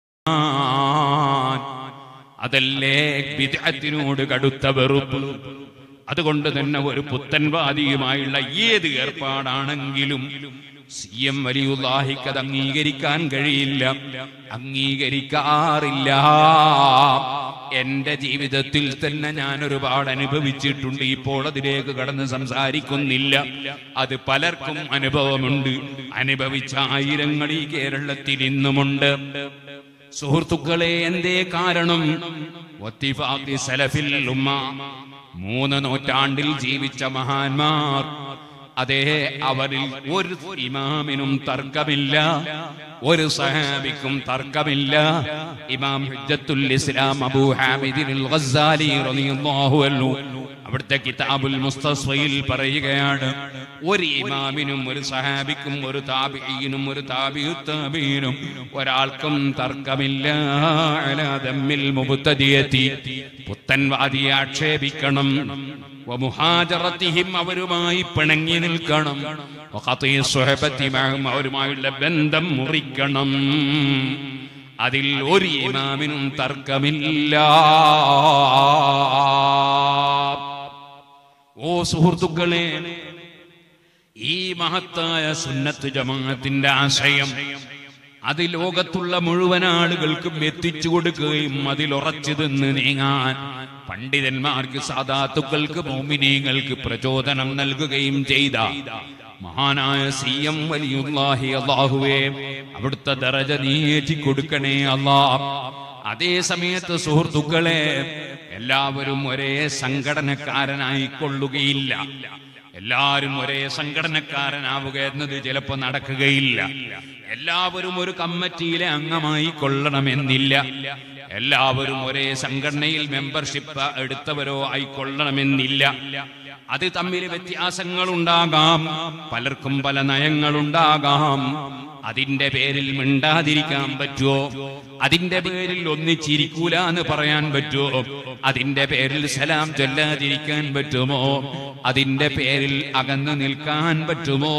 ഈമാൻ അതല്ലേ വിദഗ്ധത്തിനോട് കടുത്ത വെറുപ്പ് അതുകൊണ്ട് തന്നെ ഒരു പുത്തൻവാദിയുമായുള്ള ഏത് ഏർപ്പാടാണെങ്കിലും സി എം വലിയുല്ലാഹിക്ക് അത് അംഗീകരിക്കാൻ കഴിയില്ല അംഗീകരിക്കാറില്ല എന്റെ ജീവിതത്തിൽ തന്നെ ഞാൻ ഒരുപാട് അനുഭവിച്ചിട്ടുണ്ട് ഇപ്പോൾ അതിലേക്ക് കടന്ന് സംസാരിക്കുന്നില്ല അത് പലർക്കും അനുഭവമുണ്ട് അനുഭവിച്ച ആയിരങ്ങൾ ഈ കേരളത്തിൽ ഇന്നുമുണ്ട് സുഹൃത്തുക്കളെ എന്തേ കാരണം വത്തിഫാഖി സലഫിൽ ഉമ്മ മൂന്ന് നൂറ്റാണ്ടിൽ ജീവിച്ച മഹാന്മാർ അതേ അവരിൽ ഒരു ഇമാമിനും തർക്കമില്ല ഒരു സഹാബിക്കും തർക്കമില്ല ഇമാം ഹുജ്ജത്തുൽ ഇസ്ലാം അബൂ ഹാമിദിൽ ഗസ്സാലി റളിയല്ലാഹു അൻഹു അവിടുത്തെ കിതാബുൽ മുസ്തസ്വയിൽ പറയുകയാണ് ഒരു ഇമാമിനും ഒരു സഹാബിക്കും ഒരു താബിഈനും ഒരു താബിഉ താബീനും ഒരാൾക്കും തർക്കമില്ല അലാ ദമ്മിൽ മുബ്തദിയതി പുത്തൻവാദിയെ ആക്ഷേപിക്കണം വമുഹാജറത്തിഹിം അവരുമായി പിണങ്ങി നിൽക്കണം വഖതീ സ്വഹബത്തി മഅഹും അവരുമായുള്ള ബന്ധം മുറിക്കണം അതിൽ ഒരു ഇമാമിനും തർക്കമില്ല ഓ സുഹൃത്തുക്കളെ ഈ മഹത്തായ സുന്നത്ത് ജമാഅത്തിന്റെ ആശയം അത് ലോകത്തുള്ള മുഴുവൻ ആളുകൾക്കും എത്തിച്ചു കൊടുക്കുകയും അതിൽ ഉറച്ചു നിന്ന് നീങ്ങാൻ പണ്ഡിതന്മാർക്ക് സാധാത്തുക്കൾക്ക് മോമിനീങ്ങൾക്ക് പ്രചോദനം നൽകുകയും ചെയ്ത മഹാനായ സി എം വലിയുല്ലാഹി അള്ളാഹുവേ അവിടുത്തെ ദറജ നീയേറ്റി കൊടുക്കണേ അല്ലാ അതേ സമയത്ത് സുഹൃത്തുക്കളെ എല്ലാവരും ഒരേ സംഘടനക്കാരനായി കൊള്ളുകയില്ല എല്ലാവരും ഒരേ സംഘടനക്കാരനാവുക എന്നത് ചിലപ്പോ നടക്കുകയില്ല എല്ലാവരും ഒരു കമ്മിറ്റിയിലെ അംഗമായി കൊള്ളണമെന്നില്ല എല്ലാവരും ഒരേ സംഘടനയിൽ മെമ്പർഷിപ്പ് എടുത്തവരോ ആയിക്കൊള്ളണമെന്നില്ല അത് തമ്മിൽ വ്യത്യാസങ്ങൾ ഉണ്ടാകാം പലർക്കും പല നയങ്ങളുണ്ടാകാം അതിന്റെ പേരിൽ മിണ്ടാതിരിക്കാൻ പറ്റുമോ അതിന്റെ പേരിൽ ഒന്നിച്ചിരിക്കൂല എന്ന് പറയാൻ പറ്റുമോ അതിന്റെ പേരിൽ സലാം ചൊല്ലാതിരിക്കാൻ പറ്റുമോ അതിന്റെ പേരിൽ അകന്നു നിൽക്കാൻ പറ്റുമോ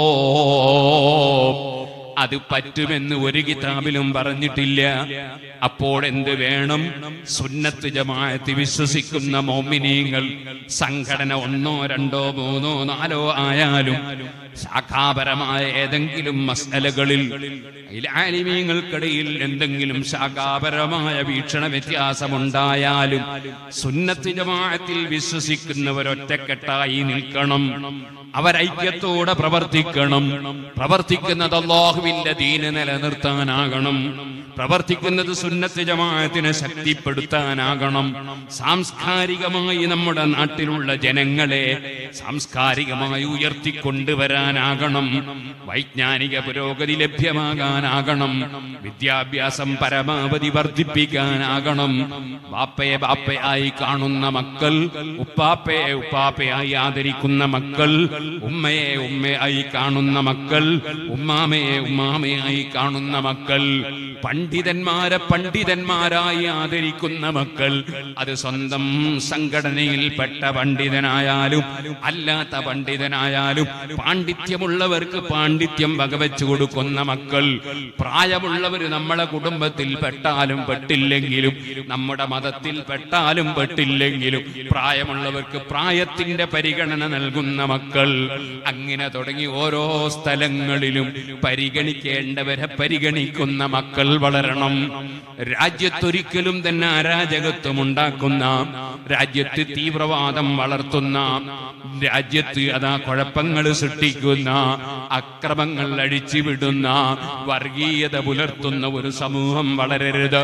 അത് പറ്റുമെന്ന് ഒരു കിതാബിലും പറഞ്ഞിട്ടില്ല അപ്പോൾ എന്ത് വേണം സുന്നത്ത് ജമാഅത്ത് വിശ്വസിക്കുന്ന മോമിനീങ്ങൾ സംഘടന ഒന്നോ രണ്ടോ മൂന്നോ നാലോ ആയാലും ശാഖാപരമായ ഏതെങ്കിലും മസലകളിൽ ആലിമീങ്ങൾക്കിടയിൽ എന്തെങ്കിലും ശാഖാപരമായ വീക്ഷണ വ്യത്യാസമുണ്ടായാലും സുന്നത്ത് ജമാഅത്തിൽ വിശ്വസിക്കുന്നവരൊറ്റക്കെട്ടായി നിൽക്കണം അവരൈക്യത്തോടെ പ്രവർത്തിക്കണം പ്രവർത്തിക്കുന്നത് അള്ളാഹുവിന്റെ ദീന് നിലനിർത്താനാകണം പ്രവർത്തിക്കുന്നത് സുന്നത്ത് ജമാഅത്തിനെ ശക്തിപ്പെടുത്താനാകണം സാംസ്കാരികമായി നമ്മുടെ നാട്ടിലുള്ള ജനങ്ങളെ സാംസ്കാരികമായി ഉയർത്തിക്കൊണ്ടുവരാനാകണം വൈജ്ഞാനിക പുരോഗതി ലഭ്യമാകാനാകണം വിദ്യാഭ്യാസം പരമാവധി വർദ്ധിപ്പിക്കാനാകണം ബാപ്പയെ ബാപ്പയായി കാണുന്ന മക്കൾ ഉപ്പാപ്പയെ ഉപ്പാപ്പയായി ആദരിക്കുന്ന മക്കൾ ഉമ്മയെ ഉമ്മയായി കാണുന്ന മക്കൾ ഉമ്മാമയെ ഉമ്മാമയായി കാണുന്ന മക്കൾ പണ്ഡിതന്മാരെ പണ്ഡിതന്മാരായി ആദരിക്കുന്ന മക്കൾ അത് സ്വന്തം സംഘടനയിൽപ്പെട്ട പണ്ഡിതനായാലും അല്ലാത്ത പണ്ഡിതനായാലും പാണ്ഡിത്യമുള്ളവർക്ക് പാണ്ഡിത്യം വകവെച്ചു കൊടുക്കുന്ന മക്കൾ പ്രായമുള്ളവർ നമ്മളെ കുടുംബത്തിൽ പെട്ടാലും പെട്ടില്ലെങ്കിലും നമ്മുടെ മതത്തിൽ പെട്ടാലും പെട്ടില്ലെങ്കിലും പ്രായമുള്ളവർക്ക് പ്രായത്തിന്റെ പരിഗണന നൽകുന്ന മക്കൾ അങ്ങനെ തുടങ്ങി ഓരോ സ്ഥലങ്ങളിലും പരിഗണിക്കേണ്ടവരെ പരിഗണിക്കുന്ന മക്കൾ വളരണം രാജ്യത്തൊരിക്കലും തന്നെ അരാജകത്വം ഉണ്ടാക്കുന്ന രാജ്യത്ത് തീവ്രവാദം വളർത്തുന്ന രാജ്യത്ത് അതാ കുഴപ്പങ്ങൾ സൃഷ്ടിക്കുന്ന അക്രമങ്ങൾ അഴിച്ചുവിടുന്ന വർഗീയത പുലർത്തുന്ന ഒരു സമൂഹം വളരരുത്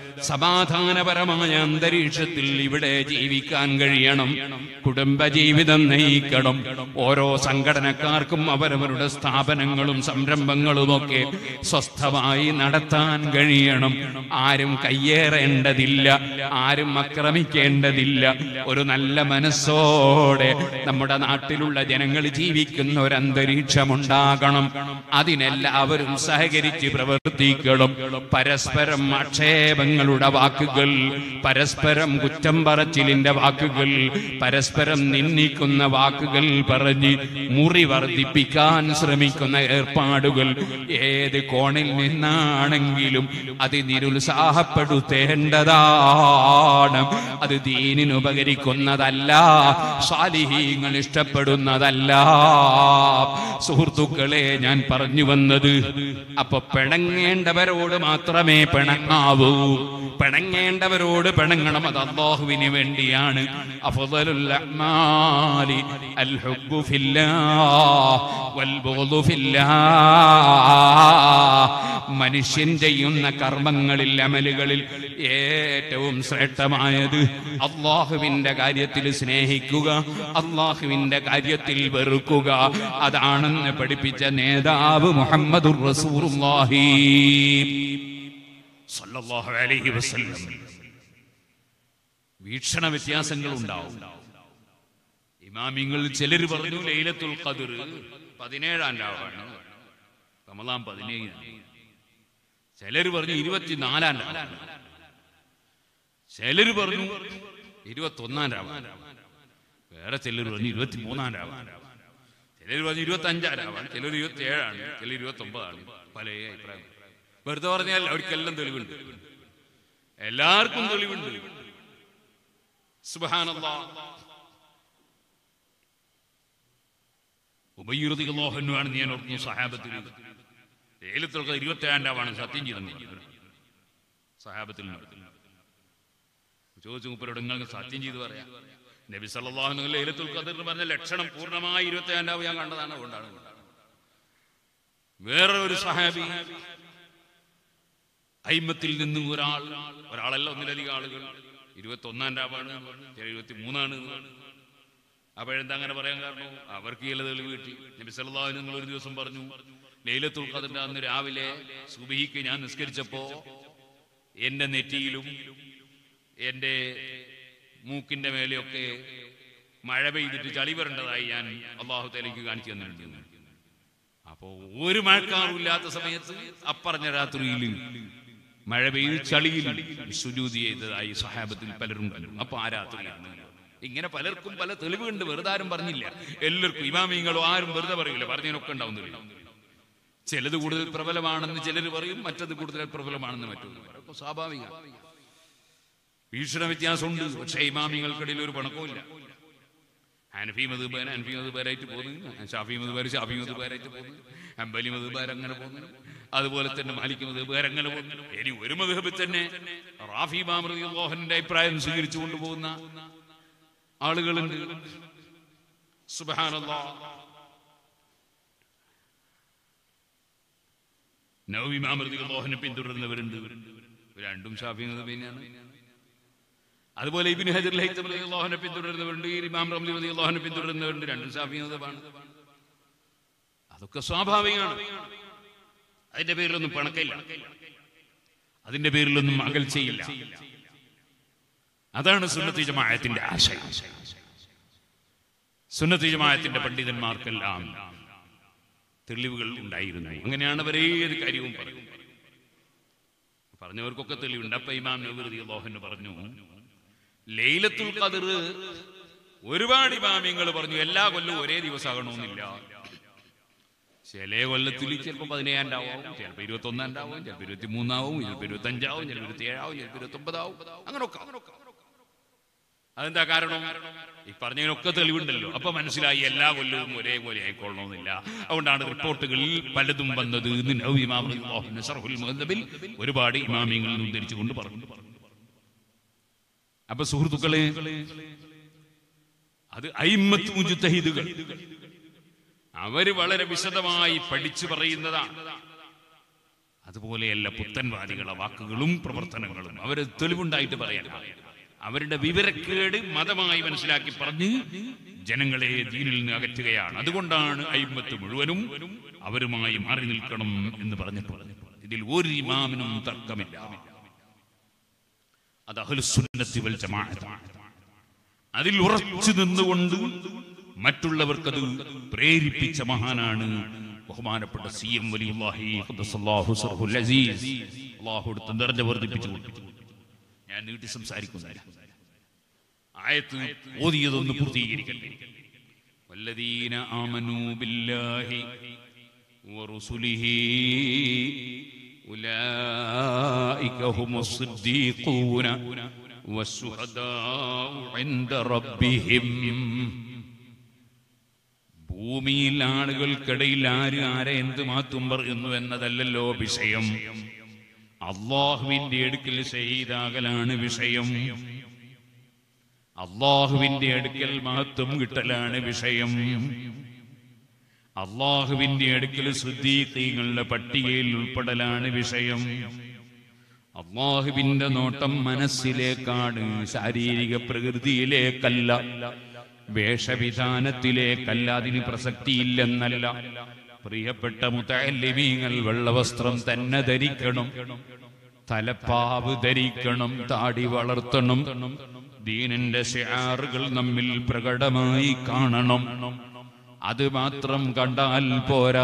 സമാധാനപരമായ അന്തരീക്ഷത്തിൽ ഇവിടെ ജീവിക്കാൻ കഴിയണം കുടുംബജീവിതം നയിക്കണം ഓരോ സംഘടനക്കാർക്കും അവരവരുടെ സ്ഥാപനങ്ങളും സംരംഭങ്ങളുമൊക്കെ സ്വസ്ഥമായി നടത്താൻ കഴിയണം ആരും കയ്യേറേണ്ടതില്ല ആരും ആക്രമിക്കേണ്ടതില്ല ഒരു നല്ല മനസ്സോടെ നമ്മുടെ നാട്ടിലുള്ള ജനങ്ങൾ ജീവിക്കുന്ന ഒരു അന്തരീക്ഷമുണ്ടാകണം അതിനെല്ലാവരും സഹകരിച്ച് പ്രവർത്തിക്കണം പരസ്പരം ആക്ഷേപങ്ങളുടെ വാക്കുകൾ പരസ്പരം കുറ്റം പറച്ചിലിന്റെ വാക്കുകൾ പരസ്പരം നിന്ദിക്കുന്ന വാക്കുകൾ പറഞ്ഞ് മുറി വർദ്ധിപ്പിക്കാൻ ശ്രമിക്കുന്ന ഏർപ്പാടുകൾ ഏത് കോണിൽ നിന്നാണെങ്കിലും അത് നിരുത്സാഹപ്പെടുത്തേണ്ടതാണ് അത് ദീനിന് ഉപകരിക്കുന്നതല്ല സ്വാലിഹീങ്ങൾ ഇഷ്ടപ്പെടുന്നതല്ല സുഹൃത്തുക്കളെ ഞാൻ പറഞ്ഞു വന്നത് അപ്പൊ പിണങ്ങേണ്ടവരോട് മാത്രമേ പിണങ്ങാവൂ പിണങ്ങേണ്ടവരോട് പിണങ്ങണം അത് അള്ളാഹുവിന് വേണ്ടിയാണ് അഫ്ദലുൽ അഅ്മാലി അൽ ഹുബ്ബു ഫില്ലാഹ് വൽ ബുഗ്ദു ഫില്ലാഹ് മനുഷ്യൻ ചെയ്യുന്ന കർമ്മങ്ങളിൽ അമലുകളിൽ ഏറ്റവും ശ്രേഷ്ഠമായത് അള്ളാഹുവിന്റെ കാര്യത്തിൽ സ്നേഹിക്കുക അള്ളാഹുവിന്റെ കാര്യത്തിൽ വെറുക്കുക അതാണെന്ന് പഠിപ്പിച്ച നേതാവ് മുഹമ്മദുർ റസൂലുള്ളാഹി സല്ലല്ലാഹു അലൈഹി വസല്ലം വീക്ഷണ വ്യത്യാസങ്ങൾ ഉണ്ടാവും ഇമാമിങ്ങൾ ചിലർ പറഞ്ഞു ലൈലത്തുൽ ഖദർ പതിനേഴാം രാവാണ് റമദാൻ പതിനേഴ് ചിലർ പറഞ്ഞു ഇരുപത്തിനാലാം രാവാണ് ചിലർ പറഞ്ഞു ഇരുപത്തൊന്നാം രാവാണ് വേറെ ചിലർ പറഞ്ഞു ഇരുപത്തിമൂന്നാം രാവാണ് ചിലർ പറഞ്ഞു ഇരുപത്തി അഞ്ചാം രാവാണ് ചിലർ ഇരുപത്തി ഏഴാണ് ചിലർ ഇരുപത്തി ഒമ്പതാണ് പല അഭിപ്രായം വെറുതെ പറഞ്ഞാൽ അവർക്കെല്ലാം തെളിവുണ്ട് എല്ലാവർക്കും തെളിവുണ്ട് സുബഹാനല്ലാ ഉപയുറതികളോഹനുമാണ് ഞാൻ ഓർക്കുന്നു സഹാബത്തിൽ ഏലത്തൊക്കെ ഇരുപത്തി ഏഴാണ്ടാവാണ് സത്യം ചെയ്തെന്ന് സഹാബത്തിൽ ചോദിച്ചു മുപ്പരോട് നിങ്ങൾക്ക് സത്യം ചെയ്ത് പറയാം നബി സല്ലല്ലാഹു ലേലത്തുൽ ഖദർ എന്ന് പറഞ്ഞ ലക്ഷണം പൂർണ്ണമായി ഇരുപത്തി ഏഴാണ്ടാവ് ഞാൻ കണ്ടതാണ് അതുകൊണ്ടാണ് വേറെ ഒരു സഹാബി അയിമത്തിൽ നിന്നും ഒരാൾ ഒരാളല്ല ഒന്നിലധികം ആളുകൾ ഇരുപത്തി ഒന്നാം രാവാണ് ചില ഇരുപത്തി മൂന്നാണ് അപ്പോഴെന്താ അങ്ങനെ പറയാൻ കാരണം അവർക്ക് ചില തെളിവ് കിട്ടി നബി സല്ലല്ലാഹു നിങ്ങൾ ഒരു ദിവസം പറഞ്ഞു ലൈലത്തുൽ ഖദറിന്റെ അന്ന് രാവിലെ സുബഹിക്ക് ഞാൻ നിസ്കരിച്ചപ്പോ എന്റെ നെറ്റിയിലും എന്റെ മൂക്കിന്റെ മേലെയൊക്കെ മഴ പെയ്തിട്ട് ചളി വരേണ്ടതായി ഞാൻ അള്ളാഹു തലേക്ക് കാണിച്ചു തന്നിട്ടുണ്ട് അപ്പോ ഒരു മഴക്കാറും ഇല്ലാത്ത സമയത്ത് അപ്പറഞ്ഞ രാത്രിയിൽ മഴ പെയ്ത് ചളിയിൽ സുജൂതി ചെയ്തതായി സഹാബത്തിൽ പലരും കണ്ടു അപ്പൊ ആ രാത്രിയാണ് ഇങ്ങനെ പലർക്കും പല തെളിവുണ്ട് വെറുതെ ആരും പറഞ്ഞില്ല എല്ലാവർക്കും ഇമാമിങ്ങളോ ആരും വെറുതെ പറയില്ല പറഞ്ഞതിനൊക്കെ ഉണ്ടാവും തെളിവ് ചിലത് കൂടുതൽ പ്രബലമാണെന്ന് ചിലർ പറയും മറ്റത് കൂടുതൽ പ്രബലമാണെന്ന് മറ്റൊന്ന് പറയും സ്വാഭാവിക വീക്ഷണ വ്യത്യാസമുണ്ട് പക്ഷേ ഇമാമിങ്ങൾക്കിടയിൽ ഒരു പണക്കമില്ല ഹനഫി മധുബാൻ ഹനഫി മധുബാരായിട്ട് പോകുന്നു ഷാഫി മധുബാർ ഷാഫി മധുബാരായിട്ട് പോകുന്നു അമ്പലി മധുബാർ അങ്ങനെ പോകുന്നു അതുപോലെ തന്നെ മാലിക് മധുബാർ അങ്ങനെ പോകുന്നു ഇനി ഒരു മധുഹബിൽ തന്നെ റാഫി മാമൃതിന്റെ അഭിപ്രായം സ്വീകരിച്ചു കൊണ്ടുപോകുന്ന ആളുകളുണ്ട് സുബാനല്ലാ നവവിമാമൃതികളോഹനെ പിന്തുടരുന്നവരുണ്ട് രണ്ടും ഷാഫി മധുബിനാണ് അതുപോലെ ഇബിന് ഹജർ ലഹിത്തമല്ലാഹുനെ പിന്തുടരുന്നവരുണ്ട് ഈ ഇമാം റംലി മതി അള്ളാഹുനെ പിന്തുടരുന്നവരുണ്ട് രണ്ടും സാഫിയാണ് അതൊക്കെ സ്വാഭാവികമാണ് അതിന്റെ പേരിലൊന്നും പണക്കില്ല അതിന്റെ പേരിലൊന്നും അകൽച്ചയില്ല അതാണ് സുന്നത്തി ജമാഅത്തിന്റെ ആശയം സുന്നത്തി ജമാഅത്തിന്റെ പണ്ഡിതന്മാർക്കെല്ലാം തെളിവുകൾ ഉണ്ടായിരുന്നു അങ്ങനെയാണ് അവരേ ഏത് കാര്യവും പറയുന്നത് പറഞ്ഞവർക്കൊക്കെ തെളിവുണ്ട് അപ്പൊ ഇമാം നബി അള്ളാഹുന് പറഞ്ഞു ലൈലത്തുൽ ഖദർ ഒരുപാട് ഇമാമിങ്ങൾ പറഞ്ഞു എല്ലാ കൊല്ലവും ഒരേ ദിവസമാകണമെന്നില്ല ചില കൊല്ലത്തിൽ ചിലപ്പോൾ പതിനേഴാം ആവും ചിലപ്പോൾ ഇരുപത്തി ഒന്നാം ആവും ചിലപ്പോൾ ഇരുപത്തി മൂന്നാവും ചിലപ്പോൾ ഇരുപത്തി അഞ്ചാവും ചിലപ്പോൾ ഇരുപത്തി ഏഴാവും ചിലപ്പോൾ ഇരുപത്തി ഒമ്പതാവും അങ്ങനൊക്കെ അതെന്താ കാരണം ഈ പറഞ്ഞതിനൊക്കെ തെളിവുണ്ടല്ലോ അപ്പൊ മനസ്സിലായി എല്ലാ കൊല്ലവും ഒരേപോലെ ആയിക്കൊള്ളണമെന്നില്ല അതുകൊണ്ടാണ് റിപ്പോർട്ടുകളിൽ പലതും വന്നത് എന്ന് നബി ഇമാം റളിയല്ലാഹു അൻഹു ശർഹുൽ മുഹദ്ദബിൽ ഒരുപാട് ഇമാമിങ്ങളിൽ ഉദ്ധരിച്ചുകൊണ്ട് പറഞ്ഞു അപ്പൊ സുഹൃത്തുക്കളെ അത് അയിമത്ത് മുജുത്തഹിദുകൾ അവര് വളരെ വിശദമായി പഠിച്ചു പറയുന്നതാണ് അതുപോലെയല്ല പുത്തൻവാദികളുടെ വാക്കുകളും പ്രവർത്തനങ്ങളും അവര് തെളിവുണ്ടായിട്ട് പറയാൻ അവരുടെ വിവരക്കേട് മതമായി മനസ്സിലാക്കി പറഞ്ഞ് ജനങ്ങളെ ദീനിൽ നിന്ന് അകറ്റുകയാണ് അതുകൊണ്ടാണ് അയിമത്ത് മുഴുവനും അവരുമായി മാറി നിൽക്കണം എന്ന് പറഞ്ഞിട്ടുള്ളത് ഇതിൽ ഒരു ഇമാമിനും തർക്കമില്ല അത് അഹ്ലുസുന്നത്തി വൽ ജമാഅത്താണ് അതിൽ ഉറച്ചു നിന്നുകൊണ്ട് മറ്റുള്ളവർക്കത് പ്രേരിപ്പിച്ച മഹാനാണ് ബഹുമാനപ്പെട്ട സി എം വലിയുല്ലാഹി ഖദ്ദസല്ലാഹു സർഹുൽ അസീസ് അല്ലാഹു അടുത്ത് ദർജ വർദ്ധിപ്പിച്ചു കൊടുത്തു ഞാൻ നീട്ടി സംസാരിക്കുന്നില്ല ആയത്ത് ഓതിയതൊന്ന് പൂർത്തീകരിക്കട്ടെ വല്ലദീന ആമനൂ ബില്ലാഹി ورسله أولئك هم الصديقون والشهداء عند ربهم ഭൂമിയിൽ ആളുകൾക്കിടയിൽ ആര് ആരെ എന്ത് മാറ്റും പറയുന്നു എന്നതല്ലല്ലോ വിഷയം അള്ളാഹുവിന്റെ അടുക്കൽ ഷഹീദാകലാണ് വിഷയം അള്ളാഹുവിന്റെ അടുക്കൽ മഹത്വം കിട്ടലാണ് വിഷയം അള്ളാഹുവിന്റെ അടുക്കൽ സുദ്ദീഖീങ്ങളുടെ പട്ടികയിൽ ഉൾപ്പെടലാണ് വിഷയം അള്ളാഹുവിന്റെ നോട്ടം മനസ്സിലേക്കാണ് ശാരീരിക പ്രകൃതിയിലേക്കല്ല വേഷവിധാനത്തിലേക്കല്ല അതിന് പ്രസക്തിയില്ലെന്നല്ല പ്രിയപ്പെട്ട മുത്തല്ലിമീങ്ങൾ വെള്ളവസ്ത്രം തന്നെ ധരിക്കണം തലപ്പാവ് ധരിക്കണം താടി വളർത്തണം ദീനിന്റെ ഷിയാറുകൾ നമ്മിൽ പ്രകടമായി കാണണം അത് മാത്രം കണ്ടാൽ പോരാ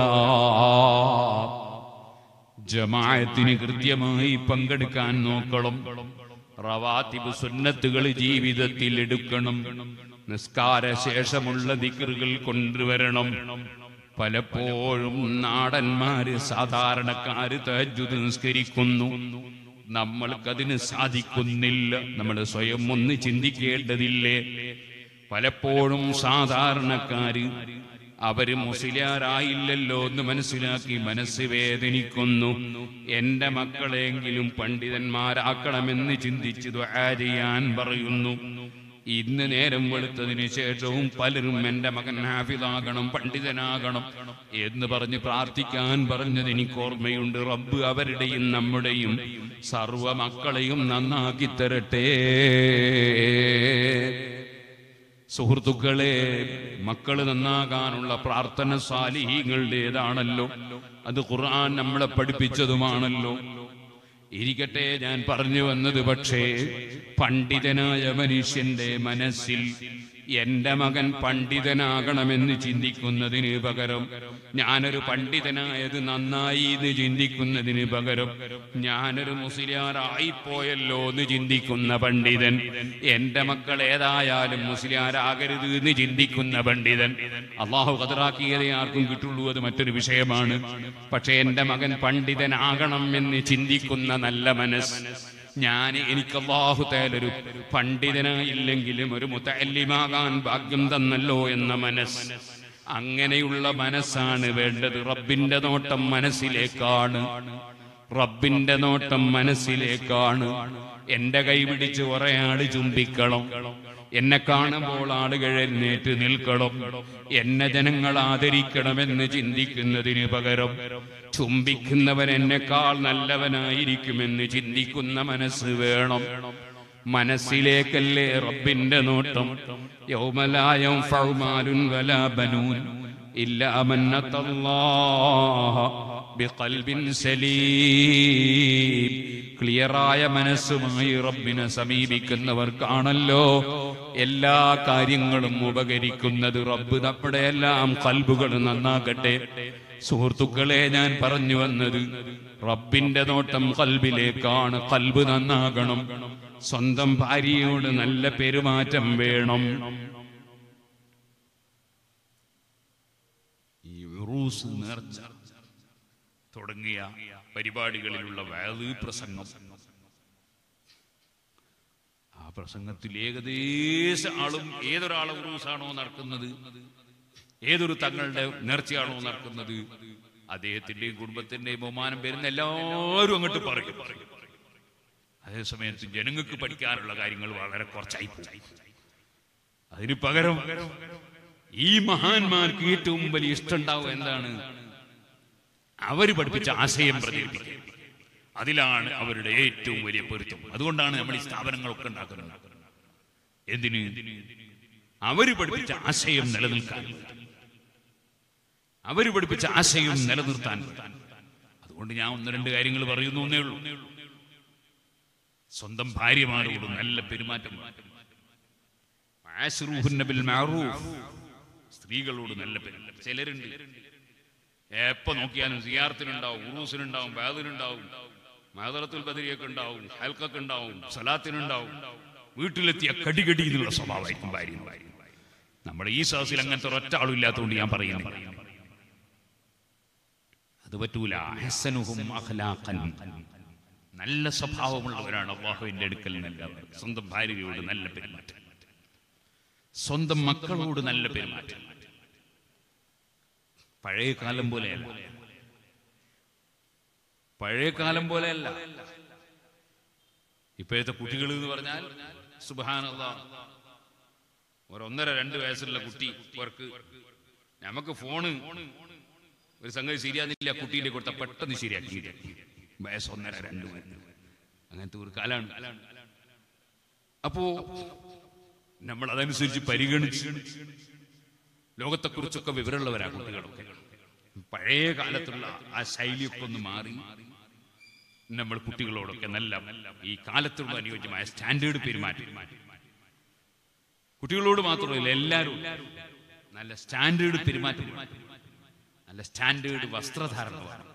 ജമാഅത്തിന് കൃത്യമായി പങ്കെടുക്കാൻ നോക്കണം റവാത്തിബ് സുന്നത്തുകൾ ജീവിതത്തിൽ എടുക്കണം നിസ്കാര ശേഷമുള്ള ദിക്റുകൾ കൊണ്ടുവരണം പലപ്പോഴും നാടന്മാര് സാധാരണക്കാര് തഹജ്ജുദ് നിസ്കരിക്കുന്നു നമ്മൾക്കതിന് സാധിക്കുന്നില്ല നമ്മൾ സ്വയം ഒന്ന് ചിന്തിക്കേണ്ടതില്ലേ പലപ്പോഴും സാധാരണക്കാര് അവര് മുസ്ലിയാരായില്ലല്ലോ എന്ന് മനസ്സിലാക്കി മനസ്സ് വേദനിക്കുന്നു എന്റെ മക്കളെങ്കിലും പണ്ഡിതന്മാരാക്കണമെന്ന് ചിന്തിച്ച് ദുആ ചെയ്യാൻ പറയുന്നു ഇന്ന് നേരം വെളുത്തതിന് ശേഷവും പലരും എന്റെ മകൻ ഹാഫിദാകണം പണ്ഡിതനാകണം എന്ന് പറഞ്ഞ് പ്രാർത്ഥിക്കാൻ പറഞ്ഞത് എനിക്ക് ഓർമ്മയുണ്ട് റബ്ബ് അവരുടെയും നമ്മുടെയും സർവ മക്കളെയും നന്നാക്കി തരട്ടെ സുഹൃത്തുക്കളെ മക്കള് നന്നാകാനുള്ള പ്രാർത്ഥന സാലിഹീങ്ങളുടേതാണല്ലോ അത് ഖുർആൻ നമ്മളെ പഠിപ്പിച്ചതുമാണല്ലോ ഇരിക്കട്ടെ ഞാൻ പറഞ്ഞു വന്നത് പക്ഷേ പണ്ഡിതനായ മനുഷ്യന്റെ മനസ്സിൽ എന്റെ മകൻ പണ്ഡിതനാകണമെന്ന് ചിന്തിക്കുന്നതിന് പകരം ഞാനൊരു പണ്ഡിതനായത് നന്നായി എന്ന് ചിന്തിക്കുന്നതിന് പകരം ഞാനൊരു മുസ്ലിയാറായിപ്പോയല്ലോ എന്ന് ചിന്തിക്കുന്ന പണ്ഡിതൻ എന്റെ മക്കൾ ഏതായാലും മുസ്ലിയാരാകരുത് എന്ന് ചിന്തിക്കുന്ന പണ്ഡിതൻ അള്ളാഹു കതറാക്കിയതേ ആർക്കും കിട്ടുള്ളൂ അത് മറ്റൊരു വിഷയമാണ് പക്ഷെ എന്റെ മകൻ പണ്ഡിതനാകണം എന്ന് ചിന്തിക്കുന്ന നല്ല മനസ്സ് ഞാൻ എനിക്ക് അള്ളാഹു തേലൊരു പണ്ഡിതനായില്ലെങ്കിലും ഒരു മുത്തല്ലിമാകാൻ ഭാഗ്യം തന്നല്ലോ എന്ന മനസ്സ് അങ്ങനെയുള്ള മനസ്സാണ് വേണ്ടത് റബ്ബിന്റെ നോട്ടം മനസ്സിലേക്കാണ് റബ്ബിന്റെ നോട്ടം മനസ്സിലേക്കാണ് എന്റെ കൈ പിടിച്ച് കുറെ ആള് ചുംബിക്കണം എന്നെ കാണുമ്പോൾ ആളുകൾ എഴുന്നേറ്റ് നിൽക്കണം എന്നെ ജനങ്ങൾ ആദരിക്കണമെന്ന് ചിന്തിക്കുന്നതിന് പകരം ചുംബിക്കുന്നവൻ എന്നെക്കാൾ നല്ലവനായിരിക്കുമെന്ന് ചിന്തിക്കുന്ന മനസ്സ് വേണം മനസ്സിലേക്കല്ലേ റബ്ബിന്റെ നോട്ടം യൗമലായം ഫൗമാലുൻ വലാ ബനൂൻ ഇല്ലാ മൻ അത്തല്ലാഹ ബിഖൽബിൻ സലീം ക്ലിയറായ മനസ്സുമായി റബ്ബിനെ സമീപിക്കുന്നവർക്കാണല്ലോ എല്ലാ കാര്യങ്ങളും ഉപകരിക്കുന്നത് റബ്ബ് നമ്മുടെ എല്ലാം കൽബുകൾ നന്നാക്കട്ടെ സുഹൃത്തുക്കളെ ഞാൻ പറഞ്ഞു വന്നത് റബ്ബിന്റെ നോട്ടം കൽബിലേക്കാണ് കൽബ് നന്നാകണം സ്വന്തം ഭാര്യയോട് നല്ല പെരുമാറ്റം വേണം ഈ ഉറൂസ് നേർച്ച തുടങ്ങിയ പരിപാടികളിലുള്ള വയത് പ്രസംഗം ആ പ്രസംഗത്തിൽ ഏകദേശ ആളും ഏതൊരാളെ ഉറൂസാണോ നടക്കുന്നത് ഏതൊരു തങ്ങളുടെ നേർച്ചയാണോ നടക്കുന്നത് അദ്ദേഹത്തിന്റെയും കുടുംബത്തിന്റെയും ബഹുമാനം വരുന്ന എല്ലാവരും അങ്ങോട്ട് പറയും അതേസമയത്ത് ജനങ്ങൾക്ക് പഠിക്കാനുള്ള കാര്യങ്ങൾ വളരെ കുറച്ചായി പോയി അതിന് പകരം ഈ മഹാന്മാർക്ക് ഏറ്റവും വലിയ ഇഷ്ടമുണ്ടാവുക എന്താണ് അവർ പഠിപ്പിച്ച ആശയം പ്രചരിപ്പിക്കുക അതിലാണ് അവരുടെ ഏറ്റവും വലിയ പൊരുത്തം അതുകൊണ്ടാണ് നമ്മൾ ഈ സ്ഥാപനങ്ങളൊക്കെ ഉണ്ടാക്കുന്നത് എന്തിന് അവര് പഠിപ്പിച്ച ആശയം നിലനിൽക്കാൻ അവര് പഠിപ്പിച്ച ആശയം നിലനിർത്താൻ അതുകൊണ്ട് ഞാൻ ഒന്ന് രണ്ട് കാര്യങ്ങൾ പറയുന്നു എന്നേ ഉള്ളൂ സ്വന്തം ഭാര്യമാരോട് നല്ല പെരുമാറ്റം ആശ്രൂഹുന്ന ബിൽ മഅറൂഫ്. സ്ത്രീകളോട് നല്ല പെരുമാറ്റം ചിലരുണ്ട് എപ്പോ നോക്കിയാലും സിയാർത്തിനുണ്ടാവും ഉറൂസിനുണ്ടാവും ബാദിനുണ്ടാവും മാതറത്തുൽ ബദരിയൊക്കെ ഉണ്ടാവും ഹൽക്കൊക്കെ ഉണ്ടാവും സലാത്തിനുണ്ടാവും വീട്ടിലെത്തിയ കടികടി എന്നുള്ള സ്വഭാവമായിരിക്കും ഭാര്യ നമ്മുടെ ഈ സഹസിൽ അങ്ങനത്തെ ഒരൊറ്റ ആളും ഇല്ലാത്തതുകൊണ്ട് ഞാൻ പറയുന്നു അത് പറ്റൂല അഹ്സനുഹും അഖ്ലാഖൻ. നല്ല സ്വഭാവമുള്ളവരാണ് അള്ളാഹുവിന്റെ അടുക്കൽ നല്ലവർ സ്വന്തം ഭാര്യയോട് നല്ല പെരുമാറ്റം സ്വന്തം മക്കളോട് നല്ല പെരുമാറ്റം പഴയ കാലം പോലെയല്ല പഴയ കാലം പോലെയല്ല ഇപ്പോഴത്തെ കുട്ടികൾ എന്ന് പറഞ്ഞാൽ സുബാനല്ല ഒരൊന്നര രണ്ട് വയസ്സുള്ള കുട്ടി അവർക്ക് നമുക്ക് ഫോണ് ഒരു സംഗതി ശരിയാകുന്നില്ല കുട്ടീൻ്റെ കൊടുത്ത പെട്ടെന്ന് ശരിയാക്കി വയസ്സ് ഒന്നര രണ്ട് വയസ്സ്. അങ്ങനത്തെ ഒരു കാലാണ് അപ്പോ നമ്മൾ അതനുസരിച്ച് പരിഗണിച്ച് ലോകത്തെക്കുറിച്ചൊക്കെ വിവരമുള്ളവരാ കുട്ടികളൊക്കെ പഴയ കാലത്തുള്ള ആ ശൈലിയൊക്കെ ഒന്ന് മാറി നമ്മൾ കുട്ടികളോടൊക്കെ നല്ല ഈ കാലത്തുള്ള അനുയോജ്യമായ സ്റ്റാൻഡേർഡ് പെരുമാറ്റം കുട്ടികളോട് മാത്രമല്ല എല്ലാവരും നല്ല സ്റ്റാൻഡേർഡ് പെരുമാറ്റം നല്ല സ്റ്റാൻഡേർഡ് വസ്ത്രധാരണം വേണം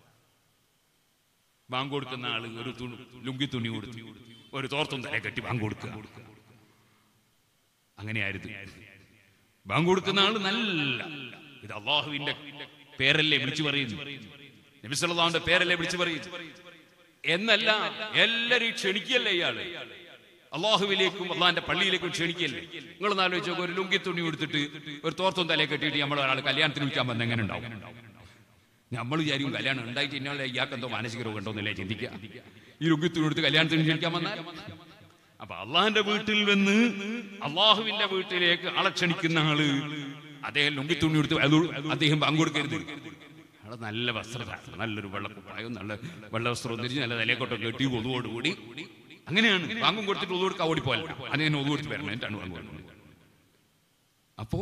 ബാങ്ക് കൊടുക്കുന്ന ആള് ഒരു തുണി ലുങ്കി തുണി കൊടുത്തു ഒരു തോർത്തും തല കെട്ടി ബാങ്ക് കൊടുക്കുക അങ്ങനെയായിരുന്നു ബാങ്ക് കൊടുക്കുന്ന ആള് നല്ല ഇത് അള്ളാഹുവിന്റെ പേരല്ലേ വിളിച്ചു പറയുന്നു നബിസ്വല്ലാന്റെ പേരല്ലേ വിളിച്ചു പറയുന്നു എന്നല്ല എല്ലാരെയും ക്ഷണിക്കല്ലേ ഇയാള് അള്ളാഹുവിലേക്കും അള്ളാന്റെ പള്ളിയിലേക്കും ക്ഷണിക്കല്ലേ നിങ്ങൾ ആലോചിച്ച് നോക്ക്, ഒരു ലുങ്കി തുണി കൊടുത്തിട്ട് ഒരു തോർത്തും തലയെ കെട്ടിയിട്ട് നമ്മൾ ഒരാൾ കല്യാണത്തിന് വിളിക്കാൻ വന്ന എങ്ങനെ ഉണ്ടാവും നമ്മൾ വിചാരിക്കും കല്യാണം ഉണ്ടായിട്ട് ഇന്നാളെ ഇയാൾക്ക് എന്തോ മാനസിക രോഗം ഉണ്ടോന്നല്ലേ ചിന്തിക്കുക ഈ ലുങ്കി തുണി കൊടുത്ത് കല്യാണത്തിന് ക്ഷണിക്കാൻ വന്നാൽ അപ്പൊ അള്ളാഹിന്റെ വീട്ടിൽ വന്ന് അള്ളാഹുവിന്റെ വീട്ടിലേക്ക് ആളെ ക്ഷണിക്കുന്ന ആള് അദ്ദേഹം ലുങ്കി തുണി കൊടുത്ത് അത് അദ്ദേഹം പങ്കുകൊടുക്കരുത് ആളെ നല്ല വസ്ത്രധാരണം നല്ലൊരു വെള്ളക്കുപ്പായും നല്ല വെള്ള വസ്ത്രം ധരിച്ച് നല്ല തലയെക്കൊട്ടൊക്കെ കെട്ടി ഒതുവോടുകൂടി അങ്ങനെയാണ് വാങ്ങും കൊടുത്തിട്ട് ഒതു കൊടുക്കാൻ ഓടിപ്പോയല്ല അത് ഞാൻ ഒതു കൊടുത്ത് വരണം എന്നിട്ടാണ് വാങ്ങും കൊടുക്കുന്നത് അപ്പോ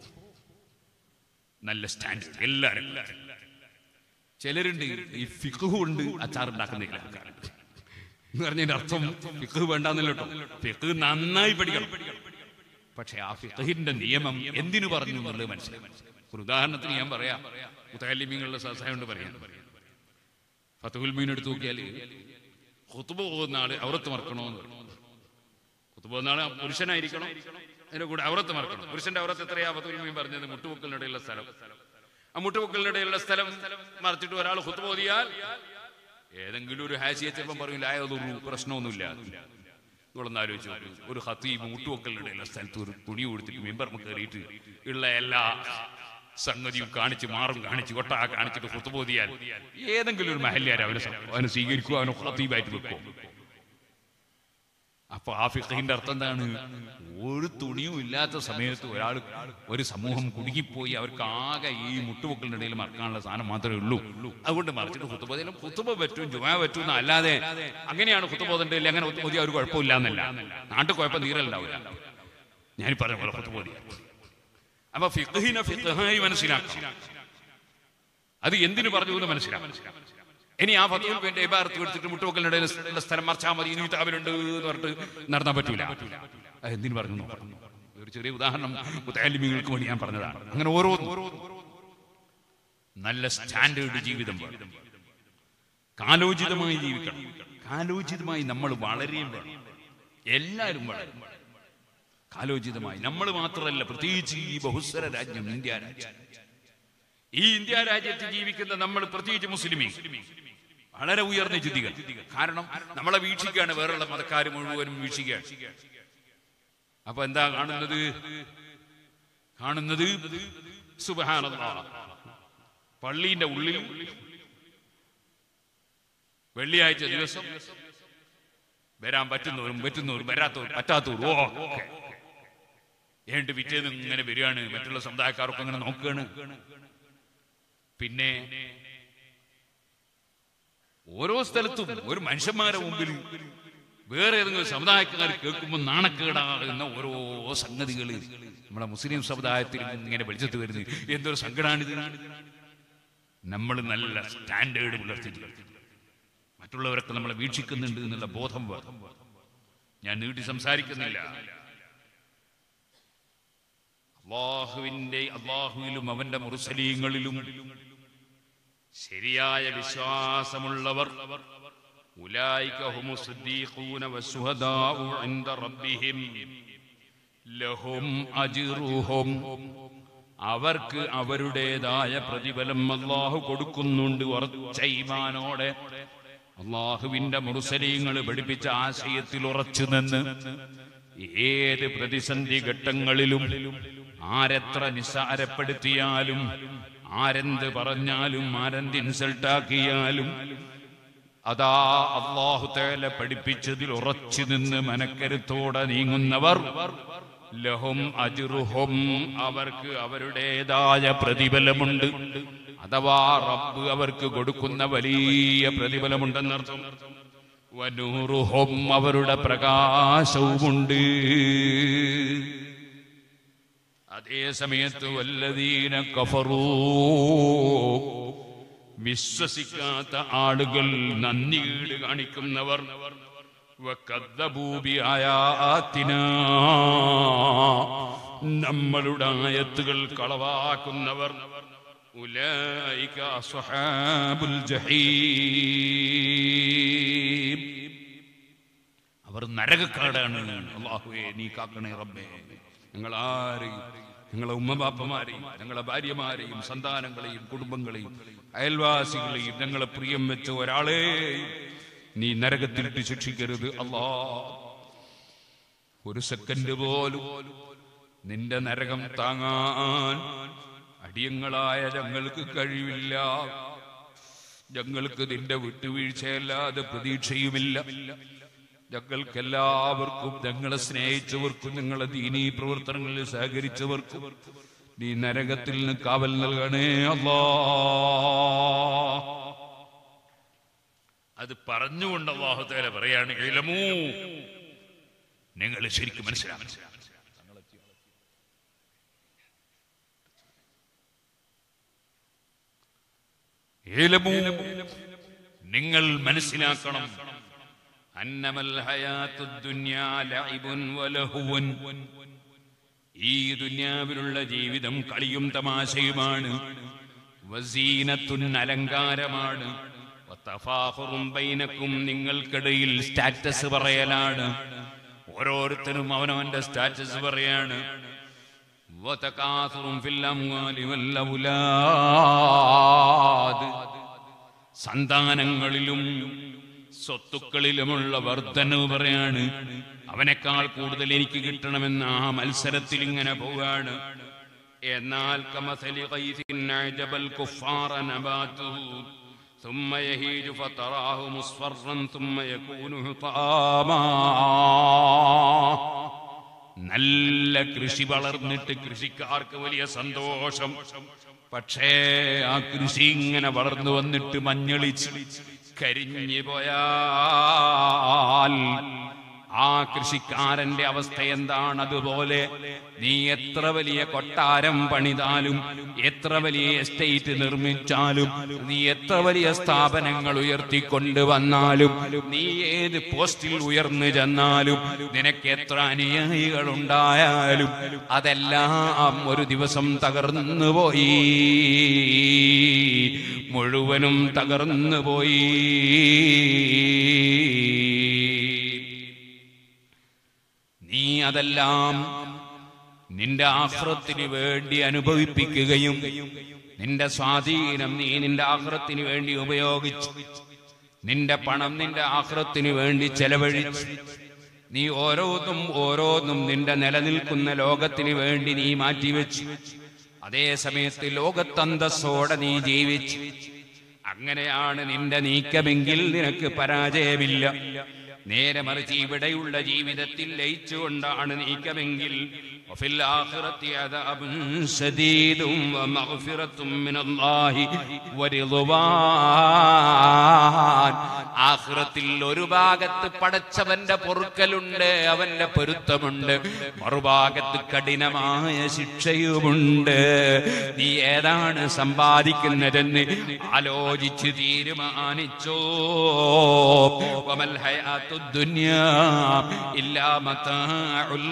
നല്ല സ്റ്റാൻഡേർഡ് എല്ലാവരും ചിലരുണ്ട് ഈ ഫിഖ് കൊണ്ട് അച്ചാറുണ്ടാക്കുന്ന ചില ആൾക്കാരുണ്ട് എന്ന് പറഞ്ഞതിന്റെ അർത്ഥം ഫിഖ് വേണ്ടെന്നല്ല കേട്ടോ ഫിഖ് നന്നായി പഠിക്കണം പക്ഷെ ആ ഫിഖഹിന്റെ നിയമം എന്തിനു പറഞ്ഞു എന്നുള്ളത് മനസ്സിലായി ഒരു ഉദാഹരണത്തിന് ഞാൻ പറയാം മുത്തലിമീങ്ങളുടെ സഹായം കൊണ്ട് പറയാം ഫത്തുൽ മീൻ എടുത്ത് നോക്കിയാൽ കുത്തുബ പോകുന്ന ആള് അവറത്ത് മറക്കണമെന്ന് കുത്തുബ പോകുന്ന ആള് പുരുഷനായിരിക്കണം അതിന്റെ കൂടെ അവറത്ത് മറക്കണം പുരുഷന്റെ അവറത്ത് എത്രയാ ഫത്തുൽ മീൻ പറഞ്ഞത് മുട്ടുപൊക്കലിനിടയിലുള്ള സ്ഥലം ആ മുട്ടുപൊക്കലിനിടയിലുള്ള സ്ഥലം മറച്ചിട്ട് ഒരാൾ കുത്തുബ ഓതിയാൽ ഏതെങ്കിലും ഒരു ഹാസിയെ ചിലപ്പം പറയില്ല അതൊരു പ്രശ്നമൊന്നുമില്ല നിങ്ങളൊന്ന് ആലോചിച്ച് നോക്കൂ ഒരു ഹത്തീബ് മുട്ടുവക്കലിനിടയിലുള്ള സ്ഥലത്ത് ഒരു തുണി കൊടുത്തിട്ട് മെമ്പർ കയറിയിട്ട് ഉള്ള എല്ലാ സംഗതിയും കാണിച്ച് മാറും കാണിച്ച് കൊട്ട കാണിച്ചിട്ട് കുത്തുപോതിയാൽ ഏതെങ്കിലും ഒരു മഹല്യാർ അവനെ സ- അവനെ സ്വീകരിക്കുക അവനെ ഹത്തീബായിട്ട് വെക്കും അപ്പൊ ആ ഫിഖിന്റെ അർത്ഥം എന്താണ് ഒരു തുണിയും ഇല്ലാത്ത സമയത്ത് ഒരാൾ ഒരു സമൂഹം കുടുങ്ങിപ്പോയി അവർക്ക് ആകെ ഈ മുട്ടുപൊക്കലിന്റെ ഇടയിൽ മറക്കാനുള്ള സാധനം മാത്രമേ ഉള്ളൂ അതുകൊണ്ട് മറിച്ചിട്ട് കുത്തുബോധയിലും കുത്തുബ പറ്റും ജുമാ പറ്റും എന്ന് അല്ലാതെ അങ്ങനെയാണ് കുത്തുബോധന്റെ ഇല്ല അങ്ങനെ ഒത്തുപോതിയ ഒരു കുഴപ്പമില്ല എന്നല്ല നാട്ടിൽ കുഴപ്പം നീരലുണ്ടാവില്ല ഞാൻ പറഞ്ഞ പോലെ കുത്തുബോധിയ അപ്പൊ ഫിഖ്ഹിനെ ഫിഖ്ഹായി മനസ്സിലാക്കാം അത് എന്തിനു പറഞ്ഞു എന്ന് മനസ്സിലാക്കാം ഇനി ആ ഫത്തുവിൽ വേണ്ടി ഇബാറത്ത് എടുത്തിട്ട് മുട്ടുവക്കലിനിടയിൽ ഉള്ള സ്ഥലം മറിച്ചാൽ മതി ഇനി താവിലുണ്ട് എന്ന് പറഞ്ഞിട്ട് നടത്താൻ പറ്റൂല അത് എന്തിനു പറഞ്ഞു എന്ന് പറഞ്ഞു. ഒരു ചെറിയ ഉദാഹരണം മുത്താലിമികൾക്ക് വേണ്ടി ഞാൻ പറഞ്ഞതാണ് അങ്ങനെ ഓരോ നല്ല സ്റ്റാൻഡേർഡ് ജീവിതം വേണം. കാലോചിതമായി ജീവിക്കണം കാലോചിതമായി നമ്മൾ വളരെയും വേണം എല്ലാവരും വളരും കാലോചിതമായി നമ്മൾ മാത്രമല്ല പ്രത്യേകിച്ച് ഈ ബഹുസ്വര രാജ്യം ഇന്ത്യ രാജ്യം ഈ ഇന്ത്യ രാജ്യത്ത് ജീവിക്കുന്ന നമ്മൾ പ്രത്യേകിച്ച് മുസ്ലിമീ വളരെ ഉയർന്ന ചിന്തികൾ കാരണം നമ്മളെ വീക്ഷിക്കുകയാണ് വേറെയുള്ള മതക്കാർ മുഴുവനും വീക്ഷിക്കുകയാണ് അപ്പൊ എന്താ കാണുന്നത് കാണുന്നത് സുബഹാനല്ലാ പള്ളീന്റെ ഉള്ളിൽ വെള്ളിയാഴ്ച ദിവസം വരാൻ പറ്റുന്നവരും പറ്റുന്നവരും വരാത്തവരും പറ്റാത്തവരും ഓ ഒക്കെ. ഏണ്ട് പിറ്റേന്ന് ഇങ്ങനെ വരികയാണ് മറ്റുള്ള സമുദായക്കാരൊക്കെ അങ്ങനെ നോക്കുകയാണ് പിന്നെ ഓരോ സ്ഥലത്തും ഒരു മനുഷ്യന്മാരെ മുമ്പിൽ വേറെ ഏതെങ്കിലും സമുദായക്കാർ കേൾക്കുമ്പോൾ നാണക്കേടാകുന്ന ഓരോ സംഗതികൾ നമ്മുടെ മുസ്ലിം സമുദായത്തിൽ ഇങ്ങനെ വെളിച്ചത്ത് വരുന്നത് എന്തൊരു സങ്കടമാണിത് നമ്മൾ നല്ല സ്റ്റാൻഡേർഡ് പുലർത്തിയിട്ട് മറ്റുള്ളവരൊക്കെ നമ്മളെ വീക്ഷിക്കുന്നുണ്ട് എന്നുള്ള ബോധം വേണം ഞാൻ നീട്ടി സംസാരിക്കുന്നില്ല അള്ളാഹുവിന്റെ അള്ളാഹുവിലും അവന്റെ മുറുസലീങ്ങളിലും ശരിയായ വിശ്വാസമുള്ളവർ ഉലായിക ഹുമു സിദ്ദീഖൂന വസ്സുഹദാഉ ഇൻദ റബ്ബിഹിം ലഹും അജ്റുഹും അവർക്ക് അവരുടേതായ പ്രതിഫലം അള്ളാഹു കൊടുക്കുന്നുണ്ട് ഉറച്ച ഈമാനോടെ അള്ളാഹുവിന്റെ മുറുസലീങ്ങൾ പഠിപ്പിച്ച ആശയത്തിൽ ഉറച്ചു നിന്ന് ഏത് പ്രതിസന്ധി ഘട്ടങ്ങളിലും ആരെത്ര നിസ്സാരപ്പെടുത്തിയാലും ആരെന്ത് പറഞ്ഞാലും ആരെന്ത് ഇൻസൾട്ടാക്കിയാലും അതാ അള്ളാഹു തേല പഠിപ്പിച്ചതിൽ ഉറച്ചു നിന്ന് മനക്കരുത്തോടെ നീങ്ങുന്നവർ ലഹും അജുറുഹും അവർക്ക് അവരുടേതായ പ്രതിഫലമുണ്ട് അഥവാ റബ്ബ് അവർക്ക് കൊടുക്കുന്ന വലിയ പ്രതിഫലമുണ്ടെന്നർത്ഥം വനൂറുഹും അവരുടെ പ്രകാശവുമുണ്ട് അതേ സമയത്ത് വല്ലതീന കഫറൂ വിശ്വസിക്കാത്ത ആളുകൾ നന്ദികേട് കാണിക്കുന്നവർ വക്കദ്ദബൂബി ആയാത്തിനാ നമ്മളുടെ ആയത്തുകൾ കളവാക്കുന്നവർ ഉലൈക അസ്ഹാബുൽ ജഹീം അവർ നരകക്കാടാണ് അള്ളാഹുവേ നീ കാക്കണേ റബ്ബേ ഞങ്ങൾ ആരെയും ഞങ്ങളെ ഉമ്മബാപ്പമാരെയും ഞങ്ങളെ ഭാര്യമാരെയും സന്താനങ്ങളെയും കുടുംബങ്ങളെയും അയൽവാസികളെയും ഞങ്ങളെ പ്രിയം വെച്ച ഒരാളെയും നീ നരകത്തിലിട്ട് ശിക്ഷിക്കരുത് അല്ലാ ഒരു സെക്കൻഡ് പോലും നിന്റെ നരകം താങ്ങാൻ അടിയങ്ങളായ ഞങ്ങൾക്ക് കഴിവില്ല ഞങ്ങൾക്ക് നിന്റെ വിട്ടുവീഴ്ചയല്ലാതെ പ്രതീക്ഷയുമില്ല ഞങ്ങൾക്കെല്ലാവർക്കും ഞങ്ങളെ സ്നേഹിച്ചവർക്കും ഞങ്ങളെ ദീനീ പ്രവർത്തനങ്ങളിൽ സഹകരിച്ചവർക്കും നീ നരകത്തിൽ നിന്ന് കാവൽ നൽകണേ അല്ലാ അത് പറഞ്ഞുകൊണ്ട് അള്ളാഹുത്തേല പറയാണ് ഇലമൂ നിങ്ങൾ ശരിക്കും മനസ്സിലാക്കണം ഇലമൂ നിങ്ങൾ മനസ്സിലാക്കണം അന്നമൽ ഹയാത്തു ദുന്യാ ലഇബുൻ വലഹുവൻ ഈ ദുന്യാവിലുള്ള ജീവിതം കളിയും തമാശയുമാണ് വസീനത്തുൻ അലങ്കാരമാണ് വതഫാഖുറും ബൈനക്കും നിങ്ങൾക്കിടയിൽ സ്റ്റാറ്റസ് പറയലാണ് ഓരോരുത്തരും അവനവന്റെ സ്റ്റാറ്റസ് പറയാണ് വതകാസുറും ഫിൽ അംവാലി വൽ ഔലാദ് സന്താനങ്ങളിലും സ്വത്തുക്കളിലുമുള്ള വർധനവ് പറയാണ് അവനേക്കാൾ കൂടുതൽ എനിക്ക് കിട്ടണമെന്ന് ആ മത്സരത്തിൽ ഇങ്ങനെ പോവാണ് എന്നാൽ കമസലി ഗൈസിൻ അഅജബൽ കുഫാറ നബാതുഹു ثم يهيج فتراه مصفرا ثم يكون حطاما നല്ല കൃഷി വളർന്നിട്ട് കൃഷിക്കാർക്ക് വലിയ സന്തോഷം പക്ഷേ ആ കൃഷി ഇങ്ങനെ വളർന്നു വന്നിട്ട് മഞ്ഞളിച്ച് കരിഞ്ഞു പോയാൽ ആ കൃഷിക്കാരന്റെ അവസ്ഥ എന്താണ് അതുപോലെ നീ എത്ര വലിയ കൊട്ടാരം പണിതാലും എത്ര വലിയ എസ്റ്റേറ്റ് നിർമ്മിച്ചാലും നീ എത്ര വലിയ സ്ഥാപനങ്ങൾ ഉയർത്തിക്കൊണ്ടുവന്നാലും നീ ഏത് പോസ്റ്റിൽ ഉയർന്നു ചെന്നാലും നിനക്ക് എത്ര അനുയായികൾ ഉണ്ടായാലും അതെല്ലാം ഒരു ദിവസം തകർന്നു പോയി മുഴുവനും തകർന്നു പോയി നീ അതെല്ലാം നിന്റെ ആഹ്റത്തിന് വേണ്ടി അനുഭവിപ്പിക്കുകയും നിന്റെ സ്വാധീനം നീ നിന്റെ ആഹ്റത്തിന് വേണ്ടി ഉപയോഗിച്ചു നിന്റെ പണം നിന്റെ ആഹ്റത്തിന് വേണ്ടി ചെലവഴിച്ചു നീ ഓരോന്നും ഓരോന്നും നിന്റെ നിലനിൽക്കുന്ന ലോകത്തിന് വേണ്ടി നീ മാറ്റിവെച്ചു അതേ സമയത്ത് ലോകത്തന്തസ്സോടെ നീ ജീവിച്ചു അങ്ങനെയാണ് നിന്റെ നീക്കമെങ്കിൽ നിനക്ക് പരാജയമില്ല നേരെ മറിച്ച് ഇവിടെയുള്ള ജീവിതത്തിൽ ലയിച്ചുകൊണ്ടാണ് നീക്കമെങ്കിൽ وفي الآخرة عذاب شديد ومغفرة من الله ورضوان ആഖിറത്തിൽ ഒരു ഭാഗത്ത് പടച്ചവന്റെ പൊറുക്കലുണ്ട് അവന്റെ പൊരുത്തമുണ്ട് മറുഭാഗത്ത് കഠിനമായ ശിക്ഷയുമുണ്ട് നീ ഏതാണ് സമ്പാദിക്കുന്നതെന്ന് ആലോചിച്ച് തീരുമാനിച്ചോ വമൽ ഹയാത്തുദ് ദുനിയാ ഇല്ലാ മതാഉൽ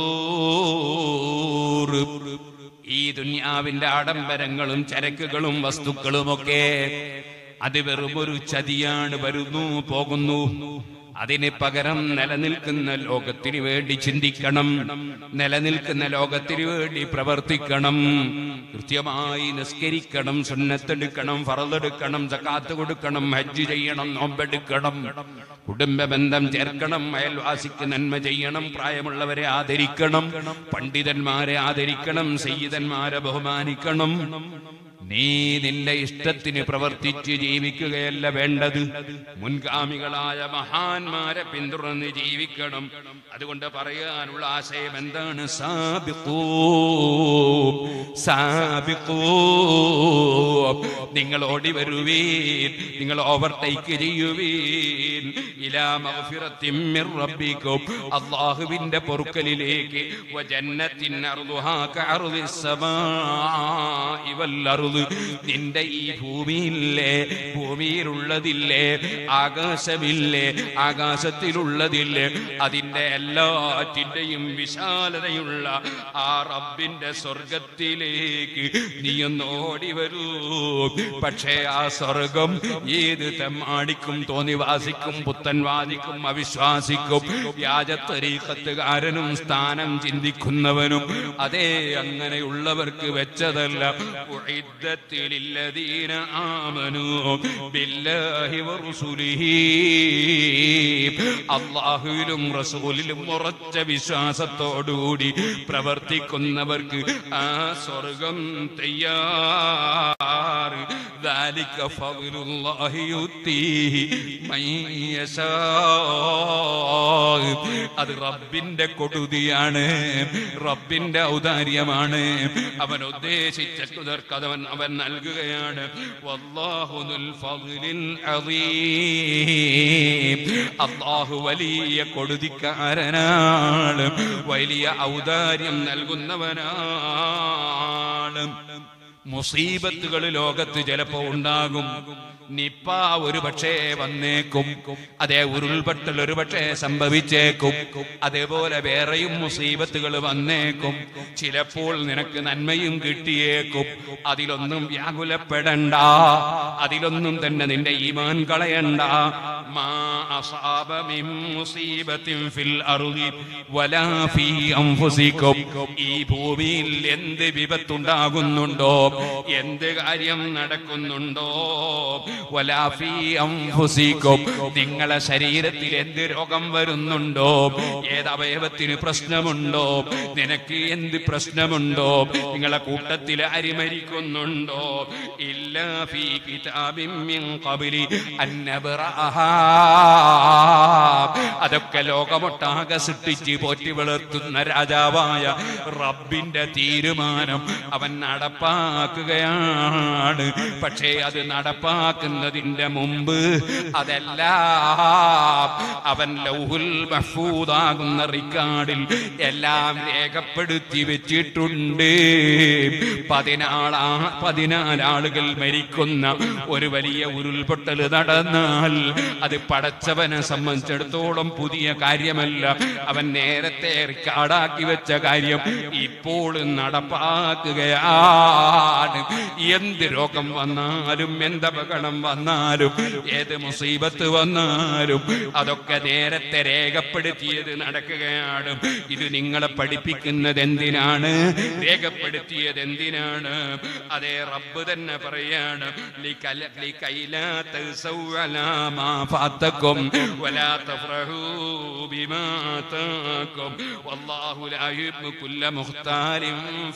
ഗുറൂർ ഈ ദുനിയാവിന്റെ ആഡംബരങ്ങളും ചരക്കുകളും വസ്തുക്കളുമൊക്കെ അത് വെറും ഒരു ചതിയാണ് വരുന്നു പോകുന്നു അതിന് പകരം നിലനിൽക്കുന്ന ലോകത്തിന് വേണ്ടി ചിന്തിക്കണം നിലനിൽക്കുന്ന ലോകത്തിന് വേണ്ടി പ്രവർത്തിക്കണം കൃത്യമായി നിസ്കരിക്കണം സുന്നത്തെടുക്കണം ഫറലെടുക്കണം സക്കാത്ത് കൊടുക്കണം ഹജ്ജ് ചെയ്യണം നോമ്പെടുക്കണം കുടുംബ ബന്ധം ചേർക്കണം അയൽവാസിക്ക് നന്മ ചെയ്യണം പ്രായമുള്ളവരെ ആദരിക്കണം പണ്ഡിതന്മാരെ ആദരിക്കണം സയ്യിദന്മാരെ ബഹുമാനിക്കണം നീ നിന്റെ ഇഷ്ടത്തിന് പ്രവർത്തിച്ച് ജീവിക്കുകയല്ല വേണ്ടത് മുൻഗാമികളായ മഹാന്മാരെ പിന്തുടർന്ന് ജീവിക്കണം അതുകൊണ്ട് പറയാനുള്ള ആശയം എന്താണ് സാബിഖൂ സാബിഖൂ നിങ്ങൾ ഓടി വരുവീൻ നിങ്ങൾ ഓവർടേക്ക് ചെയ്യുവീൻ ഇലാ മഗ്ഫിറത്തിൻ മിർ റബ്ബിക്കും അല്ലാഹുവിന്റെ പൊറുക്കലിലേക്ക് വജന്നത്തിൻ അർദുഹാ കഅർദിസ് സമാഇ വൽ അർദ് നിന്റെ ഈ ഭൂമിയില്ലേ ഭൂമിയിലുള്ളതില്ലേ ആകാശമില്ലേ ആകാശത്തിലുള്ളതില്ലേ അതിന്റെ എല്ലാറ്റിന്റെയും വിശാലതയുള്ള ആ റബ്ബിന്റെ സ്വർഗത്തിലേക്ക് നീ ഒന്ന് ഓടി വരൂ പക്ഷേ ആ സ്വർഗം ഏത് തെമ്മാടിക്കും തോന്നിവാസിക്കും പുത്തൻവാദിക്കും അവിശ്വാസിക്കും വ്യാജത്തരീക്കത്തുകാരനും സ്ഥാനം ചിന്തിക്കുന്നവനും അതേ അങ്ങനെയുള്ളവർക്ക് വെച്ചതല്ല ഉഇദ്ദത്തിലില്ലദീന ആമനു ബില്ലാഹി വറുസുലിഹി അള്ളാഹുവിലും റസൂലിലും ഉറച്ച വിശ്വാസത്തോടുകൂടി പ്രവർത്തിക്കുന്നവർക്ക് ആ സ്വർഗം തയ്യാർ ذلك فضل الله يؤتيه من يشاء അത് റബ്ബിന്റെ കൊടുതിയാണ് റബ്ബിന്റെ ഔദാര്യമാണ് അവൻ ഉദ്ദേശിച്ച കുതിർക്ക് അവൻ അവൻ നൽകുകയാണ് വല്ലാഹു ദുൽ ഫദ്ലിൽ അദീം അല്ലാഹു വലിയ കൊടുതിക്കാരനാണ് വലിയ ഔദാര്യം നൽകുന്നവനാണ് മുസീബത്തുകൾ ലോകത്ത് ചിലപ്പോ ഉണ്ടാകും നിപ്പ ഒരു പക്ഷേ വന്നേക്കും അതേ ഉരുൾപൊട്ടൽ ഒരു പക്ഷേ സംഭവിച്ചേക്കും അതേപോലെ വേറെയും മുസീബത്തുകൾ വന്നേക്കും ചിലപ്പോൾ നിനക്ക് നന്മയും കിട്ടിയേക്കും അതിലൊന്നും വ്യാകുലപ്പെടണ്ട അതിലൊന്നും തന്നെ നിന്റെ ഈമാൻ കളയണ്ട മാ അസാബ മിൻ മുസീബത്തിൻ ഫിൽ അർളി വലാ ഫീ അൻഫുസിക്കും ഈ ഭൂമിയിൽ എന്ത് വിപത്തുണ്ടാകുന്നുണ്ടോ എന്ത് കാര്യം നടക്കുന്നുണ്ടോ വലാ ഫീ അൻഫുസിക്കും നിങ്ങളെ ശരീരത്തിൽ എന്ത് രോഗം വരുന്നുണ്ടോ ഏത് അവയവത്തിന് പ്രശ്നമുണ്ടോ നിനക്ക് എന്ത് പ്രശ്നമുണ്ടോ നിങ്ങളെ കൂട്ടത്തിൽ ആര് മരിക്കുന്നുണ്ടോ ഇല്ല ഫീ കിതാബിൻ മിൻ ഖബ്ലി അൻ നബ്റഅഹാ അതൊക്കെ ലോകമൊട്ടാകെ സൃഷ്ടിച്ച് പോറ്റി വളർത്തുന്ന രാജാവായ റബ്ബിന്റെ തീരുമാനം അവൻ നടപ്പാക്കുകയാണ് പക്ഷേ അത് നടപ്പാക്കുന്നതിന്റെ മുമ്പ് അതെല്ലാം അവൻ ലൗഹുൽ മഹ്ഫൂദാകുന്ന റിക്കാർഡിൽ എല്ലാം രേഖപ്പെടുത്തി വെച്ചിട്ടുണ്ട് പതിനാളാ പതിനാലാളുകൾ മരിക്കുന്ന ഒരു വലിയ ഉരുൾപൊട്ടൽ നടന്നാൽ അത് പടച്ചവനെ സംബന്ധിച്ചിടത്തോളം പുതിയ കാര്യമല്ല അവൻ നേരത്തെ റിക്കാർഡാക്കി വെച്ച കാര്യം ഇപ്പോൾ നടപ്പാക്കുകയാണ് എന്ത് രോഗം വന്നാലും എന്ത് അപകടം വന്നാലും ഏത് മുസീബത്ത് വന്നാലും അതൊക്കെ നേരത്തെ രേഖപ്പെടുത്തിയത് നടക്കുകയാണ് ഇത് നിങ്ങളെ പഠിപ്പിക്കുന്നത് എന്തിനാണ് രേഖപ്പെടുത്തിയത് എന്തിനാണ് അതേ റബ്ബ് തന്നെ പറയാണ് ലികല- ലികൈലാ തൗസൗ അലാ മാ ഫാത്തക്കും വലാ തഫ്റഹൂ ബിമാ ആതാക്കും വല്ലാഹു ലാ യുഹിബ്ബു കുല്ല മുഖ്താലിൻ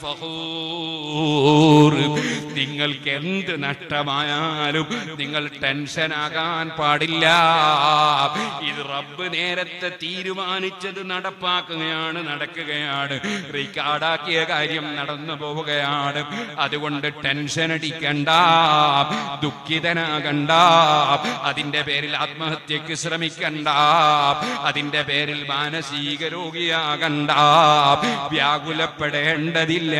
ഫഖൂർ നിങ്ങൾക്ക് എന്ത് നഷ്ടമായാലും നിങ്ങൾ ടെൻഷൻ ആകാൻ പാടില്ല ഇത് റബ്ബ് നേരത്തെ തീരുമാനിച്ചത് നടപ്പാക്കുകയാണ് നടക്കുകയാണ് റീക്കാർഡാക്കിയ കാര്യം നടന്നു പോവുകയാണ് അതുകൊണ്ട് ടെൻഷൻ അടിക്കണ്ട ദുഃഖിതനാകണ്ട അതിന്റെ പേരിൽ ആത്മഹത്യക്ക് ശ്രമിക്കണ്ട അതിന്റെ പേരിൽ മാനസിക രോഗിയാകണ്ട വ്യാകുലപ്പെടേണ്ടതില്ല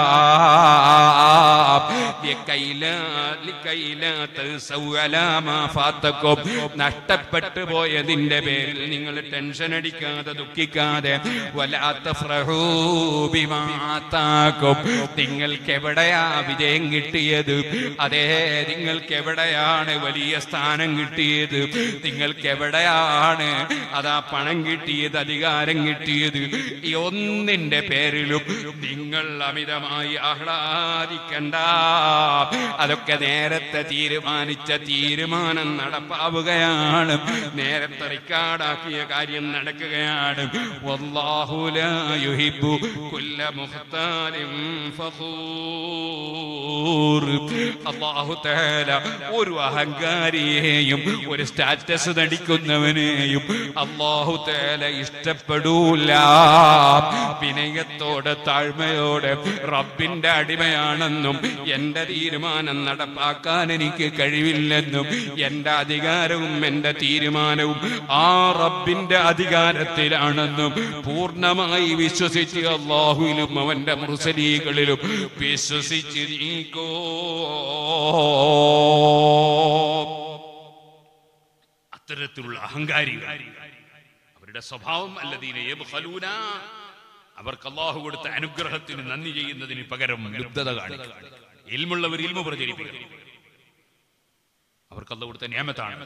ലിക്കൈലാ- ലിക്കൈലാ തൗസൗ അലാ മാ ഫാത്തക്കും. നഷ്ടപ്പെട്ടു പോയതിന്റെ പേരിൽ നിങ്ങൾ ടെൻഷൻ അടിക്കാതെ ദുഃഖിക്കാതെ വലാ തഫ്റഹൂ ബിമാ ആതാക്കും. നിങ്ങൾക്ക് എവിടെയാ വിജയം കിട്ടിയത് അതേ നിങ്ങൾക്ക് എവിടെയാണ് വലിയ സ്ഥാനം കിട്ടിയത് നിങ്ങൾക്ക് എവിടെയാണ് അതാ പണം കിട്ടിയത് അധികാരം കിട്ടിയത് ഈ ഒന്നിന്റെ പേരിലും നിങ്ങൾ അമിതമായി ആഹ്ലാദിക്കണ്ട അതൊക്കെ നേരത്തെ തീരുമാനിച്ച തീരുമാനം നടപ്പാവുകയാണ് നേരത്തെ റിക്കാർഡാക്കിയ കാര്യം നടക്കുകയാണ് വല്ലാഹു ലാ യുഹിബ്ബു കുല്ല മുഖ്താലിൻ ഫഖൂർ അല്ലാഹു തആല ഒരു അഹങ്കാരിയെയും ഒരു സ്റ്റാറ്റസ് നടിക്കുന്നവനെയും അല്ലാഹു തആല ഇഷ്ടപ്പെടൂല വിനയത്തോടെ താഴ്മയോടെ റബ്ബിന്റെ അടിമയാണെന്നും എന്റെ തീരുമാനം നടപ്പാക്കാൻ എനിക്ക് കഴിവില്ലെന്നും എന്റെ അധികാരവും എന്റെ തീരുമാനവും ആ റബ്ബിന്റെ അധികാരത്തിലാണെന്നും പൂർണ്ണമായി വിശ്വസിച്ച് അള്ളാഹുവിലും അവന്റെ മുർസലീകളിലും വിശ്വസിച്ച് നീക്കോ അത്തരത്തിലുള്ള അഹങ്കാരികൾ അവരുടെ സ്വഭാവം അല്ലതീനെ യബ്ഖലൂന അവർക്ക് അള്ളാഹു കൊടുത്ത അനുഗ്രഹത്തിന് നന്ദി ചെയ്യുന്നതിന് പകരം ലുബ്ധത കാണിക്കും ഇൽമുള്ളവർ ഇൽമു പ്രചരിപ്പിക്കും അവർക്ക് അള്ള കൊടുത്ത നിയമത്താണ്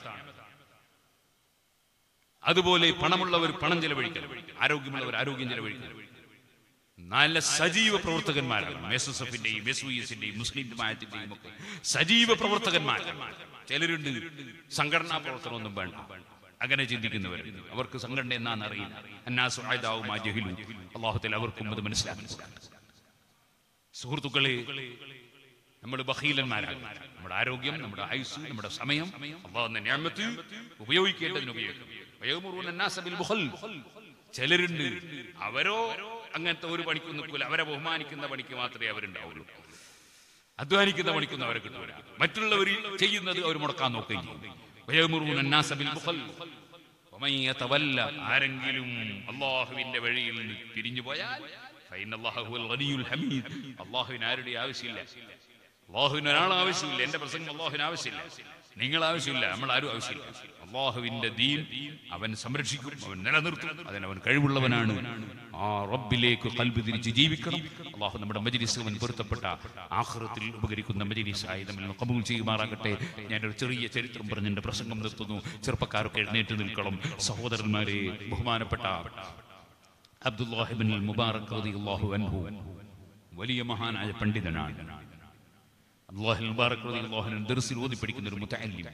അതുപോലെ പണമുള്ളവർ പണം ചെലവഴിക്കണം ആരോഗ്യമുള്ളവർ ആരോഗ്യം ചെലവഴിക്കണം നല്ല സജീവ പ്രവർത്തകന്മാരാണ് എസ് എസ് എഫിന്റെയും എസ് വി എസിന്റെയും മുസ്ലിം ജമാഅത്തിന്റെയും ഒക്കെ സജീവ പ്രവർത്തകന്മാർ ചിലരുണ്ട് സംഘടനാ പ്രവർത്തനമൊന്നും വേണ്ട അങ്ങനെ ചിന്തിക്കുന്നവർ അവർക്ക് സംഘടന എന്നാന്ന് അറിയില്ല അന്നാസു ആയുധാവും ആ ജഹിലു അള്ളാഹുത്തിൽ അവർക്കും അത് മനസ്സിലാക്കി സുഹൃത്തുക്കളെ നമ്മൾ ബഹീലന്മാരാണ് നമ്മുടെ ആരോഗ്യം നമ്മുടെ ആയുസ് നമ്മുടെ സമയം അള്ളാഹുന്ന ഞാമത്ത് ഉപയോഗിക്കേണ്ടതിന് ഉപയോഗിക്കും വയോമുറുവൻ അന്നാസ ബിൽ ബുഖൽ. ചിലരുണ്ട് അവരോ അങ്ങനത്തെ ഒരു പണിക്കും നിൽക്കൂല അവരെ ബഹുമാനിക്കുന്ന പണിക്ക് മാത്രമേ അവരുണ്ടാവുള്ളൂ അധ്വാനിക്കുന്ന പണിക്കൊന്നും അവരെ കിട്ടൂല മറ്റുള്ളവർ ചെയ്യുന്നത് അവർ മുടക്കാൻ നോക്കുകയും ചെയ്യും വയോമുറുവൻ അന്നാസ ബിൽ ബുഖൽ. വമൻ യതവല്ല ആരെങ്കിലും അള്ളാഹുവിന്റെ വഴിയിൽ നിന്ന് പിരിഞ്ഞു പോയാൽ ഫൈന അല്ലാഹു ഹുവൽ ഗനിയുൽ ഹമീദ് അള്ളാഹുവിന് ആരുടെ ആവശ്യമില്ല അള്ളാഹുവിന് ഒരാൾ ആവശ്യമില്ല എന്റെ പ്രസംഗം അള്ളാഹുവിന് ആവശ്യമില്ല നിങ്ങൾ ആവശ്യമില്ല നമ്മൾ ആരും ആവശ്യമില്ല അള്ളാഹുവിന്റെ ദീൻ അവൻ സംരക്ഷിക്കും അവൻ നിലനിർത്തും അതിന് അവൻ കഴിവുള്ളവനാണ് ആ റബ്ബിലേക്ക് കൽബ് തിരിച്ച് ജീവിക്കണം അള്ളാഹു നമ്മുടെ മജിലിസ് അവൻ പൊരുത്തപ്പെട്ട ആഹ്റത്തിൽ ഉപകരിക്കുന്ന മജിലിസായി നമ്മൾ കബൂൽ ചെയ്യുമാറാകട്ടെ ഞാനൊരു ചെറിയ ചരിത്രം പറഞ്ഞ് എന്റെ പ്രസംഗം നിർത്തുന്നു ചെറുപ്പക്കാരൊക്കെ എഴുന്നേറ്റ് നിൽക്കണം സഹോദരന്മാരെ ബഹുമാനപ്പെട്ട അബ്ദുല്ലാഹിബിൻ മുബാറക് റളിയല്ലാഹു അൻഹു വലിയ മഹാനായ പണ്ഡിതനാണ് അള്ളാഹു മുബാറക് റളിയല്ലാഹു അൻഹു ദർസിൽ ഓതി പഠിക്കുന്ന ഒരു മുതഅല്ലിം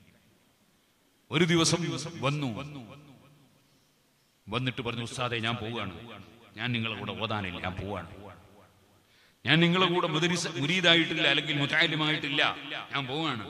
ഒരു ദിവസം വന്നു വന്നിട്ട് പറഞ്ഞു ഉസ്താദെ ഞാൻ പോവുകയാണ് ഞാൻ നിങ്ങളെ കൂടെ ഓതാനില്ല ഞാൻ പോവാണ് ഞാൻ നിങ്ങളെ കൂടെ മുദരിസ് മുരീദായിട്ടില്ല അല്ലെങ്കിൽ മുതാലിമായിട്ടില്ല ഞാൻ പോവാണ്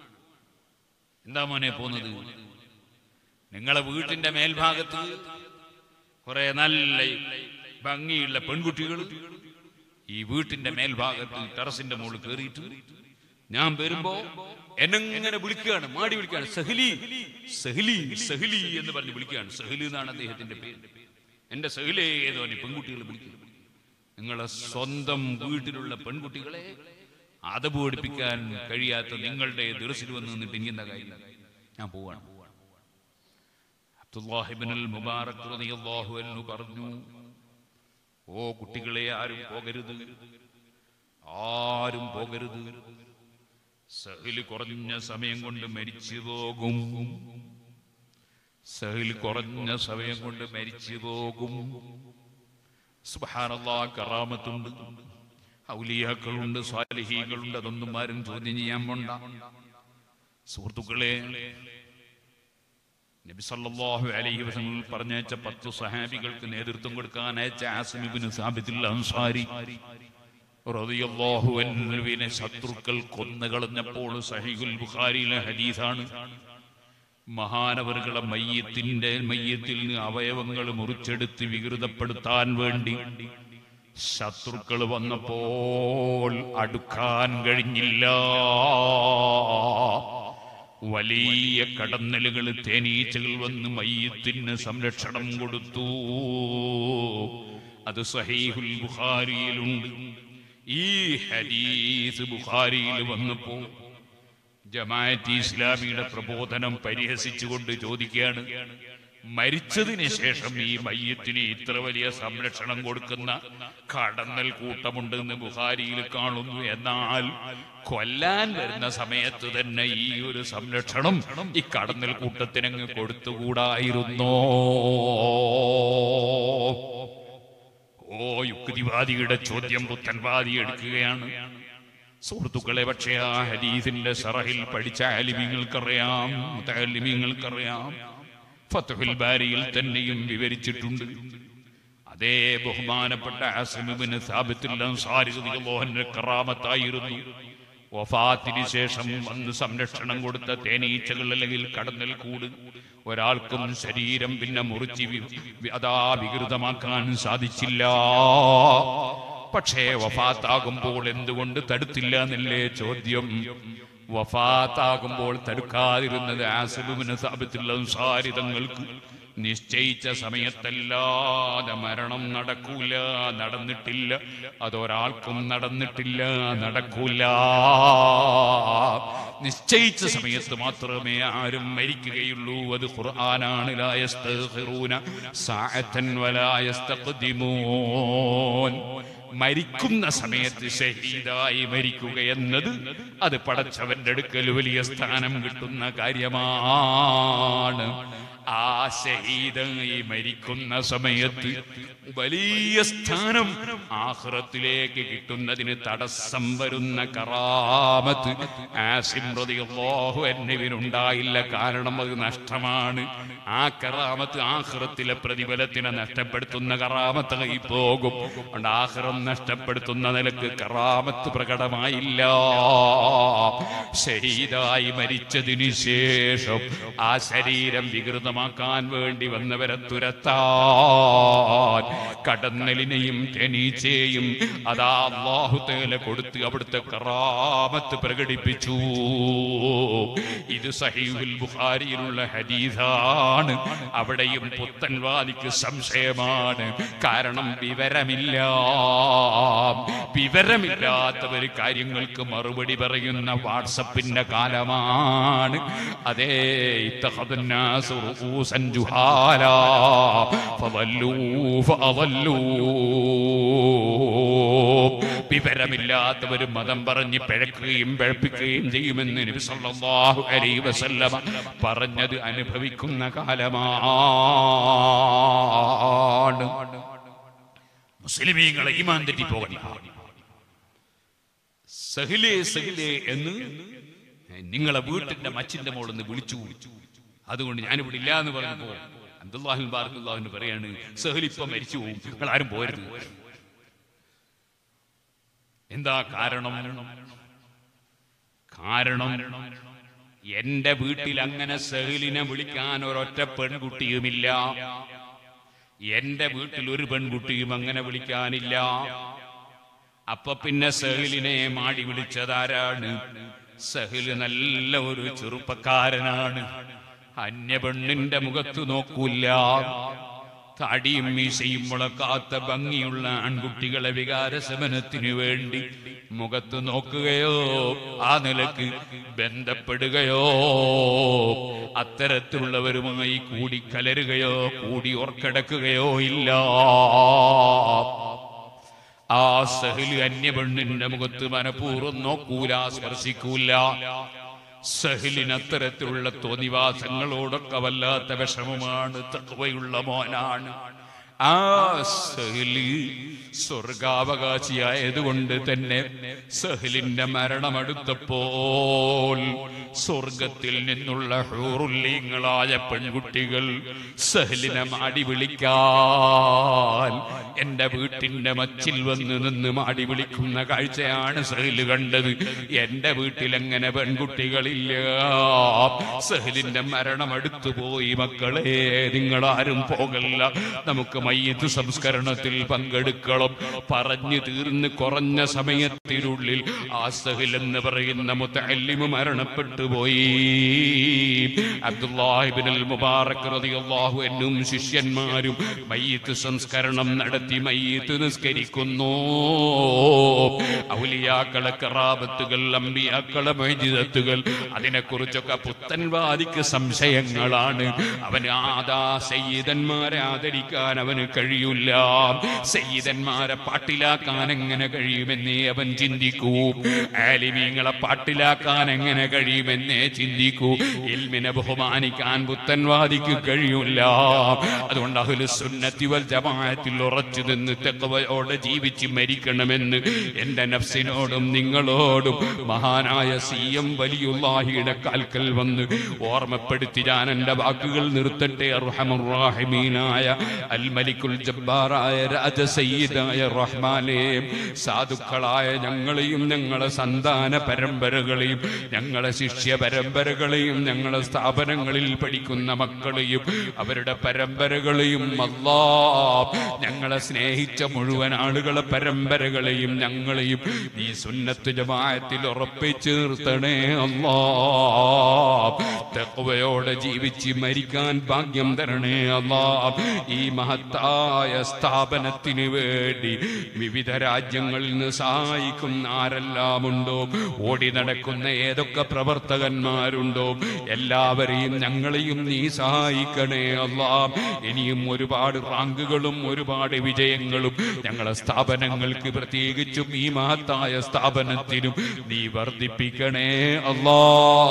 എന്താ മോനെ പോകുന്നത് നിങ്ങളെ വീട്ടിന്റെ മേൽഭാഗത്ത് കുറെ നല്ല ഭംഗിയുള്ള പെൺകുട്ടികൾ ഈ വീട്ടിന്റെ മേൽഭാഗത്ത് ടെറസിന്റെ മുകളിൽ കയറിയിട്ട് ഞാൻ വരുമ്പോ എന്നെങ്ങനെ വിളിക്കുകയാണ് മാടി വിളിക്കുകയാണ് സഹലി സഹലി സഹലി എന്ന് പറഞ്ഞ് വിളിക്കുകയാണ് സഹലി എന്നാണ് അദ്ദേഹത്തിന്റെ പേര് എന്റെ സഹലേ ഏതോ പെൺകുട്ടികൾ വിളിക്കുന്നു നിങ്ങളെ സ്വന്തം വീട്ടിലുള്ള പെൺകുട്ടികളെ അതപ് പഠിപ്പിക്കാൻ കഴിയാത്ത നിങ്ങളുടെ ദുരസിൽ വന്ന് നിന്നിട്ട് ഇനി എന്താ കാര്യം ഞാൻ പോവാണ് അബ്ദുല്ലാഹിബിനുൽ മുബാറക് റളിയല്ലാഹു അൻഹു പറഞ്ഞു ഓ കുട്ടികളെ ആരും പോകരുത് ആരും പോകരുത് സഹിൽ കുറഞ്ഞ സമയം കൊണ്ട് മരിച്ചു പോകും സഹിൽ കുറഞ്ഞ സമയം കൊണ്ട് മരിച്ചു പോകും സുബ്ഹാനല്ലാ കറാമത്തുണ്ട് ഔലിയാക്കളുണ്ട് സ്വാലിഹീകളുണ്ട് അതൊന്നും ആരും ചോദ്യം ചെയ്യാൻ പോണ്ട സുഹൃത്തുക്കളെ നബി സല്ലല്ലാഹു അലൈഹി വസല്ലം പറഞ്ഞയച്ച പത്ത് സഹാബികൾക്ക് നേതൃത്വം കൊടുക്കാൻ അയച്ച ആസിം ഇബ്നു സാബിത്തുൽ അൻസാരി റളിയല്ലാഹു അൻഹുവിനെ ശത്രുക്കൾ കൊന്നുകളഞ്ഞപ്പോൾ സഹീഹുൽ ബുഖാരിയിലെ ഹദീസാണ് മഹാനവറുകളെ മയ്യത്തിന്റെ മയ്യത്തിൽ നിന്ന് അവയവങ്ങൾ മുറിച്ചെടുത്ത് വികൃതപ്പെടുത്താൻ വേണ്ടി ശത്രുക്കൾ വന്നപ്പോൾ അടുക്കാൻ കഴിഞ്ഞില്ല വലിയ കടന്നലുകൾ തേനീച്ചകൾ വന്ന് മയ്യത്തിന് സംരക്ഷണം കൊടുത്തു അത് സഹീഹുൽ ബുഖാരിയിലുണ്ട് ഈ ഹദീസ് ബുഖാരിയിൽ വന്നപ്പോ ജമാഅത്ത് ഇസ്ലാമിയുടെ പ്രബോധനം പരിഹസിച്ചുകൊണ്ട് ചോദിക്കുകയാണ് മരിച്ചതിന് ശേഷം ഈ മയ്യത്തിന് ഇത്ര വലിയ സംരക്ഷണം കൊടുക്കുന്ന കടന്നൽ കൂട്ടമുണ്ടെന്ന് ബുഹാരിയിൽ കാണുന്നു എന്നാൽ കൊല്ലാൻ വരുന്ന സമയത്ത് തന്നെ ഈ ഒരു സംരക്ഷണം ഈ കടന്നൽ കൂട്ടത്തിനങ്ങ് കൊടുത്തുകൂടായിരുന്നോ ഓ യുക്തിവാദിയുടെ ചോദ്യം പുത്തൻവാദി എടുക്കുകയാണ് സുഹൃത്തുക്കളെ പക്ഷേ ആ ഹദീസിന്റെ സറഹിൽ പഠിച്ച ആലിമീങ്ങൾക്കറിയാം മുത്തലിമീങ്ങൾക്കറിയാം ഫത്തുൽ ബാരിയിൽ തന്നെയും വിവരിച്ചിട്ടുണ്ട് അതേ ബഹുമാനപ്പെട്ട ആസിമിന് സാബിത്തുല്ലോഹന്റെ കറാമത്തായിരുന്നു വഫാത്തിന് ശേഷം വന്ന് സംരക്ഷണം കൊടുത്ത തേനീച്ചകൾ അല്ലെങ്കിൽ കടന്നൽ കൂട് ഒരാൾക്കും ശരീരം പിന്നെ മുറിച്ച് വി- വി- അതാ വികൃതമാക്കാൻ സാധിച്ചില്ല പക്ഷേ വഫാത്താകുമ്പോൾ എന്തുകൊണ്ട് തടുത്തില്ല എന്നല്ലേ ചോദ്യം വഫാത്താകുമ്പോൾ തടുക്കാതിരുന്നത് ആസിബിന് സാബിത്തുള്ള സാരിതങ്ങൾക്ക് നിശ്ചയിച്ച സമയത്തല്ലാതെ മരണം നടക്കൂല നടന്നിട്ടില്ല അതൊരാൾക്കും നടന്നിട്ടില്ല നടക്കൂല നിശ്ചയിച്ച സമയത്ത് മാത്രമേ ആരും മരിക്കുകയുള്ളൂ അത് ഖുർആനാണ് ലാ യസ്തഗ്ഫിറൂന സാഅത്തൻ വലാ യസ്തഖ്ദിമൂൻ മരിക്കുന്ന സമയത്ത് ഷഹീദായി മരിക്കുക എന്നത് അത് പടച്ചവന്റെ അടുക്കൽ വലിയ സ്ഥാനം കിട്ടുന്ന കാര്യമാണ് ആ ഷഹീദായി മരിക്കുന്ന സമയത്ത് വലിയ സ്ഥാനം ആഹ്റത്തിലേക്ക് കിട്ടുന്നതിന് തടസ്സം വരുന്ന കറാമത്ത് ആസിം റളിയല്ലാഹു എന്നിവനുണ്ടായില്ല കാരണം അത് നഷ്ടമാണ് ആ കറാമത്ത് ആഹ്റത്തിലെ പ്രതിഫലത്തിനെ നഷ്ടപ്പെടുത്തുന്ന കറാമത്തായി പോകും അതുകൊണ്ട് ആഹ്റം നഷ്ടപ്പെടുത്തുന്ന നിലക്ക് കറാമത്ത് പ്രകടമായില്ല ശരീരായി മരിച്ചതിന് ശേഷം ആ ശരീരം വികൃതമാക്കാൻ വേണ്ടി വന്നവരെ തുരത്താൻ കടന്നലിനെയും തെനീച്ചയെയും അതാ അള്ളാഹുതേല കൊടുത്ത് അവിടുത്തെ കറാമത്ത് പ്രകടിപ്പിച്ചു ഇത് സഹീഹുൽ ബുഖാരിയിലുള്ള ഹദീസാണ് അവിടെയും പുത്തൻവാദിക്ക് സംശയമാണ് കാരണം വിവരമില്ല വിവരമില്ലാത്തവർ കാര്യങ്ങൾക്ക് മറുപടി പറയുന്ന വാട്സപ്പിന്റെ കാലമാണ് അതേ ഇത്തഖദന്നാസു റൂസൻ ജുഹാലാ ഫവല്ലൂ ഫഅവല്ലൂ വിവരമില്ലാത്തവർ മതം പറഞ്ഞ് പിഴക്കുകയും പിഴപ്പിക്കുകയും ചെയ്യുമെന്ന് നബി സല്ലല്ലാഹു അലൈഹി വസല്ലമ പറഞ്ഞത് അനുഭവിക്കുന്ന കാലമാണ് മുസ്ലിമീങ്ങളെ ഈമാൻ തെറ്റി പോകണ്ട സഹിലേ സഹിലേ എന്ന് നിങ്ങളെ വീട്ടിന്റെ മച്ചിന്റെ മോളെന്ന് വിളിച്ചു അതുകൊണ്ട് ഞാനിവിടെ ഇല്ല എന്ന് പറഞ്ഞപ്പോ അബ്ദുല്ലാഹിൻ ബാർക്കുല്ലാഹിന് പറയാണ് സഹലിപ്പ മരിച്ചു പോകും നിങ്ങൾ ആരും പോരുത് എന്താ കാരണം കാരണം എന്റെ വീട്ടിൽ അങ്ങനെ സഹലിനെ വിളിക്കാൻ ഒരൊറ്റ പെൺകുട്ടിയുമില്ല എന്റെ വീട്ടിൽ ഒരു പെൺകുട്ടിയും അങ്ങനെ വിളിക്കാനില്ല അപ്പൊ പിന്നെ സഹലിനെ മാടി വിളിച്ചതാരാണ് സഹല് നല്ല ഒരു ചെറുപ്പക്കാരനാണ് അന്യ പെണ്ണിന്റെ മുഖത്ത് നോക്കൂല താടിയും മീശയും മുളക്കാത്ത ഭംഗിയുള്ള ആൺകുട്ടികളെ വികാരശമനത്തിനു വേണ്ടി മുഖത്ത് നോക്കുകയോ ആ നിലക്ക് ബന്ധപ്പെടുകയോ അത്തരത്തിലുള്ളവരുമായി കൂടി കലരുകയോ കൂടി ഓർക്കടക്കുകയോ ഇല്ല ആ സഹല് അന്യപെണ്ണിന്റെ മുഖത്ത് മനഃപൂർവ്വം നോക്കൂല സ്പർശിക്കൂല സഹലിന് അത്തരത്തിലുള്ള തോന്നിവാസങ്ങളോടൊക്കെ വല്ലാത്ത വിഷമമാണ് തത്വയുള്ള മോനാണ് ആ സഹലി സ്വർഗാവകാശിയായതുകൊണ്ട് തന്നെ സഹലിന്റെ മരണമെടുത്തപ്പോൾ സ്വർഗത്തിൽ നിന്നുള്ള ഹൂറുല്ലീങ്ങളായ പെൺകുട്ടികൾ സഹലിനെ മാടി വിളിക്കാൻ എന്റെ വീട്ടിന്റെ മച്ചിൽ വന്ന് നിന്ന് മാടി വിളിക്കുന്ന കാഴ്ചയാണ് സഹല് കണ്ടത് എന്റെ വീട്ടിൽ എങ്ങനെ പെൺകുട്ടികളില്ല സഹലിന്റെ മരണം അടുത്തു പോയി മക്കളെ നിങ്ങളാരും പോകല്ല നമുക്ക് മയ്യത്ത് സംസ്കരണത്തിൽ പങ്കെടുക്കണം പറഞ്ഞു തീർന്ന് കുറഞ്ഞ സമയത്തിനുള്ളിൽ ആ സഹിൽ എന്ന് പറയുന്ന മുത്തല്ലിമ് മരണപ്പെട്ടു പോയി അബ്ദുല്ലാഹിബിൻ മുബാറക് റളിയല്ലാഹു എന്നും ശിഷ്യന്മാരും മയ്യത്ത് സംസ്കരണം നടത്തി മയ്യത്ത് നിസ്കരിക്കുന്നു ഔലിയാക്കളെ കറാബത്തുകൾ അമ്പിയാക്കളെ മൈജിതത്തുകൾ അതിനെക്കുറിച്ചൊക്കെ പുത്തൻവാദിക്ക് സംശയങ്ങളാണ് അവന് ആദാ സയ്യിദന്മാരെ ആദരിക്കാൻ അവന് കഴിയില്ല സയ്യിദന്മാരെ പാട്ടിലാക്കാൻ എങ്ങനെ കഴിയുമെന്നേ അവൻ ചിന്തിക്കൂ ആലിമീങ്ങളെ പാട്ടിലാക്കാൻ എങ്ങനെ കഴിയുമെന്നേ ചിന്തിക്കൂ ഇൽമിനെ ബഹുമാനിക്കാൻ പുത്തൻവാദിക്ക് കഴിയില്ല അതുകൊണ്ട് അഹ്ലു സുന്നത്തി വൽ ജമാഅത്തിൽ ഉറച്ചു നിന്ന് തെക്കവയോടെ ജീവിച്ച് മരിക്കണമെന്ന് എന്റെ നഫ്സിനോടും നിങ്ങളോടും മഹാനായ സി എം വലിയുള്ളാഹിയുടെ കാൽക്കൽ വന്ന് ഓർമ്മപ്പെടുത്തി ഞാൻ എന്റെ വാക്കുകൾ നിർത്തട്ടെ അർഹമുറാഹിമീനായ അൽ മലിക്കുൽ ജബ്ബാറായ രാജസയ്യിദായ റഹ്മാനെ സാധുക്കളായ ഞങ്ങളെയും ഞങ്ങളെ സന്താന പരമ്പരകളെയും ഞങ്ങളെ ശിഷ്യ പരമ്പരകളെയും ഞങ്ങളെ സ്ഥാപനങ്ങളിൽ പഠിക്കുന്ന മക്കളെയും അവരുടെ പരമ്പരകളെയും അല്ലാ ഞങ്ങളെ സ്നേഹിച്ച മുഴുവൻ ആളുകളെ പരമ്പരകളെയും ഞങ്ങളെയും നീ സുന്നത്ത് ജമാഅത്തിൽ ഉറപ്പിച്ചു നിർത്തണേ അല്ലാ തെക്കുവയോടെ ജീവിച്ച് മരിക്കാൻ ഭാഗ്യം തരണേ അല്ലാ ഈ മഹത്തായ സ്ഥാപനത്തിന് വേണ്ടി വിവിധ രാജ്യങ്ങളിൽ നിന്ന് സഹായിക്കുന്ന ആരെല്ലാം ഉണ്ടോ ഓടി നടക്കുന്ന ഏതൊക്കെ പ്രവർത്തകന്മാരുണ്ടോ എല്ലാവരെയും ഞങ്ങളെയും നീ സഹായിക്കണേ അല്ലാ ഇനിയും ഒരുപാട് റാങ്കുകളും ഒരുപാട് വിജയങ്ങളും ഞങ്ങളെ സ്ഥാപനങ്ങൾക്ക് പ്രത്യേകിച്ചും ഈ മഹത്തായ സ്ഥാപനത്തിനും നീ വർദ്ധിപ്പിക്കണേ അല്ലാ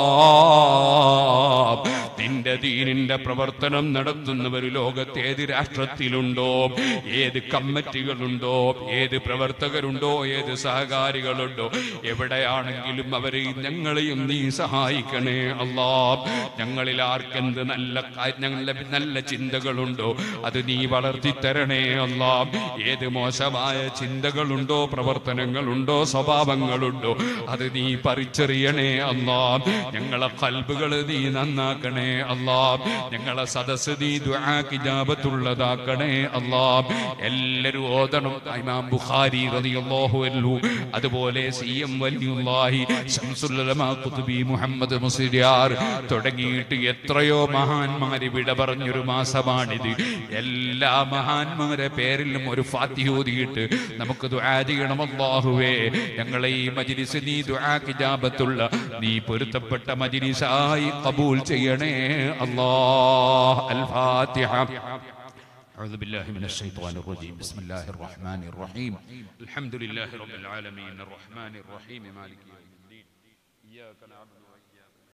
നിന്റെ ദീനിന്റെ പ്രവർത്തനം നടത്തുന്നവർ ലോകത്ത് ഏത് രാഷ്ട്രത്തിലുണ്ടോ ഏത് കമ്മിറ്റികളുണ്ടോ ഏത് പ്രവർത്തകരുണ്ടോ ഏത് സഹകാരികളുണ്ടോ എവിടെയാണെങ്കിലും അവരെ ഞങ്ങളെയും നീ സഹായിക്കണേ അല്ലാ ഞങ്ങളിൽ ആർക്കെന്ത് നല്ല കാ- നല്ല നല്ല ചിന്തകളുണ്ടോ അത് നീ വളർത്തി തരണേ അല്ലാ ഏത് മോശമായ ചിന്തകളുണ്ടോ പ്രവർത്തനങ്ങളുണ്ടോ സ്വഭാവങ്ങളുണ്ടോ അത് നീ പറിച്ചെറിയണേ അല്ലാ ഞങ്ങളെ കൽബുകൾ നീ നന്നാക്കണേ അല്ലാ ഞങ്ങളെ സദസ് നീ ദുആക്കിജാബത്തുള്ളതാക്കണേ അല്ലാ എല്ലാരും ഓതണം ഇമാം ബുഖാരി റളിയല്ലാഹു അൻഹു അതുപോലെ സി എം വലിയുല്ലാഹി ശംസുൽ ഉലമാ ഖുതുബി മുഹമ്മദ് മുസ്ലിയാർ തുടങ്ങിയിട്ട് എത്രയോ മഹാന്മാര് വിട പറഞ്ഞൊരു മാസമാണിത് എല്ലാ മഹാന്മാരെ പേരിലും ഒരു ഫാത്തിഹ ഓതിയിട്ട് നമുക്ക് ദുആ ചെയ്യണം അല്ലാഹുവേ ഞങ്ങളെ ഈ മജ്ലിസ് നീ ദുആക്കിജാബത്തുള്ള നീ പൊരുത്തപ്പെട്ട മജ്ലിസായി കബൂൽ ചെയ്യണേ അല്ലാഹ് അൽ ഫാത്തിഹ أعوذ بالله من الشيطان الرجيم بسم الله الرحمن الرحيم الحمد لله رب العالمين الرحمن الرحيم مالك يوم الدين إياك نعبد